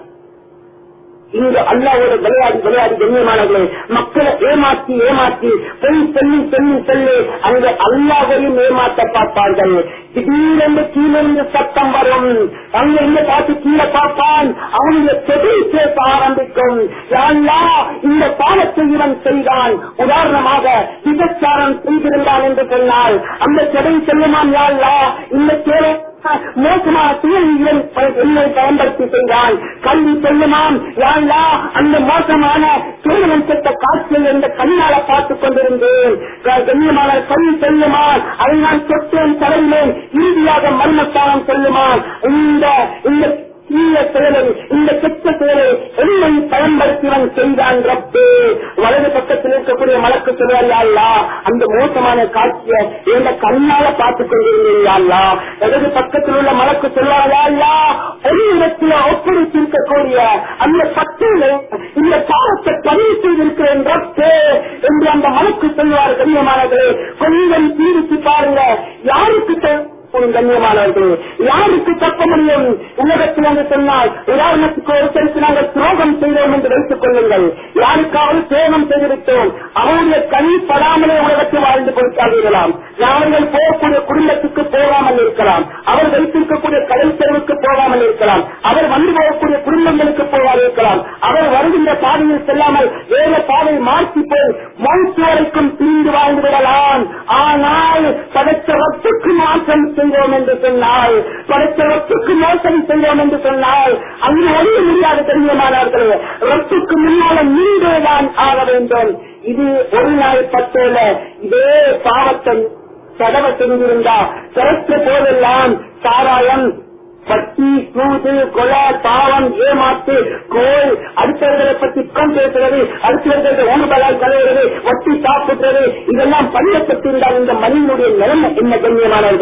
இங்கு அல்லாவோட விளையாடி விளையாடி கண்ணியமானவர்களே மக்களை ஏமாற்றி ஏமாற்றி பொய் சொல்லி சொல்லி சொல்லி அங்கு அல்லாவையும் ஏமாற்ற பார்ப்பார்கள் திடீரென்று கீழிருந்து சத்தம் வரும் அங்க இங்க பார்த்து கீழே பார்ப்பான் அவனுடைய செடி பேச ஆரம்பிக்கும் யாழ்லா இந்த பாவத்தை இவன் செய்தான் உதாரணமாக விபச்சாரம் செய்திருந்தான் என்று சொன்னால் அந்த செடை செல்லுமான் யாழ்லா இந்த சேவை மோசமான தூய்மைகளை என்னை பயன்படுத்தி செய்தான் கல்வி செல்லுமாம் யாழ்லா அந்த மோசமான திருமணம் செத்த காட்சியில் இருந்த கண்ணால பார்த்துக் கொண்டிருந்தேன் கண்ணியமான கல்வி செல்லுமான் அதை நான் சொத்தேன் தலையிலேன் இறுதியாக மர்மஸ்தானம் செல்லுமான் இந்த இந்த தீய செயலை இந்த கெட்ட செயலை என்னை பயன்படுத்திவன் செய்தான் ரப்பு வலது பக்கத்தில் இருக்கக்கூடிய மலக்கு சொல்லுவார்களா அந்த மோசமான காட்சியை இந்த கண்ணால பார்த்துக் கொண்டிருந்தீங்களா இடது பக்கத்தில் உள்ள மலக்கு சொல்லுவார்களா ஒரு இடத்துல ஒப்படைத்திருக்கக்கூடிய அந்த சக்தியில இந்த பாவத்தை பதிவு செய்திருக்கிறேன் ரப்பு என்று அந்த மலக்கு சொல்லுவார் கண்ணியமானது கொஞ்சம் தீர்த்து பாருங்க யாருக்கு தெ- கண்ணியமானவர்கள் யாருக்கு தப்ப முடியும் உலகத்தில் என்று சொன்னால் உதாரணத்துக்கு ஒருத்தருக்கு நாங்கள் துரோகம் செய்தோம் என்று வைத்துக் கொள்ளுங்கள் யாருக்காவது துரோகம் செய்திருக்கிறோம் அவருடைய கண் படாமலே உலகத்தில் வாழ்ந்து கொடுக்காதீர்களாம் அவர்கள் போகக்கூடிய குடும்பத்துக்கு போகாமல் இருக்கலாம் அவர் வைத்திருக்கக்கூடிய கடல் தெருவுக்கு போகாமல் இருக்கலாம் அவர் வந்து போகக்கூடிய குடும்பங்களுக்கு போகாமல் இருக்கலாம் அவர் வருகின்ற பாதையில் செல்லாமல் வேற பாதை மாற்றி போய் மௌத்து வரைக்கும் பிரிந்து வாழ்ந்து விடலாம் ஆனால் படைத்த ரத்துக்கு மாற்றம் செய்தோம் என்று சொன்னால் படைத்த ரத்துக்கு மோசம் செய்தோம் என்று சொன்னால் அங்கு ஒழிய முடியாது தெரியுமானார்களே ரத்துக்கு முன்னால நீண்டேதான் ஆக வேண்டும் இது ஒரு நாள் பத்தோல இதே பாவத்தை சடவ செஞ்சிருந்தா சிறப்பு போதெல்லாம் சாராயம் பட்டி கூது கொலை பாவம் ஏமாத்து கோல் அடுத்தவர்களை பற்றி கம் பேசுறது அடுத்தவர்களை ஊடுபலால் கலைகிறது வட்டி சாப்பிடுறது இதெல்லாம் பண்ணப்பட்டிருந்தால் இந்த மனிதனுடைய நிலைமை என்ன கண்ணியமானவர்களே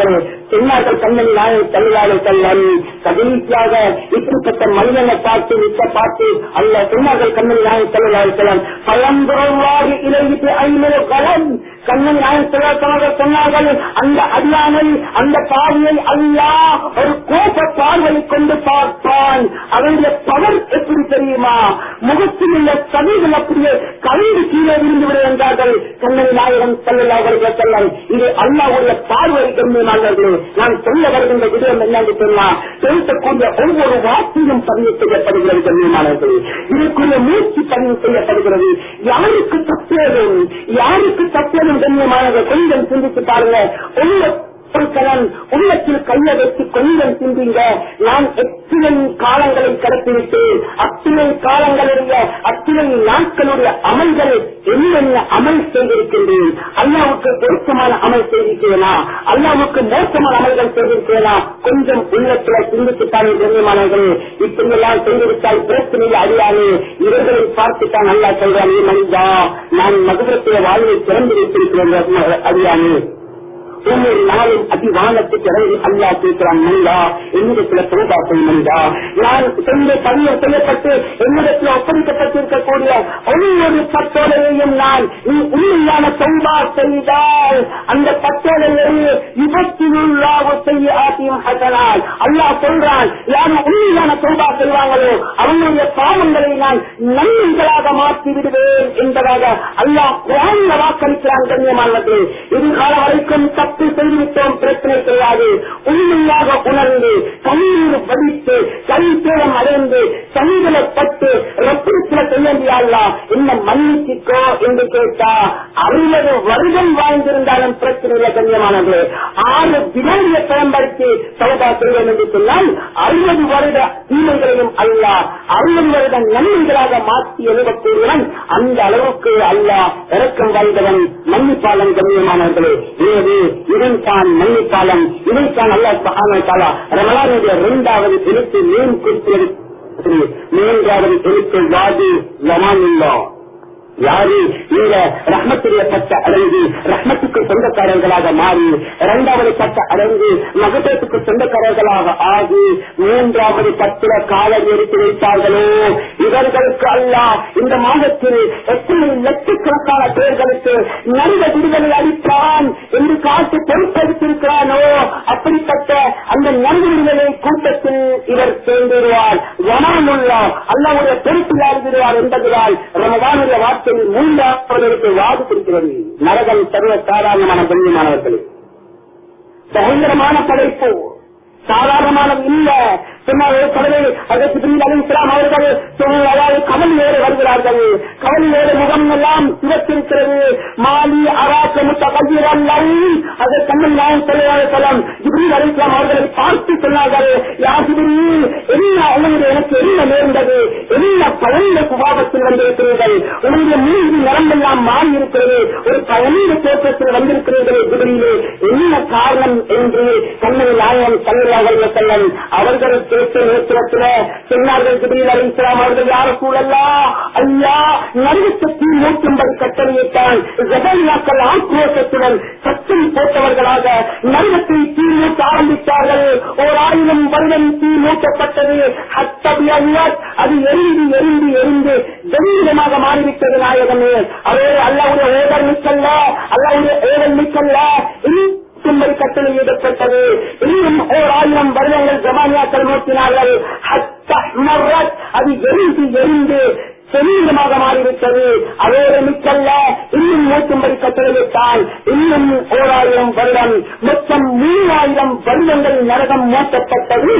சொன்னார்கள் கண்ணன் நாயன் தள்ளாத செல்லம் கடைசியாக இப்படிப்பட்ட மனிதனை பார்த்து நிற்க பார்த்து அல்ல சொன்னார்கள் கண்ணன் நாயன் தள்ளாத செல்லம் பழம்புறவாக இலைவிட்டு ஐநூறு கலன் கண்ணன் நாயன் செல்வத்தமாக சொன்னார்கள் அந்த அடியானை அந்த பாவியை அல்லா ஒரு கோப பார்வையை கொண்டு பார்ப்பான் அவனுடைய பவர் எப்படி தெரியுமா முகத்தில் உள்ள சதைகள் அப்படியே கலைந்து கீழே விழுந்து விட என்றார்கள் கண்ணன் நாயகன் செல்லலாக செல்லம் இது அல்லாவுடைய பார்வை கண்ணியமானவர்களே நான் சொல்ல வருகின்ற விடயம் என்னன்னு சொன்னா பேசக்கூடிய ஒவ்வொரு வார்த்தையும் பதிவு செய்யப்படுகிறது கண்ணியமானவர்களே இதற்குரிய மூச்சு பதிவு செய்யப்படுகிறது யாருக்கு தப்பேதும் யாருக்கு தப்பேதும் கண்ணியமானவர்கள் கொஞ்சம் சிந்தித்து பாருங்க ஒவ்வொரு பொருட்களன் உள்ளத்தில் கையை வைத்து கொஞ்சம் சிந்திங்க நான் எத்தனை காலங்களை கடத்திவிட்டேன் அத்தனை காலங்களுடைய அத்தனை நாட்களுடைய அமல்கள் என்னென்ன அமல் செய்திருக்கின்றேன் அல்லாவுக்கு பொருத்தமான அமல் செய்திருக்கிறேனா அல்லாவுக்கு மோசமான அமல்கள் செய்திருக்கிறேனா கொஞ்சம் உள்ளத்துல சிந்தித்துத்தான் கண்ணியமானவர்களே இப்படி எல்லாம் செய்திருந்தால் பிரச்சனை அறியாமே இவர்களை பார்த்துத்தான் நல்லா சொல்றானே மனிதா நான் மதுரத்திய வாழ்வை திறந்து வைத்திருக்கிறேன் அறியாமே ஒவ்வொரு நாளும் அதிவானத்துக்கு இறங்கி அல்லா கேட்கிறான் மனிதா என்னிடத்துல தோபாசை மனிதா நான் செய்த பதிவு செய்யப்பட்டு என்னிடத்தில் ஒப்படைக்கப்பட்டிருக்கக்கூடிய ஒவ்வொரு பட்டோலையையும் நான் நீ உண்மையான தௌபா செய்தால் அந்த பட்டோலையை விபத்தினுள்ளாக செய்ய ஆட்டியும் ஹசனால் அல்லாஹ் சொல்றான் யாரும் உண்மையான தௌபா செய்வாங்களோ அவங்களுடைய பாவங்களை நான் நன்மைகளாக மாற்றி விடுவேன் என்பதாக அல்லாஹ் குரான்ல வாக்களிக்கிறான் கண்ணியமானது எதிர்கால வரைக்கும் தப்பு செய்துவிட்டோம் பிரச்சனை கிடையாது உண்மையாக உணர்ந்து கண்ணீர் வடித்து கைத்தேலம் அடைந்து சங்கடப்பட்டு ரப்பிடத்தில் செய்யண்டியாளா என்ன மன்னிச்சுக்கோ என்று கேட்டா அறுபது வருடம் வாழ்ந்திருந்தாலும் பிரச்சனை இல்லை கண்ணியமானது ஆறு வினாடியை பயன்படுத்தி சௌதா செய்வோம் என்று சொன்னால் அறுபது வருட தீமைகளையும் அல்ல அறுபது வருட நன்மைகளாக மாற்றி எழுதக்கூடியவன் அந்த அளவுக்கு அல்ல இறக்கம் வாழ்ந்தவன் மன்னிப்பாளன் கண்ணியமானவர்களே எனவே இதன் தான் மன்னிப்பாளன் இதைத்தான் அல்ல காலா ரமலானுடைய இரண்டாவது எழுத்து மேன் குறிப்பியது மூன்றாவது எழுத்து வாதி லமானில்லா யாரு இந்த ரஹ்மத்துடைய பட்ட அடைந்து ரஹ்மத்துக்கு சொந்தக்காரர்களாக மாறி இரண்டாவது பட்ட அடைந்து மகதத்துக்கு சொந்தக்காரர்களாக ஆகி மூன்றாவது பத்திர காலம் எடுத்து வைத்தார்களோ இவர்களுக்கு அல்ல இந்த மாதத்தில் எத்தனை லட்சக்கணக்கான பேர்களுக்கு நல்ல விடுதலை அளித்தான் என்று காட்டு பொறுப்பெடுத்திருக்கிறானோ அப்படிப்பட்ட அந்த நல்ல விடுதலை கூட்டத்தில் இவர் சேர்ந்துருவார் வனாமுல்லா அல்லாவுடைய பொறுப்பில் அறிவிடுவார் என்பதால் ரமதானுடைய வார்த்தை மூன்றாவதற்கு வாது கொடுக்கிறது நரகம் சர்வ சாதாரணமான கண்ணியமானவர்களே பயங்கரமான படைப்பு சாதாரணமானது இல்ல சொன்னால் ஒரு கடலை அதற்கு பின் அலிஸ்லாம் அவர்கள் அதாவது கவலையோடு வருகிறார்கள் கவலையோடு முகம் எல்லாம் சிவத்திருக்கிறது மாலி அராக்க முத்த கல்வியெல்லாம் அதை கண்ணன் நான் சொல்லுவாங்க சொல்லம் ஜிப்ரீல் அலிஸ்லாம் அவர்களை பார்த்து சொன்னார்கள் யார் ஜிப்ரீல் என்ன உங்களுடைய எனக்கு என்ன நேர்ந்தது என்ன பழந்த சுபாவத்தில் வந்திருக்கிறீர்கள் உங்களுடைய மூன்று நரம்பெல்லாம் மாறி இருக்கிறது ஒரு பயந்த தோற்றத்தில் வந்திருக்கிறீர்கள் ஜிப்ரீலே என்ன காரணம் என்று கண்ணன் நாயகம் சல்லாஹ் செல்லம் அவர்கள் பேச நேத்திரத்தில் சொன்னார்கள் ஜிப்ரீல் அலிஸ்லாம் அவர்கள் யார சூழல்லா ஐயா நரகத்தை மூட்டும்படி கட்டளையிட்டான் ஜகன்யாக்கள் ஆக்ரோஷத்துடன் சத்தம் போட்டவர்களாக நரகத்தை தீ மூட்ட ஆரம்பித்தார்கள் ஓர் ஆயிரம் வருடம் தீ மூட்டப்பட்டது அத்தகைய அது எரிந்து எரிந்து எரிந்து வெள்ளமாக மாறிவிட்டது நாயகமே அதே அல்லாவுடைய ஏதல் மிக்கல்ல அல்லாவுடைய ஏதல் மிக்கல்ல சும்மரி கட்டளை ஈடுபட்டது இன்னும் ஓர் ஆயிரம் வருடங்கள் ஜமானியாக்கள் நோக்கினார்கள் அது எரிந்து எரிந்து செல்லமாக மாறிவிட்டது அதோடு மிக்கல்ல இன்னும் நூற்றும்படி கட்டளையிட்டால் இன்னும் ஓராயிரம் வருடம் மொத்தம் மூவாயிரம் வருடங்கள் நரகம் மோட்டப்பட்டது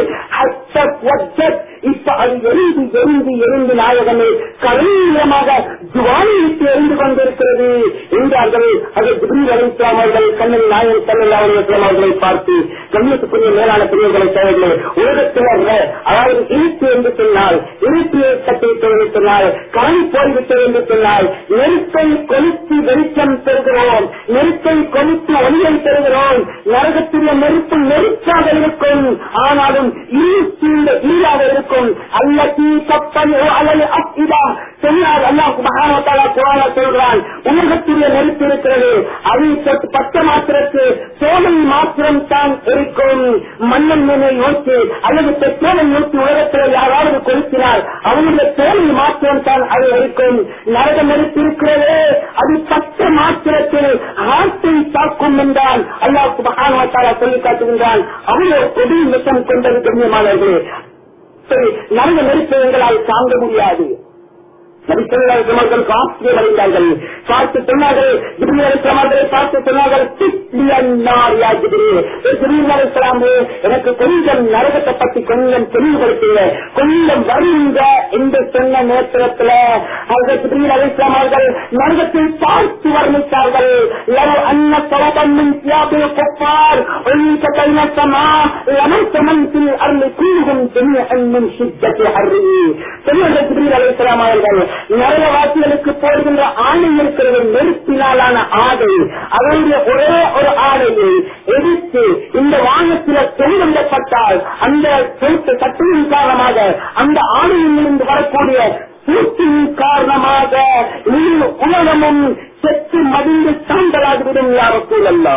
இப்ப அது எரிந்து எரிந்து எரிந்து நாயகமே கலைஞமாக துவானிட்டு எரிந்து கொண்டிருக்கிறது என்றார்கள் அது ஜிப்ரீல் அலிஸ்லாம் அவர்கள் கண்ணன் நாயகன் சல்லா அலிஸ்லாம் அவர்களை பார்த்து கண்ணியத்துக்குரிய மேலான பிரிவுகளை தேவையில்லை உலகத்தில் அதாவது இருட்டு என்று சொன்னால் இருட்டு ஏற்பட்டு என்று சொன்னால் கரை போய்விட்டது என்று சொன்னால் நெருப்பை கொளுத்து வெளிச்சம் பெறுகிறோம் நெருப்பை கொளுத்து ஒளியை பெறுகிறோம் நரகத்திலே நெருப்பு நெருப்பாக இருக்கும் ஆனாலும் இருட்டு இல்லாத இருக்கும் இருக்கும் அல்லத்தி கப்பல் அல்லது அப்பிதா சொன்னால் அல்லாஹ் மகானத்தாலா குரான சொல்றான் உலகத்துடைய நெருப்பு இருக்கிறது அதை தொட்டு பச்சை மாத்திரத்து சோலை மாத்திரம் தான் இருக்கும் மண்ணன் மேலே நோக்கி அல்லது பெட்ரோலை நோக்கி உலகத்தில் யாராவது கொடுக்கிறார் அவனுடைய தோலை மாத்திரம் தான் அது இருக்கும் நரக நெருப்பு இருக்கிறது அது பச்சை மாத்திரத்தில் ஆட்டை தாக்கும் என்றால் அல்லாஹ் மகானத்தாலா சொல்லி காட்டுகின்றான் அவனுடைய கொடி மிஷம் கொண்டது கண்ணியமானவர்களே சரி நரக நெருப்பை எங்களால் தாங்க முடியாது நபிசல்லார்கள் ஆசிரியர் அடைந்தார்கள் பார்த்து சொன்னார்கள் ஜிபிரிகளை பார்த்து சொன்னார்கள் எனக்கு கொஞ்சம் நரகத்தை பற்றி கொஞ்சம் தெளிவுபடுத்துங்க கொஞ்சம் வருங்க என்று சொன்ன நேரத்தில் அவர்கள் ஜிபிரில் அலிஸ்லாம் அவர்கள் நரகத்தை பார்த்து வர்ணித்தார்கள் அன்ன சவபன்னும் தியாபே கொப்பார் ஒழித்த கைநத்தமா லமத்தமன்பில் அருள் கூறுகும் தெரிய அன்னும் சித்தத்தை அருள் சொன்னார்கள் ஜிபிரில் அலிஸ்லாம் அவர்கள் நரகவாசிகளுக்கு போடுகின்ற ஆணை இருக்கிறது நெருப்பினாலான ஆடை அவருடைய ஒரே ஒரு ஆடையை எடுத்து இந்த வானத்தில தொழிலிடப்பட்டால் அந்த சட்டியின் காரணமாக அந்த ஆடையில் இருந்து வரக்கூடிய சூட்டின் காரணமாக முழு உலகமும் செத்து மடிந்து சாந்தலாகிவிடும் யாருக்கும் அல்ல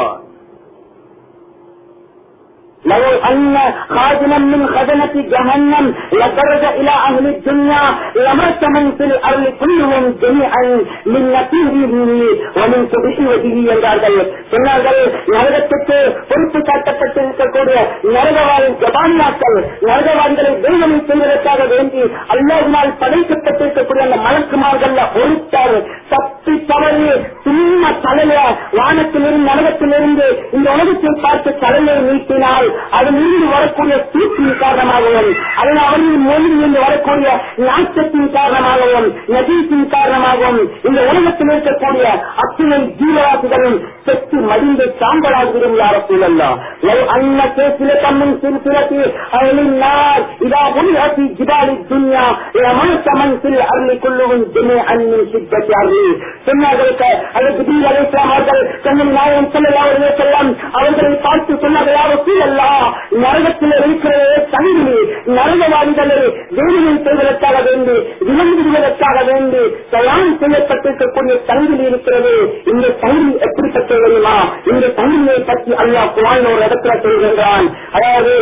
لو أن خادما من خزنة جهنم لدرج إلى أهل الدنيا لمات من في الأرض كلهم جميعا من نتيجه ومن سبحه وجهه என்றார்கள் சொன்னார்கள் நரகத்துக்கு பொறுப்பு காட்டப்பட்டிருக்கக்கூடிய நரகவாரின் ஜபானியாக்கள் நரகவான்களை வேதனை செய்வதற்காக வேண்டி அல்லாவினால் படைக்கப்பட்டிருக்கக்கூடிய அந்த மலக்குமார்கள் ஒருத்தர் தப்பி தவறி சும்மா தலைய வானத்திலிருந்து நரகத்திலிருந்து இந்த உலகத்தை பார்த்து தலையை நீட்டினால் அதிலிருந்து வரக்கூடிய சூட்டின் காரணமாகவும் அதில் அவரின் மொழியிலிருந்து வரக்கூடிய நாட்டத்தின் காரணமாகவும் நதீசின் காரணமாகவும் இந்த உலகத்தில் இருக்கக்கூடிய அத்தனை ஜீவராசிகளும் செத்து மடிந்து சாம்பலாகிவிடும் யாரத்தில் அல்ல அன்ன சில தம்மின் சிறுசிலத்தி அவளின் நார் இதா உலகத்தி ஜிபாலி துன்யா மனசமன் சில் அருளி கொள்ளுவும் ஜெமே அன்னின் சித்தத்தை அருளி சொன்னார்களுக்கு அதற்கு தீ அழைக்கலாம் அவர்கள் தங்கள் நாயகம் செல்லலாம் செல்லம் அவர்களை பார்த்து சொன்னார்கள் யாரும் அல்ல நரகத்தில் இருக்கிறதே தங்கிலி நரகவாதிகளை வேலையை செய்வதற்காக வேண்டி விளங்குவதற்காக வேண்டி தயார் செய்யப்பட்டிருக்கக்கூடிய தங்கிலி இருக்கிறது இந்த தங்கிலி எப்படிப்பட்ட தெரியுமா இந்த தங்கிலியை பற்றி அல்லா குரான் ஒரு இடத்துல சொல்கின்றான் அதாவது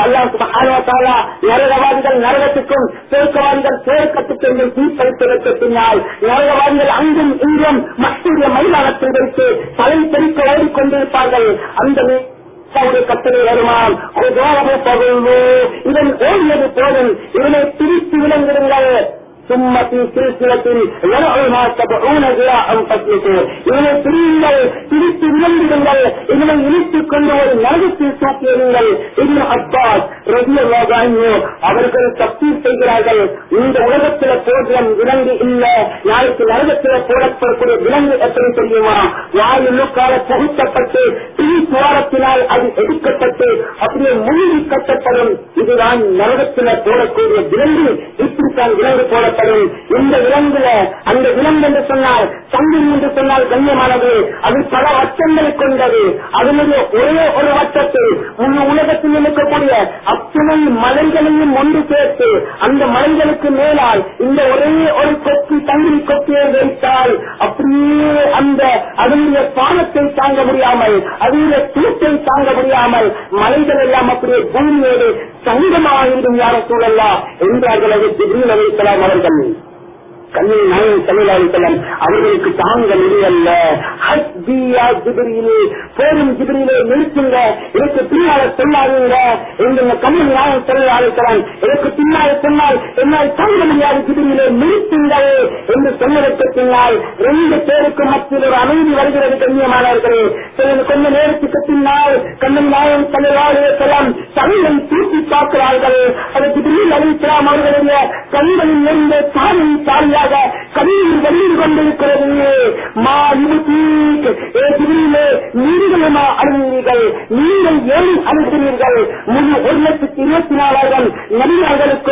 அல்லா நரகவாதிகள் நரகத்துக்கும் சேர்க்கவாதிகள் சேர்க்கத்துக்கு என்று தீர்ப்பளித்ததற்கு பின்னால் நரகவாதிகள் அங்கும் இங்கும் மற்றொரு மைதானத்தில் வைத்து தலை தெறிக்க ஓடிக்கொண்டிருப்பார்கள் அந்த அவருடைய கட்டளை வருமான் பகுந்து இதன் ஓடியது போதும் இதனை பிரித்து விளங்குங்கள் ثم في سلسلة يرعها سبعون ذراعا فاسلكوا இதனை பிரியுங்கள் பிரித்து விளங்குங்கள் இதனை இழுத்துக் கொண்டு ஒரு நரகத்தில் தூக்கியுங்கள் இன்னு அப்பாஸ் ரவியோ அவர்கள் தப்பி செய்கிறார்கள் இந்த உலகத்தில போதியம் விலங்கு இல்ல நாளைக்கு நரகத்தில போடப்படக்கூடிய விலங்கு எப்படி தெரியுமா வாயுக்கால புகுத்தப்பட்டு பிரி துவாரத்தினால் அது எடுக்கப்பட்டு அப்படியே மூழ்கி கட்டப்படும் இதுதான் நரகத்தில போடக்கூடிய விலங்கு இப்படித்தான் விலங்கு போடப்படும் இந்த விலங்குல அந்த விலங்கு என்று சொன்னால் சங்கிலி என்று சொன்னால் கண்ணியமானது அது பல வட்டங்களை கொண்டது அதனுடைய ஒரே ஒரு வட்டத்தில் முழு உலகத்தில் இருக்கக்கூடிய அத்தனை மலைகளையும் ஒன்று சேர்த்து அந்த மலைகளுக்கு மேலால் இந்த ஒரே ஒரு கொத்தி தங்கிலி கொத்தியை வைத்தால் அப்படியே அந்த அதனுடைய பானத்தை தாங்க முடியாமல் அதனுடைய தூட்டை தாங்க முடியாமல் மலைகள் எல்லாம் அப்படியே பூமியோடு சங்கமாகிடும் யார சூழல்லா என்றார்கள் அது திடீர் அழைக்கலாம் அவர்கள் கண்ணின் நாயன் தமிழாளித்தலம் அவர்களுக்கு தாங்க முடியல ஹஸ்பியா ஜிபிரியிலே போரும் ஜிபிரியிலே நிறுத்துங்க எனக்கு பின்னால சொல்லாதீங்க எங்க கண்ணின் நாயன் தமிழாளித்தலம் எனக்கு பின்னால சொன்னால் என்னால் தாங்க முடியாது ஜிபிரியிலே நிறுத்துங்கள் என்று சொன்னதற்கு பின்னால் ரெண்டு பேருக்கு மத்தியில் ஒரு அமைதி வருகிறது கண்ணியமானவர்களே சிலர் கொஞ்ச நேரத்துக்கு பின்னால் கண்ணின் நாயன் தமிழாளித்தலம் தமிழை தூக்கி பார்க்கிறார்கள் அது ஜிபிரியில் அளிக்கலாம் அவர்களுடைய கண்களில் இருந்து தானி தாரியாக கண்ணீர் வெளியில் கொண்டிருக்கிறது மா இதுலே நீங்களுமா அழுகிறீர்கள் நீங்கள் ஏன் அழுகிறீர்கள் முழு ஒரு லட்சத்தி இருபத்தி நாலாயிரம் நடிகர்களுக்கும்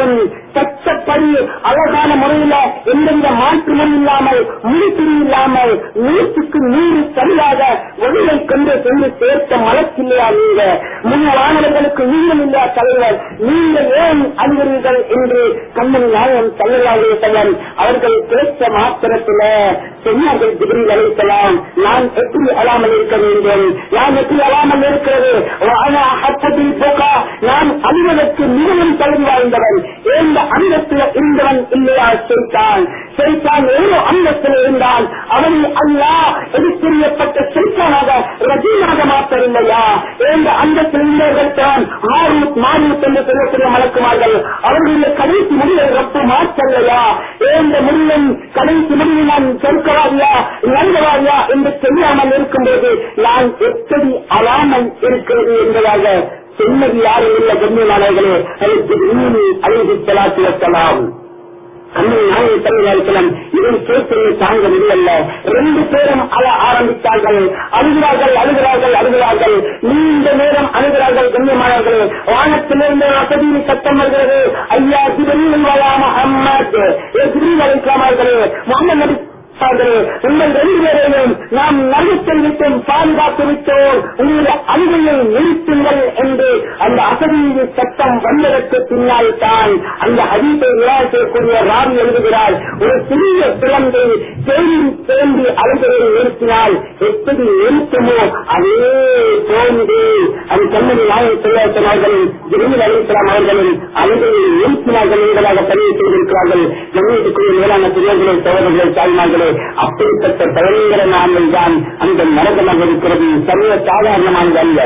சட்டப்படி அழகான முறையில எந்தெந்த மாற்றமும் இல்லாமல் முடிப்பிரி இல்லாமல் நூற்றுக்கு நூறு சரியாக ஒளியை கொண்டு சென்று சேர்த்த மலச்சில்லையா நீங்க முன்னாளர்களுக்கு நீங்கள் இல்லா தலைவர் நீங்கள் ஏன் அழுகிறீர்கள் என்று கண்ணன் நாயகம் தள்ளலாக செல்லம் அவர்கள் கேட்ட மாத்திரத்தில் சொன்னார்கள் திகிரி அழைக்கலாம் நான் எப்படி அழாமல் இருக்க வேண்டும் நான் எப்படி அழாமல் இருக்கிறது அப்பதில் போக்கா நான் அழுவதற்கு மிகவும் தகுதி வாய்ந்தவன் எந்த அந்தத்தில் இருந்தவன் இல்லையா செய்தான் செய்தான் ஏதோ அந்தத்தில் இருந்தான் அவனை அல்லா எதிர்த்தெறியப்பட்ட செய்தானாக ரஜீனாக மாற்றவில்லையா எந்த அந்தத்தில் இருந்தவர்கள் தான் மாரூத் மாரூத் என்று சொல்லக்கூடிய மலக்குமார்கள் அவர்களுடைய கடைசி முடிவை ரப்பு மாற்றல்லையா எந்த முடிவும் கடைசி முடிவை நான் சொற்கவாரியா நல்கவாரியா என்று தெரியாமல் இருக்கும்போது நான் எப்படி அழாமல் இருக்கிறது என்பதாக சொன்னது யாரும் இல்ல கண்ணியமானவர்களே அதற்கு அழைத்து செலாத்தி வைக்கலாம் அண்ணன் நாயகம் தலைவர்களும் இதை கேட்பதை தாங்க முடியல ரெண்டு பேரும் அழ ஆரம்பித்தார்கள் அழுகிறார்கள் அழுகிறார்கள் அழுகிறார்கள் நீண்ட நேரம் அழுகிறார்கள் கண்ணியமானவர்களே வானத்திலிருந்து வசதியில் சத்தம் வருகிறது ஐயா ஜிபிரில் வலா முகம்மது ஏ ஜிபிரில் அழைக்காமர்களே முகமது நபி சகோதரே, உங்கள் ரெண்டு பேரையும் நாம் நரகத்தை விட்டும் பாதுகாத்து விட்டோம் உங்களுடைய அழுகையை நிறுத்துங்கள் என்று அந்த அசதியின் சட்டம் வந்ததற்கு பின்னால் தான் அந்த ஹதீஸை விளையாட்டக்கூடிய ராவி எழுதுகிறார் ஒரு சிறிய குழந்தை தேடி தேண்டி அழுகையை நிறுத்தினால் எப்படி நிறுத்துமோ அதே போன்று அது கண்ணடி நாயகம் செல்வார்கள் ஜெமீல் அலிஸ்லாம் அவர்களின் அழுகையை நிறுத்தினார்கள் என்பதாக பதிவு செய்திருக்கிறார்கள் ஜமீனுக்குரிய மேலான பெரியவர்களே சகோதரர்களே தாய்மார்களே அப்படிப்பட்ட பயங்கரமானது தான் அந்த நரகமாக இருக்கிறது சர்வ சாதாரணமானது அல்ல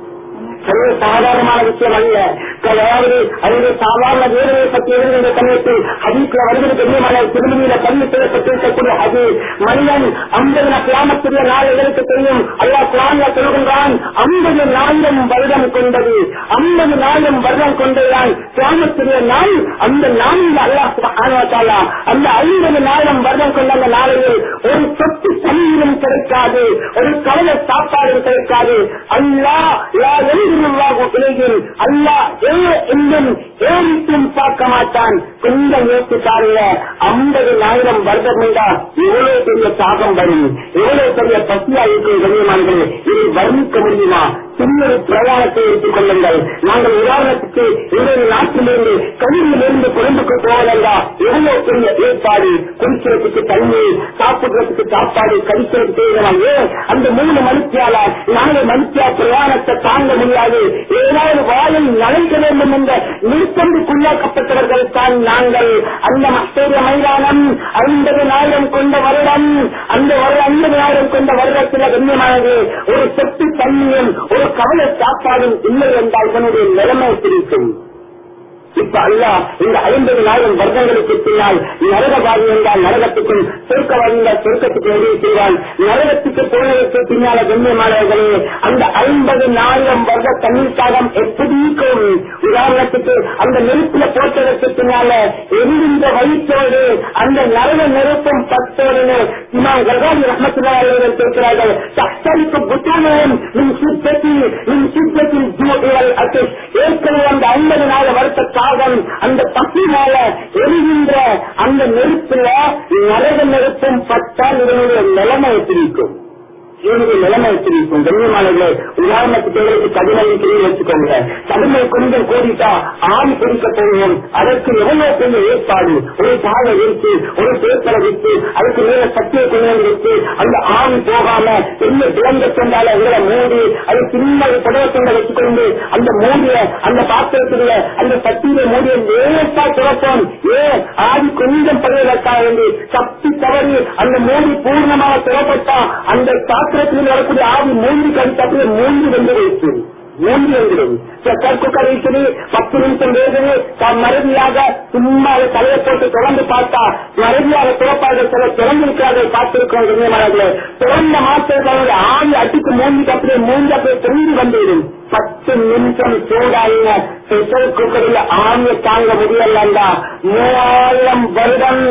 சர்வ சாதாரணமான விஷயம் அல்ல அதாவது அது சாதாரண வேதனை பற்றி எழுதுகின்ற சமயத்தில் ஹதீஸ்ல வருகிற கண்ணியமான திருமணியில பதிவு செய்யப்பட்டிருக்கக்கூடிய அது மனிதன் ஐம்பது கிராமத்துடைய நாள் எதற்கு தெரியும் அல்லா குரான்ல சொல்கின்றான் ஐம்பது நாயிரம் வருடம் கொண்டது ஐம்பது நாயிரம் வருடம் கொண்டதுதான் கிராமத்துடைய நாள் அந்த நாளில் அல்லாஹ் அந்த ஐம்பது நாயிரம் வருடம் கொண்ட அந்த நாளையில் ஒரு சொத்து தண்ணீரும் கிடைக்காது ஒரு கவலை சாப்பாடும் கிடைக்காது அல்லா லா எழுதினுள்ளாகும் இலையில் அல்லா ஏ இன்னும் ஏறிட்டும் பார்க்க மாட்டான் கொஞ்சம் யோசிச்சு பாருங்க ஐம்பது ஆயிரம் வருடம் என்றா எவ்வளவு பெரிய தாகம் வரும் எவ்வளவு பெரிய பசியா இருக்கும் கண்ணியமானது இதை வர்ணிக்க முடியுமா சின்ன ஒரு பிரயாணத்தை எடுத்துக் கொள்ளுங்கள் நாங்கள் உதாரணத்துக்கு எங்கள் நாட்டிலிருந்து கல்வியிலிருந்து கொழும்புக்கு போவதென்றா எவ்வளவு பெரிய ஏற்பாடு குடிக்கிறதுக்கு தண்ணீர் சாப்பிடுறதுக்கு சாப்பாடு கழிக்கிறதுக்கு தேவையான ஏன் அந்த மூணு மணித்தியால நாலு மணித்தியா பிரயாணத்தை தாங்க முடியாது ஏதாவது வாயில் நனைக்க வேண்டும் என்ற நிர்பந்திக்குள்ளாக்கப்பட்டவர்கள் தான் நாங்கள் அந்த மஸ்தேரிய மைதானம் ஐம்பது நாயிரம் கொண்ட வருடம் அந்த வருடம் ஐம்பது நாயிரம் கொண்ட வருடத்தில் கண்ணியமானது ஒரு சொத்து தண்ணியும் ஒரு கவலை சாப்பாடும் இல்லை என்றால் இதனுடைய நிலைமை பிரிக்கும் இப்ப அல்லா இந்த ஐம்பது நாயிரம் வருடங்களுக்கு பின்னால் நரகவாதி என்றால் நரகத்துக்கும் சொர்க்கவாதி என்றால் சொர்க்கத்துக்கு உதவி செய்வான் நரகத்துக்கு போனதற்கு பின்னால கண்ணியமானவர்களே அந்த ஐம்பது நாயிரம் வருட தண்ணீர் சாகம் எப்படிக்கும் உதாரணத்துக்கு அந்த நெருப்புல போட்டதற்கு பின்னால எரிந்த வயிற்றோடு அந்த நரக நெருப்பும் பத்தோடு இமாம் கர்காதி ரஹமத்துல்லாஹர்கள் கேட்கிறார்கள் தத்தரிப்பு புத்தானவும் நின் சுத்தத்தி நின் சுத்தத்தில் ஜூடுகள் அசஸ் ஏற்கனவே அந்த ஐம்பது நாள் வருத்த தாகம் அந்த பசினால எரிகின்ற அந்த நெருப்புல நரக நெருப்பும் பட்டால் இதனுடைய நிலைமை பிரிக்கும் இதனுடைய நிலைமை பிரிக்கும் கண்ணியமானவர்களே உதாரணத்துக்கு எங்களுக்கு கடினம் தெரியும் வச்சுக்கோங்க கடுமை கொஞ்சம் கோடிட்டா ஆணி பிரிக்க போவோம் அதற்கு எவ்வளவு பெரிய ஏற்பாடு ஒரு பாலை வைத்து ஒரு பேப்பரை வைத்து அதுக்கு மேல சக்தியை கொண்டு வந்து வைத்து அந்த ஆணி போகாம பெரிய விலங்க சொன்னால எங்களை மூடி அது சின்ன புடவத்தொண்டை வச்சுக்கொண்டு அந்த மூடிய அந்த பாத்திரத்துடைய அந்த சக்தியை மூடிய லேசா திறப்போம் ஏன் ஆதி கொஞ்சம் பழையதற்காக வேண்டி சக்தி தவறி அந்த மூடி பூர்ணமாக திறப்பட்டா அந்த பாத்திரத்தில் வரக்கூடிய ஆவி மூழ்கி கழித்து அப்படியே மூழ்கி வந்து வைத்து மூழ்கி வந்துடும் குக்கர் வைக்குது பத்து நிமிஷம் வேகுது தான் மறுதியாக சும்மா அதை தலையை போட்டு தொடர்ந்து பார்த்தா மறுதியாக துறப்பார்கள் சில திறந்திருக்கிறார்கள் பார்த்திருக்கோம் கண்ணியமானவர்களே திறந்த மாத்திரத்தில் ஆவி அடித்து மூழ்கி அப்படியே மூழ்கி அப்படியே திரும்பி வந்துவிடும் பத்து நிமிஷம் சூடாயின ஸ்பெஷல் குக்கரில் ஆணியை தாங்க முடியலண்டா மூவாயிரம் வருடம்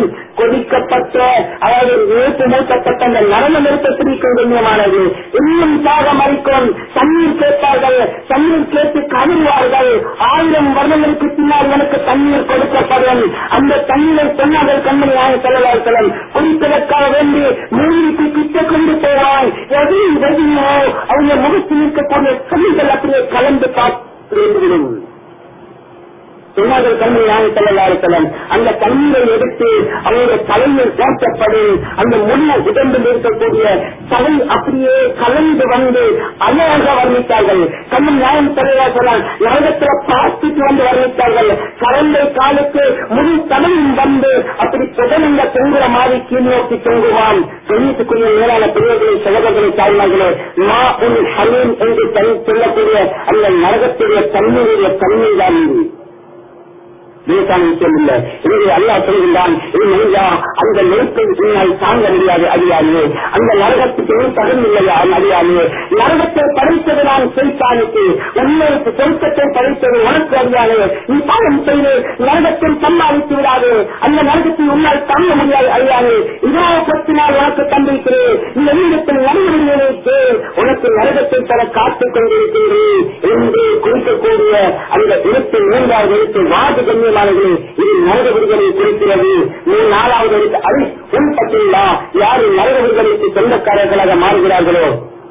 கொதிக்கப்பட்ட அதாவது நேற்று மூட்டப்பட்ட அந்த நரம்பு நிறுத்தத்திற்கும் கண்ணியமானது இன்னும் தாக மறிக்கும் தண்ணீர் கேட்பார்கள் தண்ணீர் கேட்டு கதறுவார்கள் ஆயிரம் வருடங்களுக்கு பின்னால் எனக்கு தண்ணீர் கொடுக்கப்படும் அந்த தண்ணீரை சொன்னார்கள் கண்மணியாக செல்லவார்கள் குடிப்பதற்காக வேண்டி மூலிக்கு கிட்ட கொண்டு போவான் எது எதையோ அவங்க முகத்தில் இருக்கக்கூடிய கல்விகள் அப்படியே கலந்து பார்த்து சொன்னார்கள் கண்மணியாக செல்லவார்கள் அந்த தண்ணீரை எடுத்து அவருடைய தலையில் போட்டப்படும் அந்த முழு உடம்பில் இருக்கக்கூடிய தலை அப்படியே கலந்து வந்து அழகாக வர்ணித்தார்கள் கண்ணன் நியாயம் தலைவா சொன்னார் நரகத்தில் பார்த்துட்டு வந்து வர்ணித்தார்கள் கலந்தை காலுக்கு முழு தலையும் வந்து அப்படி புதனங்க தொங்குற மாதிரி கீழ் நோக்கி தொங்குவான் கண்ணியத்துக்குரிய மேலான பெரியவர்களை சகோதரர்களை தாய்மார்களே மா உன் ஹலீம் என்று தனி சொல்லக்கூடிய அந்த நரகத்துடைய தண்ணீருடைய தண்ணீர் தான் இது லேசான விஷயம் இல்ல எனவே அல்லாஹ் சொல்கின்றான் இது மனிதா அந்த நெருப்பை உன்னால் தாங்க முடியாது அறியாது அந்த நரகத்துக்கு நீ தகுந்தில்லையா அறியாது நரகத்தை படைத்தது நான் செய்தானுக்கு உண்மைக்கு சொருக்கத்தை படைத்தது உனக்கு அறியாது நீ பாவம் செய்து நரகத்தில் சம்பாதித்து விடாது அந்த நரகத்தை உன்னால் தாங்க முடியாது அறியாது இதோ பத்து நாள் உனக்கு தந்திருக்கிறேன் இந்த வீடத்தில் நடைமுறைகளுக்கு உனக்கு நரகத்தை தர காத்துக் கொண்டிருக்கின்றேன் என்று குறிக்கக்கூடிய அந்த இருப்பில் மூன்றாவது எழுத்து வாது கண்ணியமானது இது நரக விடுதலை குறிக்கிறது நீ நாலாவது எழுத்து அது உள்பட்டுள்ளா யாரு நரக விடுதலைக்கு சொந்தக்காரர்களாக மாறுகிறார்களோ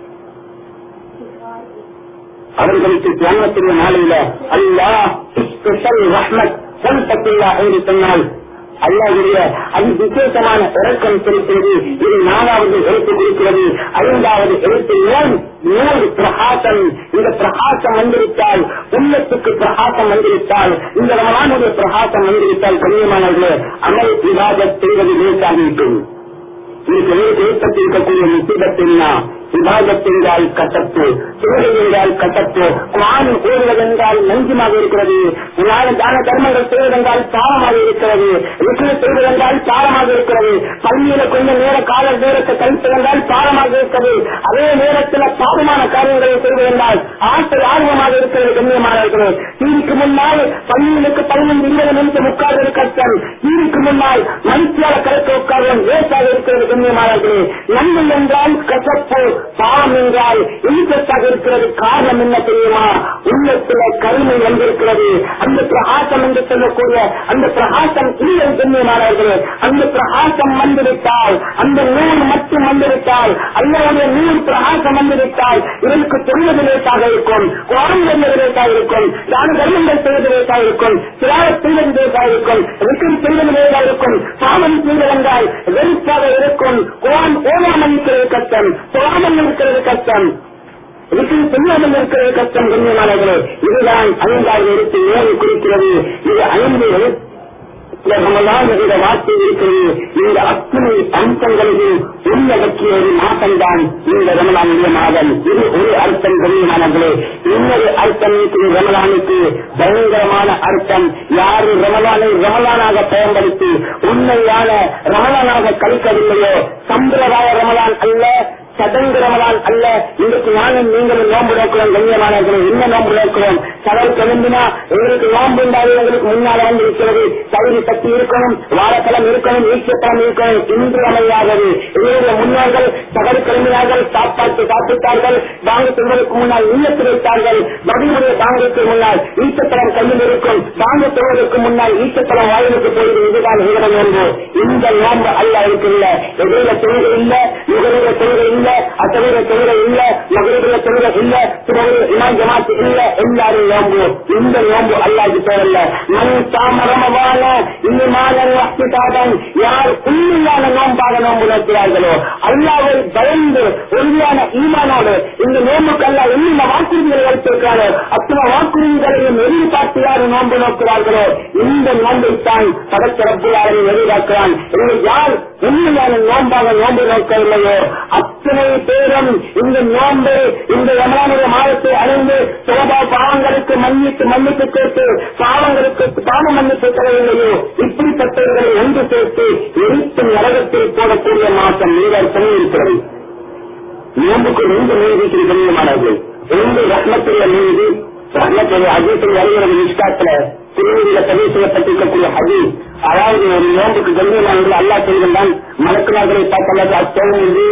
அவர்களுக்கு ஜன்மத்தின் நாளையில அல்லா ஸ்பெஷல் ரஹ்மத் சொல்பட்டுள்ளா என்று சொன்னால் அல்லாவுடைய அது விசேஷமான இறக்கம் செலுத்துவது இது நாலாவது எழுத்து குறிக்கிறது ஐந்தாவது எழுத்து நோய் நோய் பிரகாசம் இந்த பிரகாசம் வந்திருத்தால் உள்ளத்துக்கு பிரகாசம் வந்திருத்தால் இந்த ரமலானுடைய பிரகாசம் வந்திருத்தால் கண்ணியமானவர்களே அமல் விவாதம் செய்வது லேசாகிவிட்டது இதுக்கு ஏற்பட்டு இருக்கக்கூடிய முசிபத்தின்னா விவாதத் என்றால் கட்டப்பு தொழுகை என்றால் கட்டப்பு குரான் ஓடுவதென்றால் நஞ்சுமாக இருக்கிறது நாலு தான தர்மங்கள் செய்வதென்றால் பாவமாக இருக்கிறது விக்ர செய்வதென்றால் பாவமாக இருக்கிறது பள்ளியில கொஞ்சம் நேர கால நேரத்தை கழிப்பதென்றால் பாவமாக இருக்கிறது அதே நேரத்தில் பாவமான காரியங்களை செய்வதென்றால் ஆசை ஆர்வமாக இருக்கிறது கண்ணியமாக இருக்கிறது தீருக்கு முன்னால் பள்ளிகளுக்கு பதினைந்து இருபது நிமிஷம் உட்கார்வது கஷ்டம் தீருக்கு முன்னால் மனுஷியால கருத்து உட்கார்வன் வேஸ்டாக இருக்கிறது கண்ணியமாக இருக்கிறது நன்மை என்றால் கசப்பு பாவம் என்றால் இழுக்கத்தாக இருக்கிறது காரணம் என்ன தெரியுமா உள்ளத்துல கருமை வந்திருக்கிறது அந்த பிரகாசம் என்று சொல்லக்கூடிய அந்த பிரகாசம் இல்லை கண்ணியமானவர்களே அந்த பிரகாசம் வந்துவிட்டால் அந்த நூல் மட்டும் வந்துவிட்டால் அல்லாவுடைய நூல் பிரகாசம் வந்துவிட்டால் இவனுக்கு சொல்வது லேட்டாக இருக்கும் குரான் சொல்வது லேட்டாக இருக்கும் தான தர்மங்கள் செய்வது லேட்டாக இருக்கும் சிலாவத் செய்வது லேட்டாக இருக்கும் ரிக்கன் செய்வது லேட்டாக இருக்கும் பாவம் செய்வதென்றால் வெறுப்பாக இருக்கும் குரான் ஓடாமல் இருக்கிறது கஷ்டம் தொழாமல் இருக்கிறது கஷ்டம் இதுக்கு தெரியாமல் இருக்கிறது கஷ்டம் கண்ணியமானவர்களே இதுதான் ஐந்தாவது எழுத்து ஏழு குறிக்கிறது இது ஐந்து எழுத்து ரமலான் என்ற வார்த்தை இருக்கிறது இந்த அத்தனை அம்சங்களையும் உள்ளடக்கிய ஒரு மாதம்தான் இந்த ரமலானுடைய மாதம் இது ஒரு அர்த்தம் தெரியுமானங்களே இன்னொரு அர்த்தம் இருக்குது ரமலானுக்கு பயங்கரமான அர்த்தம் யாரு ரமலானை ரமலானாக பயன்படுத்தி உண்மையான ரமலானாக கழிக்கவில்லையோ சம்பிரதாய ரமலான் அல்ல சடங்கு ரமலான் அல்ல இன்றைக்கு நானும் நீங்களும் நோன்பு நோக்கிறோம் கண்ணியமானவர்கள் என்ன நோன்பு நோக்கிறோம் கடல் கிளம்பினா எங்களுக்கு நோன்பு இருந்தாலே எங்களுக்கு முன்னால வந்து இருக்கிறது தகுதி சக்தி இருக்கணும் வாழைப்பழம் இருக்கணும் ஈச்சப்பழம் இருக்கணும் இன்று அமையாதது எங்களுடைய முன்னோர்கள் சகல் கிளம்பினார்கள் சாப்பாட்டு சாப்பிட்டார்கள் பாங்கு சொல்வதற்கு முன்னால் நீயத்து வைத்தார்கள் பதிலுடைய பாங்குக்கு முன்னால் ஈச்சப்பழம் கையில் இருக்கும் பாங்கு சொல்வதற்கு முன்னால் ஈச்சப்பழம் வாயிலுக்கு போயிடு இதுதான் உங்களோட நோன்பு இந்த நோன்பு அல்ல இருக்குல்ல எதிரில தொழுகை இல்ல முகருடைய தொழுகை இல்ல அத்தகைய தொழுகை இல்ல மகருடைய தொழுகை இல்ல திருவள்ளுவர் இமாம் ஜமாத்து இல்ல எல்லாரும் நோம்பு இந்த நோம்பு அல்லாது பேரல்ல மண் தாமரமான இன்னுமான வஸ்துக்காரன் யார் உண்மையான நோம்பாக நோம்பு நோக்கிறார்களோ அல்லாவை பயந்து உறுதியான ஈமானோடு இந்த நோம்புக்கு அல்ல என்னென்ன வாக்குறுதிகளை வைத்திருக்கிறாரோ அத்தனை வாக்குறுதிகளையும் எதிர்பார்த்து யார் நோன்பு நோக்கிறார்களோ இந்த நோன்பைத்தான் படச்சிறப்புள்ளாரை எதிர்பார்க்கிறான் எனவே யார் உண்மையான நோம்பாக நோன்பு நோக்கவில்லையோ அத்தனை பேரும் இந்த நோன்பு இந்த ரமலானுடைய மாதத்தை அடைந்து சோபா பாவங்களுக்கு மன்னித்து மன்னித்து கேட்டு பாவங்களுக்கு பாவ மன்னிப்பு தரவில்லையோ இப்படிப்பட்டவர்களை ஒன்று சேர்த்து எரித்து நரகத்தில் போடக்கூடிய மாற்றம் நீங்கள் சொல்லியிருக்கிறது நோம்புக்கு ரெண்டு நீதி கண்ணியமானது ரெண்டு ரத்னத்துடைய நீதி ரத்னத்துடைய அஜீத்தில் வருகிறது நிஷ்காத்துல திருமதியில பதிவு செய்யப்பட்டிருக்கக்கூடிய ஹதீஸ் அதாவது ஒரு நோம்புக்கு கண்ணியமானது அல்லா சொல்கின்றான் மலக்குனார்களை பார்த்தல்லது அத்தோடு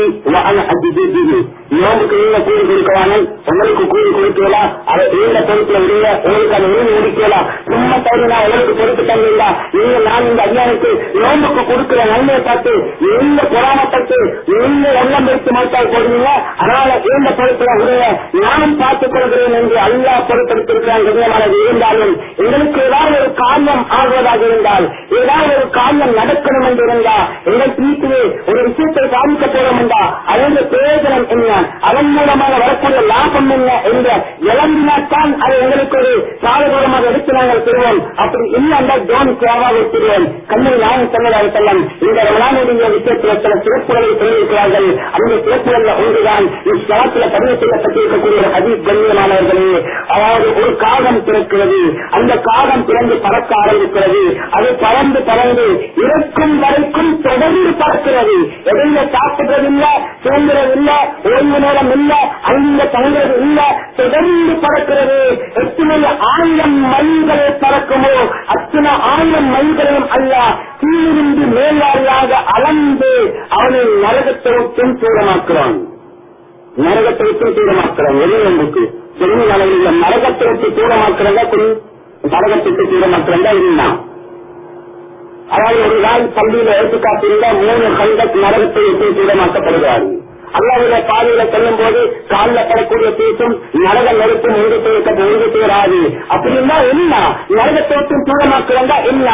நோம்புக்கு நீங்க கூலி கொடுக்கவானு உங்களுக்கு கூலி கொடுக்கலாம் அதை நீங்க பொறுப்புல விடுங்க உங்களுக்கு அதை நீங்க முடிக்கலாம் சும்மா தவிர நான் உங்களுக்கு பொறுப்பு தந்தீங்களா நீங்க நான் இந்த ஐயானுக்கு நோம்புக்கு கொடுக்கிற நன்மையை பார்த்து நீங்க பொறாமப்பட்டு நீங்க எண்ணம் வைத்து மாட்டால் போடுவீங்க அதனால இந்த பொறுப்புல விடுங்க நானும் பார்த்துக் கொள்கிறேன் என்று அல்லா பொறுப்படுத்திருக்கிறான் கண்ணியமானது இருந்தாலும் எங்களுக்கு ஏதாவது ஒரு காரியம் ஆகுவதாக இருந்தால் ஏதாவது ஒரு காரியம் நடக்கணும் என்று இருந்தா எங்கள் வீட்டிலே ஒரு விஷயத்தை சாதிக்க போறோம் என்றா அதனுடைய பிரயோஜனம் என்ன அதன் மூலமாக வரக்கூடிய லாபம் என்ன என்ற இளம்பினால்தான் அது எங்களுக்கு ஒரு சாதகூரமாக எடுத்து நாங்கள் பெறுவோம் அப்படி இல்லை என்றால் ஜோன் சேவாக பெறுவோம் கண்ணை நாயன் செல்லதாக செல்லம் இந்த ரமலானுடைய விஷயத்தில் சில சிறப்புகளை சொல்லியிருக்கிறார்கள் அந்த சிறப்புகள் ஒன்றுதான் இஸ்லாத்தில் பதிவு செய்யப்பட்டிருக்கக்கூடிய ஒரு ஹதீஸ் கண்ணியமானவர்களே அதாவது ஒரு காகம் பிறக்கிறது அந்த காகம் பிறந்து பறக்க ஆரம்பிக்கிறது அது பறந்து பறந்து இறக்கும் வரைக்கும் தொடர்ந்து பறக்கிறது எதையில சாப்பிடுறது இல்ல தூங்குறது இல்ல ஓய்வு நேரம் இல்ல அங்க தங்குறது இல்ல தொடர்ந்து பறக்கிறது எத்தனை ஆயிரம் மைல்களை பறக்குமோ அத்தனை ஆயிரம் மைல்களையும் அல்ல கீழிருந்து மேலாரியாக அளந்து அவனை நரகத்தை விட்டும் தூரமாக்குறான் நரகத்தை விட்டும் தூரமாக்குறான் வெளிநம்புக்கு தெரிஞ்ச அளவில் நரகத்தை விட்டு தூரமாக்குறதா நரகத்துக்கு தூரமாக்குறதா இருந்தான் அதாவது ஒரு நாள் பள்ளியில எடுத்துக்காட்டிருந்த மூணு கண்ட நரகத்தை விட்டு தூரமாக்கப்படுகிறார்கள் அல்லாவுடைய பாதையில செல்லும் போது காலில் படக்கூடிய தீர்த்தும் நரக நெருப்பும் ஒன்று சேர்க்க ஒன்று சேராது அப்படின்னா என்ன நரகத்தோட்டும் தூரமாக்குறதா என்ன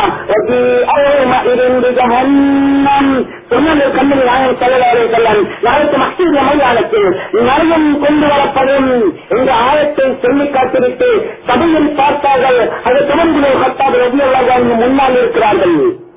இருந்து ஜஹன்னம் சொன்னது கண்ணில் நாயகம் செல்லவாறு செல்லம் நாளைக்கு மக்கள் மையானத்தில் நரகம் கொண்டு வரப்படும் என்ற ஆயத்தை சொல்லி காட்டிவிட்டு சபையில் பார்த்தார்கள் அது தொடர்ந்து ஹத்தாப் ரவி அல்லாஹ் முன்னால் இருக்கிறார்கள்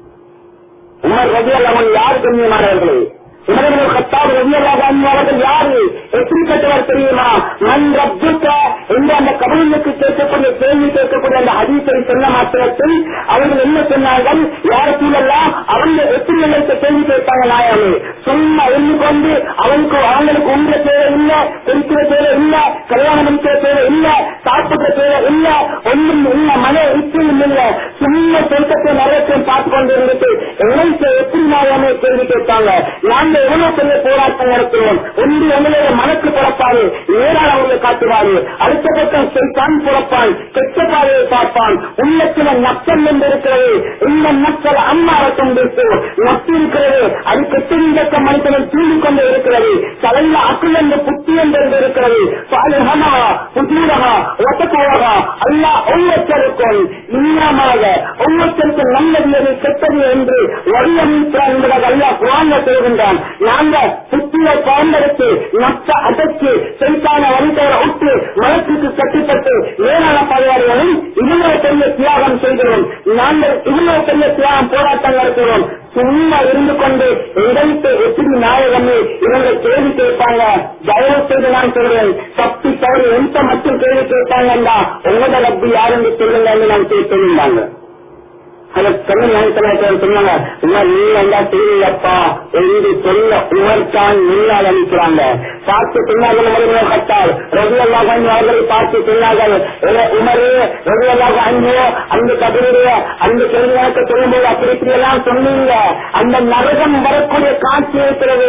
உமர் ரவி அல்லாமன் யார் கண்ணியமானவர்களே உமர்கள் கத்தாப் ரவி அல்லாஹ் அவர்கள் யாரு எப்படிப்பட்டவர் தெரியுமா மண் ரப்புக்க என்று அந்த கபலுக்கு கேட்கக்கூடிய கேள்வி கேட்கக்கூடிய அந்த ஹதீஸை சொன்ன மாத்திரத்தில் அவர்கள் என்ன சொன்னார்கள் யார சூழல்லாம் அவங்க எப்படி நிலைத்த கேள்வி கேட்டாங்க நாயமே சும்மா எண்ணிக்கொண்டு அவனுக்கு அவங்களுக்கு உண்ட தேவை இல்ல குறிக்கிற தேவை இல்ல கல்யாணம் முடிக்கிற தேவை இல்ல சாப்பிடுற தேவை இல்ல ஒன்றும் இல்ல மன இச்சையும் இல்ல சும்மா சொர்க்கத்தை நரகத்தையும் பார்த்து கொண்டு இருந்துட்டு எங்களுக்கு எப்படி நாயமே கேள்வி கேட்டாங்க நாங்க எவ்வளவு பெரிய போராட்டம் நடத்துவோம் ஒன்று எங்களுடைய மனக்கு பிறப்பாரு நேரால் அவங்களை காட்டுவாரு அடுத்த பக்கம் செய்தான் பிறப்பான் கெட்ட பாதையை பார்ப்பான் உள்ளத்துல நச்சம் என்று இருக்கிறது இந்த நச்சல் அம்மாவட்டம் பேசு நச்சு இருக்கிறது அது கெட்டிருந்த மனிதனை தூண்டிக் கொண்டு இருக்கிறது தலையில அக்குள் என்று புத்தி என்று இருக்கிறது சாலிஹமா புத்தூரகா ஒத்தக்கூடகா அல்லா ஒவ்வொருத்தருக்கும் இன்னமாக ஒவ்வொருத்தருக்கும் நல்லது எது கெட்டது என்று வழியமைக்கிறார் என்பதாக அல்லா குரான்ல சொல்கின்றான் நாங்க புத்தியை பயன்படுத்தி நச்ச அடக்கி செய்தான வழித்தவரை விட்டு மனத்துக்கு கட்டுப்பட்டு ஏராள பகையாளிகளும் இவ்வளவு பெரிய தியாகம் செய்கிறோம் நாங்கள் இவ்வளவு பெரிய தியாகம் போராட்டம் நடத்துகிறோம் சும்மா இருந்து கொண்டு இடைத்து எப்படி நாயகமே இவங்க கேள்வி கேட்பாங்க தயவு செய்து நான் சொல்றேன் தப்பி தவறு எந்த மட்டும் கேள்வி கேட்பாங்கண்டா உங்களோட ரப்பி யாருன்னு சொல்லுங்கன்னு நான் கேட்டிருந்தாங்க அதை சொன்ன ஞாயிற்றுக்கிழமை சொன்னாங்க உமர் நீ வந்தா தெரியலப்பா என்று சொல்ல உமர் தான் முன்னால் அனுப்புறாங்க பார்த்து சொன்னார்கள் உமர் கட்டால் ரகுவல்லாக அவர்களை பார்த்து சொன்னார்கள் உமரு ரகுவல்லாக அஞ்சோ அந்த கபருடைய அந்த கேள்வி கணக்கு சொல்லும்போது அப்படி இப்படி எல்லாம் சொன்னீங்க அந்த நரகம் வரக்கூடிய காட்சி இருக்கிறது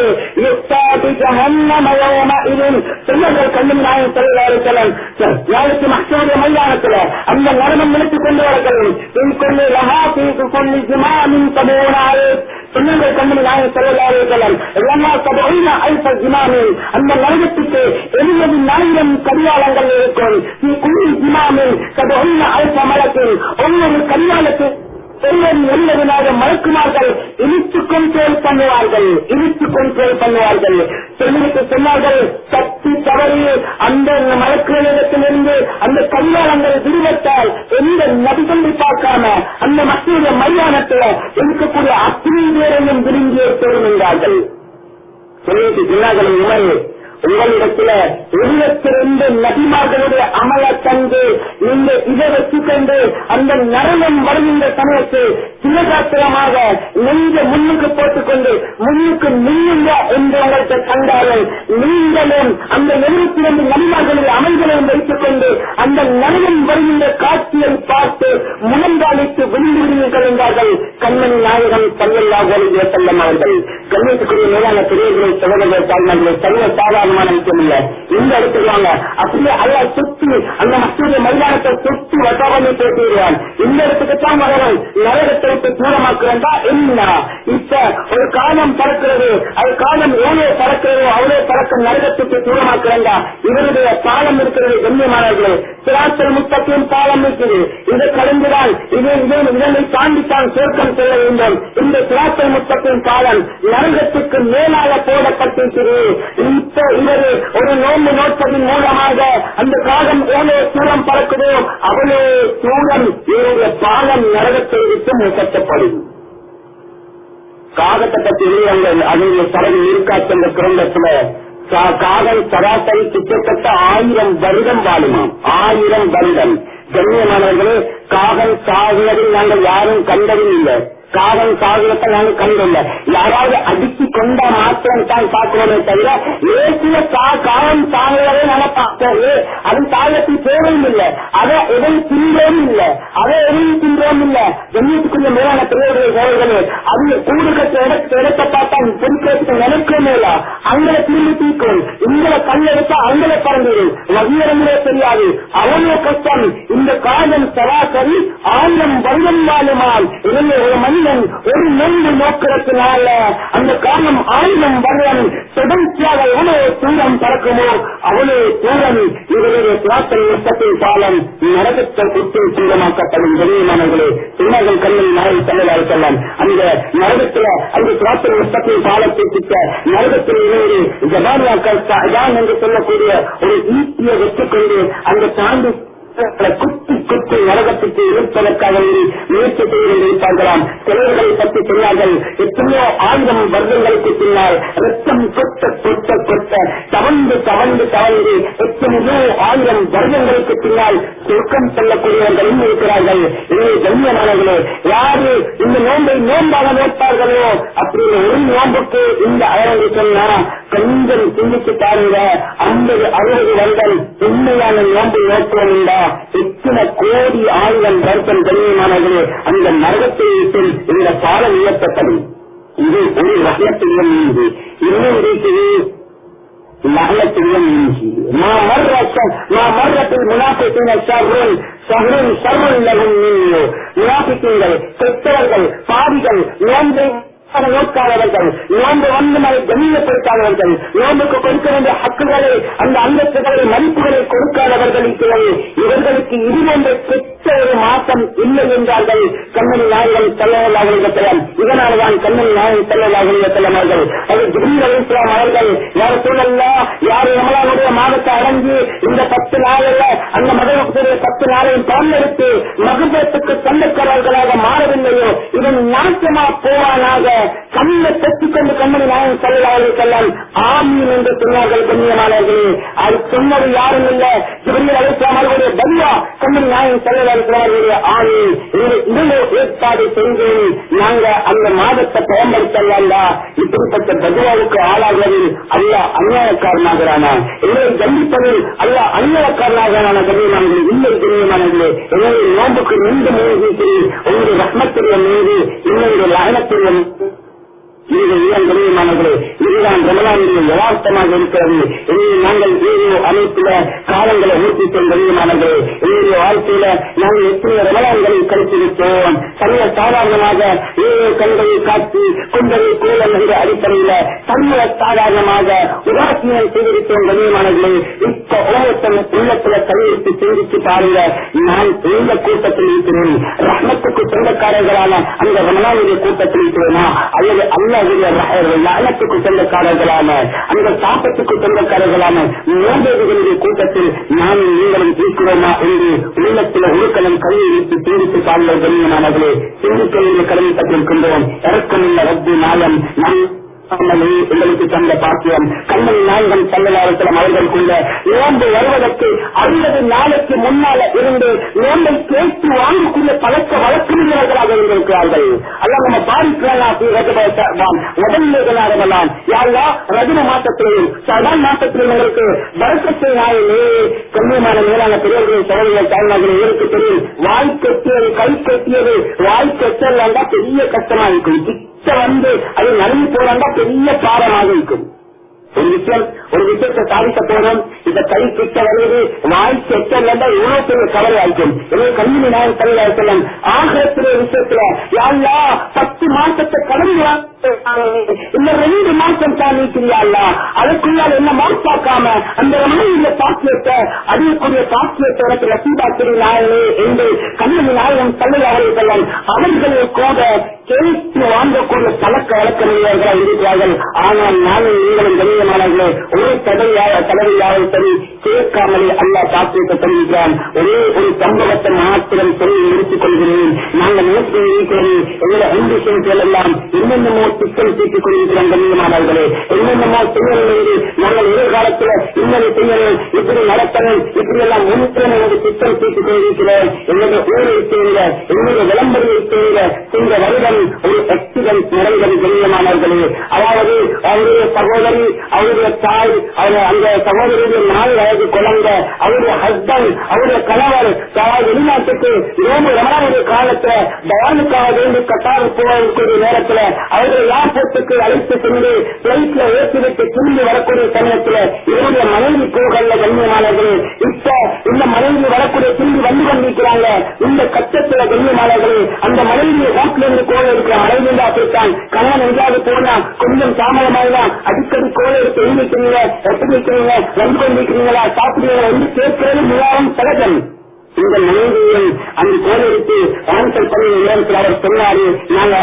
சொன்னார்கள் கண்ணும் நாயகம் செல்வார்கள் நாளைக்கு மக்களுடைய மைதானத்துல அந்த நரகம் நினைத்துக் கொண்டு வரர்கள் கொண்டு லஹா في كل زمام سبعون ألف சொன்னங்கள் கண்மணி நாயகம் செல்லலாம் எல்லா சபையில அல்ப ஜிமாமி அந்த நரகத்துக்கு எழுபது ஆயிரம் கடியாளங்கள் இருக்கும் குழி ஜிமாமில் சபையில அல்ப மலத்தில் ஒவ்வொரு கடியாளத்து ஒவ்வொரு எழுபதினாக மலக்குமார்கள் இனித்து கண்ட்ரோல் பண்ணுவார்கள் இனித்து கண்ட்ரோல் பண்ணுவார்கள் சொல்லிட்டு சொன்னார்கள் சக்தி தவறி அந்த மலக்குகளிடத்திலிருந்து அந்த கல்யாணங்கள் விடுவத்தால் எந்த நபிகளை பார்க்காம அந்த மக்களுடைய மைதானத்தில் இருக்கக்கூடிய அத்தனை பேரையும் விரும்பியே தோன்றுகின்றார்கள் சொல்லிட்டு சொன்னார்கள் உமர் உங்களிடத்துல இருபத்திரண்டு நபிமார்களுடைய அமல தந்து நீங்க இதை வச்சுக்கொண்டு அந்த நரகம் வருகின்ற சமயத்தில் சிவகாத்திரமாக நெஞ்ச முன்னுக்கு போட்டுக்கொண்டு முன்னுக்கு நில்லுங்க என்று உங்களுக்கு கண்டாலும் நீங்களும் அந்த எழுபத்தி ரெண்டு நபிமார்களுடைய அமல்களையும் வைத்துக் கொண்டு அந்த நரகம் வருகின்ற காட்சியை பார்த்து முழங்காலிட்டு விழுந்து விடுவீர்கள் என்றார்கள் கண்மணி நாயகம் சல்லல்லாஹு அலைஹி வஸல்லம் அவர்கள் கண்ணியத்துக்குரிய மேலான பெரியவர்களை சகோதரர்கள் தாய்மார்களை சர்வ சாதாரணமான விஷயம் இல்ல இந்த இடத்துக்கு வாங்க அப்படியே அல்ல சுத்தி அந்த மக்களுடைய மைதானத்தை சுத்தி வட்டாபணி பேசுகிறான் இந்த இடத்துக்கு தான் வரணும் நரகத்தை விட்டு தூரமாக்குறா என்ன இப்ப ஒரு காலம் பறக்கிறது அது காலம் எவ்வளவு பறக்கிறதோ அவ்வளவு பறக்கும் நரகத்துக்கு தூரமாக்குறா இவருடைய பாலம் இருக்கிறது கண்ணியமானவர்களே சிராத்தல் முத்தத்தின் பாலம் இருக்குது இதை கடந்துதான் இது இது- இதனை தாண்டித்தான் சொர்க்கம் செல்ல வேண்டும் இந்த சிராத்தல் முத்தத்தின் பாலம் நரகத்துக்கு மேலாக போடப்பட்டிருக்கிறது இப்ப இவர் ஒரு நோன்பு நோட்பதின் மூலமாக அந்த காலம் எவ்வளவு தூரம் பறக்குதோ அவ்வளவு தூரம் இவருடைய பாலம் நரகத்தை விட்டு முகத்தப்படும் காகத்தை பற்றி எழுதியவங்க அதனுடைய சரகு இருக்காச்சு அந்த குரண்டத்துல கா- காகம் சராசரி கிட்டத்தட்ட ஆயிரம் வருடம் வாழுமாம் ஆயிரம் வருடம் கண்ணியமானவர்களே காகம் சாகுவதை நாங்கள் யாரும் கண்டதும் இல்லை காகம் சாகுவதை நாங்கள் கண்டுள்ள யாராவது அடுக்கி கொண்டா மாத்திரம் தான் பார்க்கிறோமே தவிர ஏசிய காகம் சாகுவதை நாங்கள் பார்த்தோம் அது சாகத்தில் தேவையும் இல்லை அதை எதையும் தின்றோம் இல்லை அதை எதையும் தின்றோம் இல்லை கண்ணியத்துக்குரிய மேலான பிள்ளைகளுடைய சோழர்களே அது கூடு கட்ட இடத்த இடத்தை பார்த்தா பொறுக்கிறதுக்கு நினைக்கவே இல்லை அங்கே திரும்பி தீக்கும் இங்களை கல் எடுத்தா அங்கே பறந்துடும் வகிரங்களே தெரியாது அவ்வளவு கஷ்டம் இந்த காலம் சராசரி ஆயிரம் வருடம் வாழுமால் இதில் ஒரு மனிதன் ஒரு நொண்டு நோக்கிறதுனால அந்த காலம் ஆயிரம் வருடம் தொடர்ச்சியாக எவ்வளவு தூரம் பறக்குமோ அவ்வளவு தூரம் இவருடைய பிரார்த்தனை யுத்தத்தின் காலம் நரகத்தை குற்றம் சொந்தமாக்கப்படும் வெளியமானவர்களே சின்னங்கள் கண்ணில் நாய் செல்லலால் செல்லம் அந்த நரகத்துல அந்த பிரார்த்தனை யுத்தத்தின் காலத்தை திட்ட நரகத்தில் இருந்து ஜபானியாக்கள் தான் என்று சொல்லக்கூடிய ஒரு ஈட்டியை வெற்றிக்கொண்டு அந்த தாண்டி குத்தி குத்தி நரகத்துக்கு இழுப்பதற்காக முயற்சி செய்து கொண்டிருப்பார்களாம் சிலர்களை பற்றி சொன்னார்கள் எத்தனையோ ஆயிரம் வருடங்களுக்கு பின்னால் ரத்தம் கொட்ட கொட்ட கொட்ட தவந்து தவந்து தவந்து எத்தனையோ ஆயிரம் வருடங்களுக்கு பின்னால் சொர்க்கம் செல்லக்கூடியவர்களும் இருக்கிறார்கள் எனவே கண்ணியமானவர்களே யாரு இந்த நோன்பை நோன்பாக நோட்டார்களோ அப்படின்னு ஒரு நோன்புக்கு இந்த அழகு சொன்னா கொஞ்சம் சிந்திச்சு பாருங்க ஐம்பது அறுபது வருடம் உண்மையான நோன்பு நோக்குவதா எத்தனை கோடி ஆயிரம் வருஷம் கண்ணியமானவர்களே அந்த நரகத்தை விட்டு இந்த பாலம் உயர்த்தப்படும் இது ஒரு வகனத்திலும் மீது இன்னும் இருக்குது لعنتهم منه ما مرت ما مرت المنافقين شر شر شر لهم منه முனாபிக்கீங்கள் கெட்டவர்கள் பாவிகள் நோன்பை நோக்காதவர்கள் நோன்பு வந்து அதை கண்ணியப்படுத்தாதவர்கள் நோன்புக்கு கொடுக்க வேண்டிய ஹக்குகளை அந்த அந்தஸ்துகளை மதிப்புகளை கொடுக்காதவர்கள் இருக்கிறது இவர்களுக்கு இது போன்ற கெட்ட ஒரு மாற்றம் இல்லை என்றார்கள் கண்ணன் நாயகன் செல்லவர்களாக இதனால்தான் கண்ணன் நாயகன் செல்லவர்களாக அவர்கள் அது ஜிபில் அலிஸ்லாம் அவர்கள் யார் சூழல்ல யார் ரமலானுடைய மாதத்தை அடங்கி இந்த பத்து நாளில் அந்த மதத்துடைய பத்து நாளையும் தேர்ந்தெடுத்து மகபத்துக்கு சொந்தக்காரர்களாக மாறவில்லையோ இதன் நாசமா போவானாக கண்ணை பெற்றுக் கொண்டு கண்ணனை நாயன் செல்லவர்கள் செல்லம் ஆமீன் என்று சொன்னார்கள் கண்ணியமானவர்களே அது சொன்னது யாரும் இல்ல ஜிபில் அலிஸ்லாம் அவர்களுடைய பல்வா கண்ணன் நாயன் செல்லவர்களுடைய ஆமீன் இதில் ஏற்பாடு செய்து நாங்க அந்த மாதத்தை பயன்படுத்தலாம்டா இப்படிப்பட்ட பதுவாவுக்கு ஆளாகுவதில் அல்ல அநியாயக்காரனாகிறானா இல்லை கண்டிப்பதில் அல்ல அநியாயக்காரனாகிறான கண்ணியமானது இல்லை கண்ணியமானது எனவே நோம்புக்கு மீண்டும் மீது உங்களுடைய ரத்னத்துடைய மீது இன்னொரு லகனத்துடைய இது இதன் கண்ணியமானது இதுதான் ரமலானுடைய யதார்த்தமாக இருக்கிறது இதை நாங்கள் ஏதோ அமைப்புல காலங்களை ஊற்றி கண்ணியமானது என்னுடைய வாழ்க்கையில நாங்கள் எத்தனை ரமலான்களை கழித்திருக்கிறோம் சர்வ சாதாரணமாக ஏதோ கண்களை காட்சி கொண்டதை கூலம் என்ற அடிப்படையில சர்வ சாதாரணமாக உதாசீனம் செய்திருக்கிறோம் கண்ணியமானது இப்ப ஒவ்வொருத்தரும் உள்ளத்துல கையெழுத்து சிந்திச்சு பாருங்க நான் இந்த கூட்டத்தில் இருக்கிறேன் ரஹ்மத்துக்கு சொந்தக்காரர்களான அந்த ரமலானுடைய கூட்டத்தில் இருக்கிறேனா அல்லது அல்லாவுடைய லயனத்துக்கு சொந்தக்காரர்களான அந்த சாப்பத்துக்கு சொந்தக்காரர்களான மூன்றவர்களுடைய கூட்டத்தில் நான் நீங்களும் இருக்கிறோமா என்று உள்ளத்தில் உருக்களும் கையை வைத்து சிந்தித்து பாருங்கள் கண்ணியமானவர்களே சிந்திக்க வேண்டிய கடமைப்பட்டிருக்கின்றோம் இறக்கமுள்ள ரத்து நாளம் நம் அம்மனே எங்களுக்கு தந்த பாக்கியம் கண்ணன் நாயகன் சல்லலாரத்திலம் அவர்களுக்குள்ள நோன்பு வருவதற்கு அறுபது நாளைக்கு முன்னால இருந்து நோன்பை கேட்டு வாங்கக்கூடிய பழக்க வழக்கறிஞர்களாக இருந்திருக்கிறார்கள் அல்ல நம்ம பாதிக்கலாம் உடல்நிலைகளாகலாம் யாரா ரஜின மாசத்திலையும் சதான் மாசத்திலும் எங்களுக்கு வரக்கத்தை நாயிலே கண்ணியமான மேலான பெரியவர்கள் சகோதரர்கள் தாய்மார்கள் இவருக்கு தெரியும் வாய் கட்டியது கை கட்டியது வாய் கட்டல் பெரிய கஷ்டமா இருக்கும் கிட்ட வந்து அது நடுங்கி போறாண்டா பெரிய பாரமாக இருக்கும் ஒரு விஷயம் ஒரு விஷயத்தை சாதிக்க போறோம் இந்த கை கிட்ட வருவது வாய் கெட்டல் எவ்வளவு பெரிய கவலை ஆயிக்கும் எனவே கல்வி நாயகம் தலைவா செல்லம் ஆகத்திலே விஷயத்துல யாழ்லா பத்து மாசத்தை கடந்து இந்த ரெண்டு மாசம் தான் நீக்கிறியா அதுக்குள்ளால் என்ன மாசாக்காம அந்த மனைவியில பாக்கியத்தை அறியக்கூடிய பாக்கியத்தை எனக்கு ரசீதாக்கிரி நாயகே என்று கண்ணன் நாயகம் தலைவர் அவர்கள் செல்லம் அவர்கள் கூட கேட்டு வாங்கக்கூடிய பழக்க வழக்கமையவர்களாக இருக்கிறார்கள் ஆனால் நானும் நீங்களும் கண்ணியமானவர்களே ஒரே தடையாக தலைவியாக சரி கேட்காமலே அல்லா பாக்கியத்தை தெரிவிக்கிறான் ஒரே ஒரு சம்பவத்தை மாத்திரம் சொல்லி முடித்துக் கொள்கிறேன் நாங்கள் நினைத்து இருக்கிறேன் எங்களை அம்பிஷன்கள் எல்லாம் என்னென்னமோ திட்டம் தீட்டிக் கொண்டிருக்கிறோம் கண்ணியமானவர்களே என்னென்னமோ செய்யணும் நாங்கள் எதிர்காலத்தில் இன்னொரு செய்யணும் இப்படி நடத்தணும் இப்படி எல்லாம் முன்னிட்டு ஒரு திட்டம் தீட்டிக் கொண்டிருக்கிறோம் எங்களுடைய ஊரை செய்கிற எங்களுடைய விளம்பரத்தை செய்கிற இந்த வருடம் ஒரு ஆக்சிடென்ட் நடந்தது கண்ணியமானவர்களே அதாவது அவருடைய சகோதரி அவருடைய தாய் அவர் அந்த சகோதரியுடைய நாலு வயது குழந்தை அவருடைய ஹஸ்பண்ட் அவருடைய கணவர் அதாவது வெளிநாட்டுக்கு ரோமு ரமணாவுடைய காலத்துல பயானுக்காக வேண்டி கட்டாறு போவதற்குரிய நேரத்துல அவருடைய ஏர்போர்ட்டுக்கு அழைத்து சென்று பிளைட்ல ஏற்றிவிட்டு திரும்பி வரக்கூடிய சமயத்துல இவருடைய மனைவி போகல கண்ணியமானவர்களே இப்ப இந்த மனைவி வரக்கூடிய திரும்பி வந்து கொண்டிருக்கிறாங்க இந்த கட்டத்துல கண்ணியமானவர்களே அந்த மனைவியை வீட்டில இருந்து கோல இருக்கிற மனைவி அப்படித்தான் கணவன் எங்கேயாவது போனா கொஞ்சம் தாமதமாயினா அடிக்கடி கோல எடுத்து எங்க வைக்கிறீங்க எப்படி வைக்கிறீங்க வந்து கொண்டிருக்கிறீங்களா சாப்பிடுறீங்களா என்று கேட்கிறது மிகவும் சகஜம் இந்த மனைவியை அந்த கோல எடுத்து ஆன்சர் பண்ணி நேரத்தில் அவர் சொன்னாரு நாங்க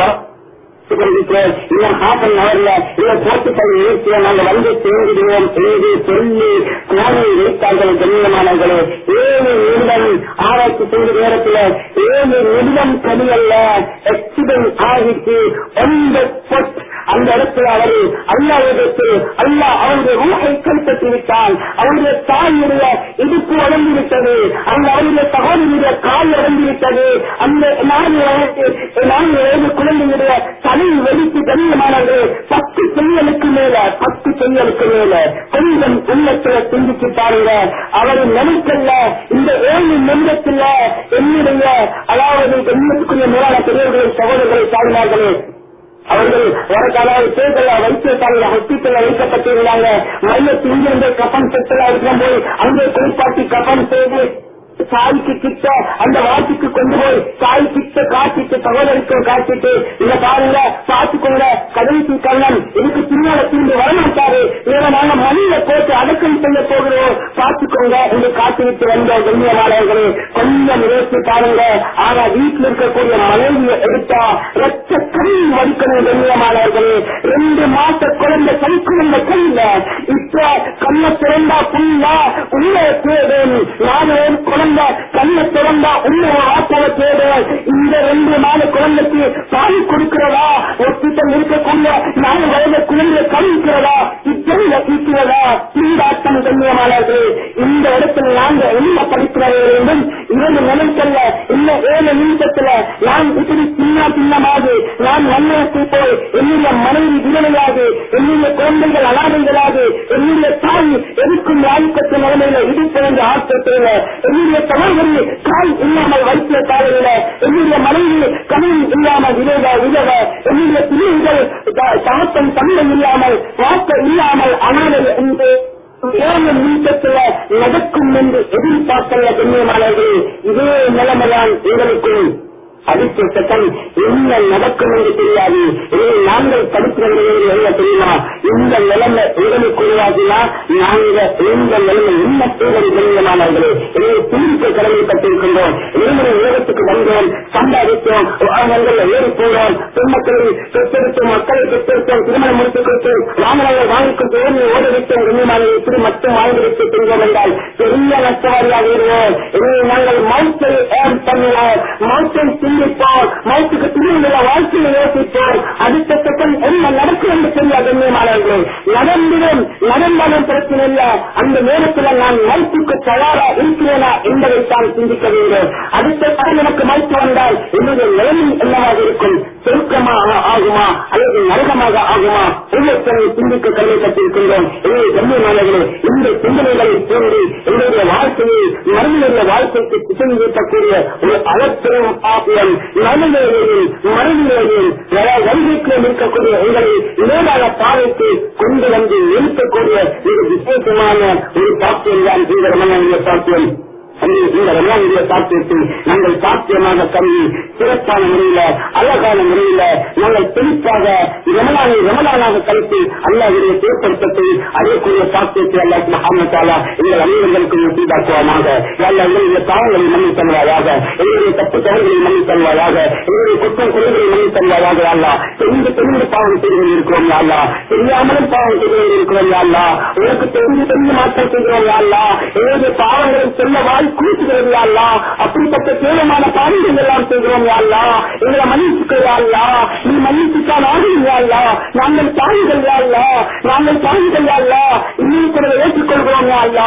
இன்னும் ஹாஃப் அன் ஹவர்ல இல்ல போட்டு பண்ணி நிறுத்திய நாங்க வந்து சேர்ந்துடுவோம் என்று சொல்லி நானே வைத்தார்கள் கண்ணியமானவர்களே ஏழு நிமிடம் ஆராய்ச்சி செய்த நேரத்தில் ஏழு நிமிடம் கடியல்ல எக்சிடென்ட் ஆகிட்டு ஒன்பது பொட் அந்த இடத்துல அவர் அல்லாவிடத்தில் அல்லா அவருடைய ரூஹை கைப்பற்றி விட்டால் அவருடைய தாயுடைய இடுப்பு உடம்பு விட்டது அந்த அவருடைய சகோதரியுடைய கால் உடம்பு விட்டது அந்த நான்கு வயது நான்கு வயது குழந்தையுடைய தலை வெடித்து கண்ணியமானது பத்து பெண்களுக்கு மேல பத்து பெண்களுக்கு மேல கொஞ்சம் உள்ளத்துல சிந்திச்சு பாருங்க அவர் நினைக்கல இந்த ஏழு நிமிடத்துல என்னுடைய அதாவது எண்ணத்துக்குரிய மேலான பெரியவர்களை சகோதரர்களை சாதினார்களே அவர்கள் வரக்காலாவது தேர்தல வைத்தியசாலையில ஹாஸ்பிட்டல்ல வைக்கப்பட்டிருந்தாங்க மையத்து இங்கிருந்து கப்பன் செட்டில் இருக்கும் போய் அங்கே குளிப்பாட்டி கப்பன் செய்து தாய்க்கு கிட்ட அந்த வாசிக்கு கொண்டு போய் தாய் கிட்ட காட்டிட்டு சகோதரிக்கு காட்டிட்டு இத பாருங்க பார்த்துக்கோங்க கடைசி கண்ணன் இதுக்கு பின்னால திரும்பி வரமாட்டாரு இவரை நாங்க மணியில போட்டு அடக்கம் செய்ய போகிறோம் பார்த்துக்கோங்க என்று காட்டிவிட்டு வந்த கண்ணியமானவர்களே கொஞ்சம் யோசிச்சு பாருங்க ஆனா வீட்டில் இருக்கக்கூடிய மனைவியை எடுத்தா ரத்த கண் வடிக்கணும் கண்ணியமானவர்களே ரெண்டு மாச குழந்தை கைக்குழந்த கையில இப்ப கண்ணை திறந்தா புல்லா உள்ள தேடும் நானும் குழந்தை கண்ணை திறந்தா உள்ள ஆப்பாவை தேடும் இந்த ரெண்டு நாலு குழந்தைக்கு பால் கொடுக்கிறதா ஒப்பிட்டம் இருக்கக்கூடிய நாலு வயது குழந்தை கழிக்கிறதா இத்தனை தீக்கிறதா தீண்டாட்டம் கண்ணியமானவர்களே இந்த இடத்துல நாங்க என்ன படிக்கிற வேண்டும் இரண்டு நிலைக்கல்ல இந்த ஏழு நிமிஷத்துல நான் இப்படி சின்ன சின்னமாக நான் நன்மைக்கு போய் என்னுடைய மனைவி விதவையாது என்னுடைய குழந்தைகள் அனாதைகளாது என்னுடைய தாய் எதுக்கும் ஆயுக்கத்து நிலைமையில இடிப்பு என்ற ஆஸ்பத்திரியில என்னுடைய சகோதரி கால் இல்லாமல் வைத்திய தாழையில என்னுடைய மனைவி கணவன் இல்லாமல் விதவ விதவ என்னுடைய பிள்ளைகள் சமத்தம் தன்மை இல்லாமல் வாக்க இல்லாமல் அனாதை என்று ஏழு நிமிஷத்துல நடக்கும் என்று எதிர்பார்க்கல கண்ணியமானவர்களே இதே நிலைமைதான் எங்களுக்கும் அடுத்த சட்டம் என்ன நடக்கும் என்று தெரியாது இதை நாங்கள் படிக்கிறது என்ன தெரியுமா இந்த நிலைமை எங்களுக்கு உருவாக்கினா நாங்கள் இந்த நிலைமை என்ன செய்வது கண்ணியமானவர்களே இதை சிந்திக்க கடமைப்பட்டிருக்கின்றோம் இருமுறை உலகத்துக்கு வந்தோம் சம்பாதித்தோம் வாகனங்கள்ல ஏறி போனோம் பெண்மக்களை பெற்றெடுத்தோம் மக்களை பெற்றெடுத்தோம் திருமணம் முடித்துக் கொடுத்தோம் வாகனங்கள் வாங்கிக் கொடுத்து ஓடி ஓட வைத்தோம் கண்ணியமான இப்படி மட்டும் வாங்கி வைத்து சென்றோம் என்றால் பெரிய நஷ்டவாதியாக வருவோம் இதை நாங்கள் மவுத்தை ஏன் பண்ணுவோம் மவுத்தை சிந்திப்போம் மௌத்துக்கு திருவிழா வாழ்க்கையை யோசிப்போம் அடுத்த செகண்ட் என்ன நடக்கும் என்று தெரியாது கண்ணியமானவர்களே நடந்திடும் நடந்தாலும் பிரச்சனை இல்லை அந்த நேரத்தில் நான் மௌத்துக்கு தயாரா இருக்கிறேனா என்பதை தான் சிந்திக்க வேண்டும் அடுத்த செகண்ட் எனக்கு மௌத்து வந்தால் என்னுடைய நிலைமை என்னவாக இருக்கும் சுருக்கமாக ஆகுமா அல்லது நரகமாக ஆகுமா ஒவ்வொருத்தரை சிந்திக்க கல்விப்பட்டிருக்கின்றோம் எனவே கண்ணியமானவர்களே இந்த சிந்தனைகளை தோன்றி எங்களுடைய வாழ்க்கையை மறுமையுள்ள வாழ்க்கைக்கு திசை வீட்டக்கூடிய ஒரு அளப்பெரும் ஆபியம் நடுநிலையில் மறுநிலையில் வருகைக்கும் இருக்கக்கூடிய எங்களை நேராக பாதைக்கு கொண்டு வந்து நிறுத்தக்கூடிய ஒரு விசேஷமான ஒரு பாக்கியம் தான் இந்த ரமணனுடைய பாக்கியம் இந்த ரமணனுடைய பாக்கியத்தை நாங்கள் சாத்தியமாக கருதி சிறப்பான முறையில அழகான முறையில நாங்கள் தெளிப்பாக ரமலானை ரமலானாக கழித்து அல்லாவுடைய தேர்ப்படுத்தத்தை அடையக்கூடிய சாத்தியத்தை அல்லா மகாமத்தாலா எங்கள் அனைவர்களுக்கு சீதாக்குவமாக எல்லா எங்களுடைய பாவங்களை மன்னி தருவாயாக எங்களுடைய தப்பு தவறுகளை மன்னி தருவாயாக எங்களுடைய குற்றம் குறைகளை மன்னி தருவாயாக அல்லா தெரிந்து தெரிந்து பாவம் செய்து கொண்டிருக்கிறோம் அல்லா தெரியாமலும் பாவம் செய்து கொண்டிருக்கிறோம் அல்லா உனக்கு தெரிந்து தெரிந்து மாற்றம் செய்கிறோம் அல்லா எங்களுடைய பாவங்களை சொல்ல வாய் குளிச்சுகிறது அல்லா அப்படிப்பட்ட கேவலமான பாவங்கள் எல்லாம் செய்கிறோம் அல்லா எங்களை மன்னிச்சுக்கள் அல்லா நீ மன்னிச்சுக்கால் ஆகுங்க அல்லா நாங்கள் தாய்கள் அல்லா நாங்கள் தாய்கள் அல்லா இன்னும் கூட ஏற்றுக்கொள்கிறோம் அல்லா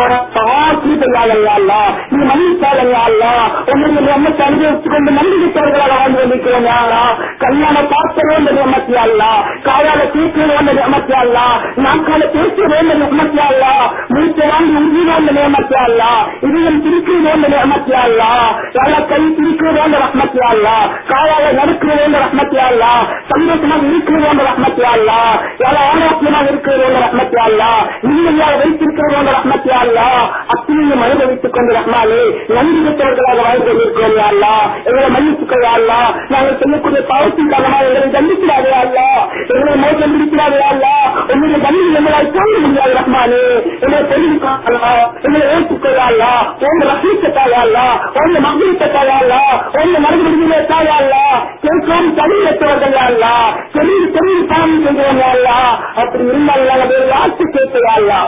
அல்லா நீ மன்னித்தால் அல்லா உங்களுடைய நம்மத்தை அனுபவித்துக் கொண்டு நம்பிக்கைத்தவர்களாக வாழ்ந்து வந்திருக்கிறோம் அல்லா கல்யாண பார்க்க வேண்டிய அமர்த்தி அல்லா காயால கேட்க வேண்டிய அமர்த்தி அல்லா நாக்கால பேச வேண்டிய அமர்த்தி அல்லா மூச்சை வாங்கி உறுதி வேண்டிய அமர்த்தி அல்லா இதயம் திருக்க வேண்டிய அமர்த்தி அல்லா எல்லா கை திருக்க வேண்டிய ரஹ்மத்தி அல்லா காயால நடக்க வேண்டிய ரஹ்மத்தி அல்லா சந்தோஷமாக இருக்க வேண்டிய ரஹ்மத்தி அல்லா எல்லா ஆரோக்கியமாக இருக்க வேண்டிய ரஹ்மத்தி அல்லா நிம்மதியாக வைத்திருக்க வேண்டிய ரஹ்மத்தி அல்லா அத்தனையும் அனுபவித்துக் கொண்டு ரஹ்மானே நன்றி பெற்றவர்களாக வாழ்ந்து கொண்டிருக்கிறோம் அல்லா எங்களை மன்னிச்சுக்கோ அல்லா நாங்கள் செய்யக்கூடிய பாவத்தின் காரணமாக எங்களை தண்டிக்கிறாரே அல்லா எங்களை மோசம் பிடிக்கிறாரே அல்லா உங்களுடைய தண்ணீர் எங்களால் தாங்க முடியாது ரஹ்மானே எங்களை தெரிவிக்கா எங்களை ஏற்றுக்கொள்ளா உங்க ரசிக்கத்தாயா உங்க மகிழ்ச்சாயா உங்க மறுபடியுமே தாயா கேட்கும் தனியற்றவர்கள் அல்லா தெரிந்து தெரிந்து பாவம் செய்கிறோம் அல்லா அப்படி இருந்தால் நாங்கள் வேறு ஆட்சி கேட்கிறாயா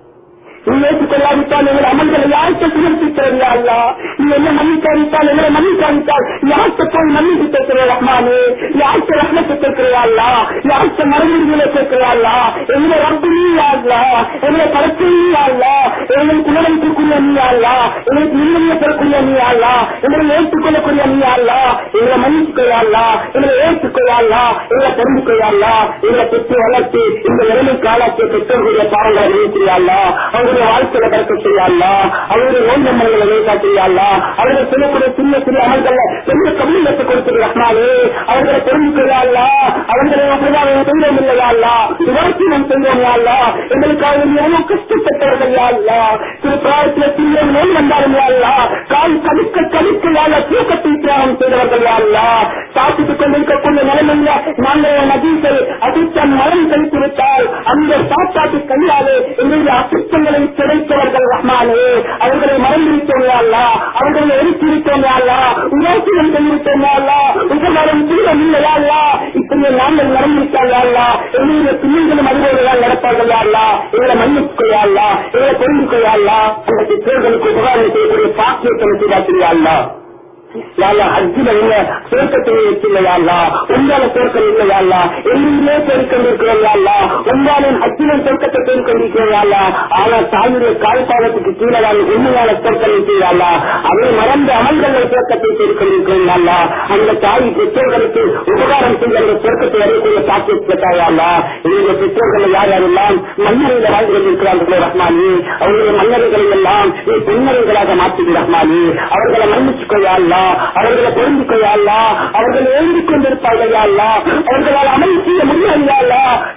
நீ ஏற்றுக்கொள்ளாவிட்டால் எங்கள் அமல்களை யாருக்கு சுமர்ப்பிக்கிறது அல்லா நீ என்ன மன்னிக்காவிட்டால் எங்களை மன்னிக்காவிட்டால் யாருக்கு போய் மன்னிப்பு கேட்கிறே ரஹ்மானே யாருக்கு ரஹ்மத்தை கேட்கிறே அல்லா யாருக்கு மறுபடிகளை கேட்கிறே அல்லா எங்களை ரப்பு நீ அல்லா எங்களை படைப்பு நீ அல்லா எங்களுக்கு உணவளிக்கக்கூடிய நீ அல்லா எங்களுக்கு நிம்மதியை பெறக்கூடிய நீ அல்லா எங்களை ஏற்றுக்கொள்ளக்கூடிய நீ அல்லா எங்களை மன்னிச்சுக்கொள்ள அல்லா எங்களை ஏற்றுக்கொள்ள அல்லா எங்களை தெரிந்து கொள்ள அல்லா எங்களை பெற்று வளர்த்து இந்த நிலைமை காலாக்கிய பெற்றோர்களுடைய பாவங்களை நினைக்கிறீர்களா அவருடைய வாழ்க்கையில கற்க செய்யலா அவருடைய நோய் நம்மளை வெளிக்காட்டியா அவர்கள் செய்யக்கூடிய சின்ன சிறிய அமல்கள் பெரிய கம்யூனியத்தை கொடுத்து ரஹ்மானே அவர்களை தெரிஞ்சுக்கிறா அவர்களை அப்படிதான் செய்வோம் இல்லையா விமர்சனம் செய்வோம் அல்லா எங்களுக்காக எவ்வளவு கஷ்டப்பட்டவர்கள் அல்லா திரு பிராயத்தில் சிறிய நோய் வந்தாலும் அல்லா கால் கடுக்க கடுக்க யாழ தூக்கத்தை தியாகம் செய்தவர்கள் அல்லா சாப்பிட்டுக் கொண்டிருக்கக்கூடிய நிலைமையில நாங்கள் நதிகள் அதிர்ஷ்டம் மரம் கழித்து விட்டால் அந்த சாப்பாட்டு கையாலே எங்களுடைய அசுத்தங்களை கிடைத்தவர்கள் ரஹ்மானே அவர்களை மறந்திருத்தோம் அல்லா அவர்களை எரித்திருத்தோம் அல்லா உரோசியம் செய்திருத்தோம் அல்லா உபகாரம் தீரம் இல்லையா அல்லா இப்படி நாங்கள் நடந்திருக்காங்க அல்லா எங்களுடைய பிள்ளைகளும் அதுபோலதான் நடப்பார்கள் அல்லா எங்களை மன்னிச்சுக்கொள்ளா அல்லா எங்களை தெரிந்து கொள்ளா அந்த பெற்றோர்களுக்கு உபகாரம் செய்யக்கூடிய பாக்கியத்தை செய்தாக்கிறீர்கள் அல்லா யாரா அஜில இல்ல சுருக்கத்தை இல்லையா உங்களால சுருக்கம் இல்லையா எಲ್ಲಿಂದಲೇ தேடிக்கொண்டிருக்கிறோம்யா உங்களாலும் அஜிலும் சுருக்கத்தை தேடிக்கொண்டிருக்கிறோம்யா ஆனா தாயுடைய கால்பாதத்துக்கு கீழே உண்மையான சுருக்கம் இல்லையா அதை மறந்து அமல்களை சுருக்கத்தை தேடிக்கொண்டிருக்கிறோம்யா அந்த தாய் பெற்றோர்களுக்கு உபகாரம் செய்ய அந்த சுருக்கத்தை அறியக்கூடிய பாக்கியத்தாயா எங்களுடைய பெற்றோர்கள் யார் யாரெல்லாம் மன்னரையில் வாழ்ந்து கொண்டிருக்கிறார்களோ ரஹ்மானி அவர்களுடைய மன்னர்களை எல்லாம் நீ பெண்ணர்களாக மாற்றுது ரஹ்மானி அவர்களை மன்னிச்சுக்கொள்ளா அவர்களை பொருந்து கொள்ளா அவர்கள் எழுந்திக் கொண்டிருப்பார்கள் அல்லா அவர்களால் அமல் செய்ய முடியாது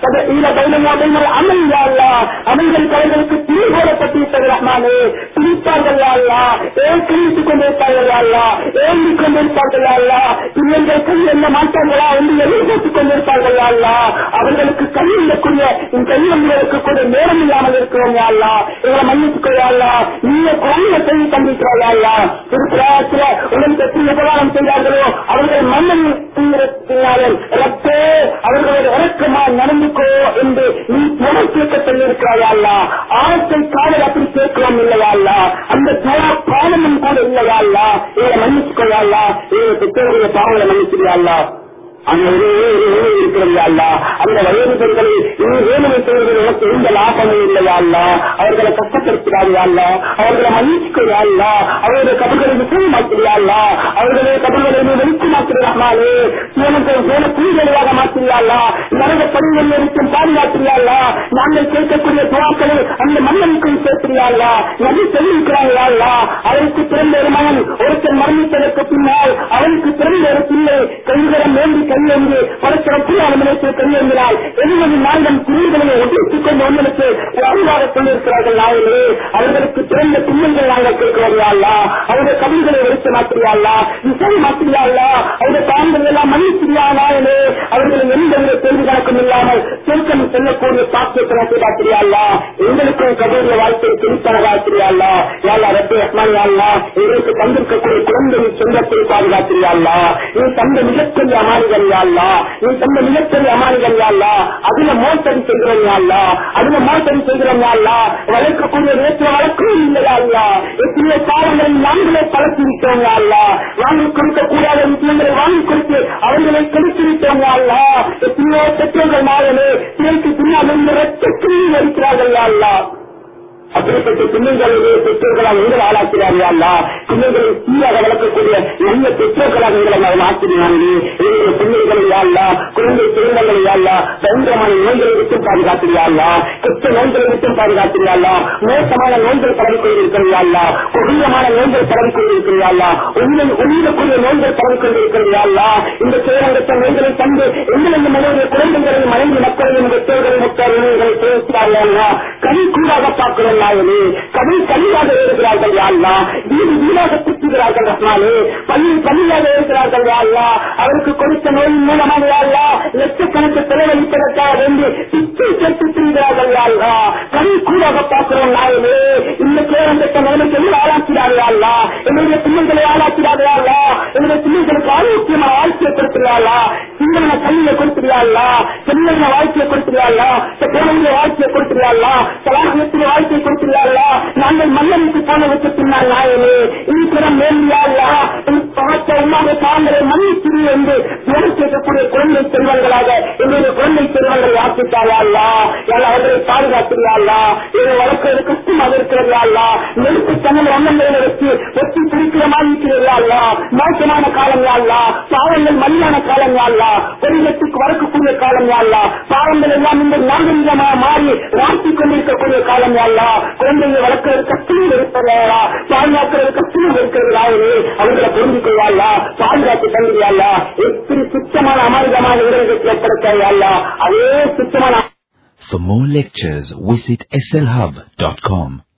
அமல் அமல்கள் கலைகளுக்கு திரு போடப்பட்டிருப்பது ரஹ்மானே பிரிப்பார்கள் அல்லா ஏன் கிழித்துக் கொண்டிருப்பார்கள் அல்லா ஏந்திக் கொண்டிருப்பார்கள் அல்லா பிள்ளைகள் கை என்ன மாட்டார்களா என்று எதிர்பார்த்துக் கொண்டிருப்பார்கள் அல்லா அவர்களுக்கு கையிடக்கூடிய இந்த கைவங்களுக்கு கூட நேரம் இல்லாமல் இருக்கிறோம் அல்லா இவரை மன்னித்துக் கொள்ளா நீங்க குழந்தை செய்தி தந்திருக்கிறாள் அல்லா திருப்பிராயத்தில் உங்களுக்கு எப்படி உபகாரம் செய்தார்களோ அவர்கள் மன்னன் பின்னாலும் ரத்தே அவர்களோட இறக்கமா நடந்துக்கோ என்று நீ துணை சொல்லியிருக்கிறாயா அல்லா ஆசை காவல் அப்படி கேட்கிறோம் இல்லையா அல்லா அந்த துவா பாலமும் கூட இல்லையா அல்லா இவரை மன்னிச்சுக்கொள்ளா இவரை பெற்றோர்கள் பாவங்களை மன்னிச்சிருயா அந்த ஒரே ஒரு வேலை இருக்கிறது அல்லா அந்த வயது பெண்களை நீ வேலை செய்வதில் உனக்கு எந்த லாபமும் இல்லையா அல்ல அவர்களை கஷ்டப்படுத்துகிறாயா அல்ல அவர்களை மன்னிச்சுக்கிறா அல்ல அவருடைய கபர்களை விசயமாக்கிறியா அல்ல அவர்களுடைய கபர்களை நீ வெளிச்சமாக்கிறீர்களே எனக்கு வேலை புரிதலையாக மாற்றியா அல்ல நரக பணிகள் இருக்கும் பாதுகாத்திரியா அல்ல நாங்கள் கேட்கக்கூடிய துவாக்களை அந்த மன்னனுக்கும் சேர்த்திரியா அல்ல நபி சொல்லியிருக்கிறாயா அல்ல அவருக்கு பிறந்த ஒரு மகன் ஒருத்தன் மரணித்ததற்கு பின்னால் அவனுக்கு பிறந்த ஒரு பிள்ளை கைகரம் வேண்டி கையெழுந்து பரஸ்பரத்தில் அவனுக்கு கையெழுந்தினால் எழுபது நான்கம் குழுக்களை ஒட்டித்துக் கொண்டு ஒன்றுக்கு அறிவாக கொண்டிருக்கிறார்கள் நாயனே அவர்களுக்கு பிறந்த பிள்ளைகள் நாங்கள் கேட்கிறோம்யா அவருடைய கவிதைகளை எடுத்து மாற்றியாளா இசை மாற்றியாளா அவருடைய தாங்கள் எல்லாம் மன்னிச்சிரியா நாயனே அவர்களை எந்த வித கேள்வி கணக்கும் இல்லாமல் சுருக்கம் செல்லக்கூடிய பாக்கியத்தை நடத்தி பார்த்திரியாளா எங்களுக்கும் கபூரிய வாழ்க்கையை திருத்தனகாத்திரியாளா யாழ் ரப்பே ரஹ்மான் யாழ்லா எங்களுக்கு தந்திருக்கக்கூடிய குழந்தையின் சொந்தத்தை பாதுகாத்திரியாளா நீ தந்த மிகப்பெரிய அமானிகள் யாழ்லா நீ தந்த மிகப்பெரிய அமானிகள் யாழ்லா அதுல மோசடி செய்கிறோம் யாழ்லா அதுல மோசடி செய்கிறோம் யாழ்லா வளர்க்கக்கூடிய நேற்று வளர்க்கவும் இல்லையா அல்லா எத்தனையோ பாவங்களை நாங்களே பழக்கி விட்டோம் யாழ்லா வாங்கி கொடுக்க கூடாத விஷயங்களை வாங்கி கொடுத்து அவர்களை கெடுத்து விட்டோம் யாழ்லா எத்தனையோ பெற்றோர்கள் நாயனே திரைக்கு பின்னால் இருந்து ரத்தத்தில் இருக்கிறார்கள் யாழ்லா அப்படிப்பட்ட பிள்ளைகளுடைய பெற்றோர்களாக எங்கள் ஆளாக்கிறார்கள் அல்லா பிள்ளைகளை சீராக வளர்க்கக்கூடிய நல்ல பெற்றோர்களாக எங்களை நாம் ஆக்கினாங்க எங்களுடைய பிள்ளைகளை யாழ்லா குழந்தை திருமணங்களை யாழ்லா பயங்கரமான நோய்களை விட்டு பாதுகாத்திரியாள்லா கெட்ட நோய்களை விட்டு பாதுகாத்திரியாள்லா மோசமான நோய்கள் பரவி கொண்டிருக்கிறாள்லா கொடூரமான நோய்கள் பரவி கொண்டிருக்கிறாள்லா உயிரை உயிரக்கூடிய நோய்கள் பரவி கொண்டிருக்கிறாள்லா இந்த சேரங்கத்த நோய்களை தந்து எங்களை நம்முடைய குழந்தைகளை மனைவி மக்களையும் பெற்றோர்கள் முத்தவர்களை பேசுகிறார்களா கனி கூடாக பார்க்கிறோம் நாயனே கதை கனியாக இருக்கிறார்கள் யாழ்லா வீடு வீடாக குத்துகிறார்கள் ரஹ்மானே பள்ளி பள்ளியாக இருக்கிறார்கள் யாழ்லா அவருக்கு கொடுத்த நோயின் மூலமாக யாழ்லா லட்சக்கணக்கு செலவழிப்பதற்காக வேண்டி பிச்சை சேர்த்து திரிகிறார்கள் யாழ்லா கனி கூடாக பார்க்கிறோம் நாயனே இந்த கேரளத்தை நிலைமைக்கு என்ன ஆளாக்கிறார்கள் யாழ்லா என்னுடைய பிள்ளைகளை ஆளாக்கிறார்கள் யாழ்லா என்னுடைய பிள்ளைகளுக்கு ஆரோக்கியமான வாழ்க்கையை கொடுக்கிறார்களா சிங்கள கல்வியை கொடுக்கிறார்களா செல்லுங்க வாழ்க்கையை கொடுக்கிறார்களா குழந்தைய வாழ்க்கையை கொடுக்கிறார்களா சலாகத்தின் வாழ்க்கையை கொடுக்கிறார்களா நாங்கள் மன்னனுக்கு போனதுக்கு பின்னால் நாயனே இருக்கிறோம் மேலியாளா பார்த்த உமாவை தாங்களை மன்னிச்சிரு என்று வேலை கேட்கக்கூடிய குழந்தை செல்வங்களாக எங்களுடைய குழந்தை செல்வங்களை ஆக்கிட்டார்களா யாரா அவர்களை பாதுகாக்கிறார்களா இதை வளர்க்கிறது கஷ்டமாக இருக்கிறதா நெருப்பு தங்கள் வண்ணங்களை வச்சு ஒத்தி பிடிக்கிற மாதிரி இருக்கிறதா மோசமான காலம் யாழ்லா பாவங்கள் மலியான காலம் யாழ்லா பெருகத்துக்கு வரக்கூடிய காலம் யாழ்லா பாவங்கள் எல்லாம் இந்த நாகரிகமாக மாறி வாழ்த்திக் கொண்டிருக்கக்கூடிய காலம் யாழ்லா குழந்தைகளை வளர்க்கிறது கஷ்டம் இருக்கிறதா பாதுகாக்கிறது கஷ்டம் இருக்கிறதா அவர்களை புரிந்து கொள்வாளா பாதுகாத்து தந்துறியாளா எப்படி சுத்தமான அமாரிதமான இடங்களுக்கு ஏற்படுத்தாளா அதே சுத்தமான For more lectures, visit slhub.com.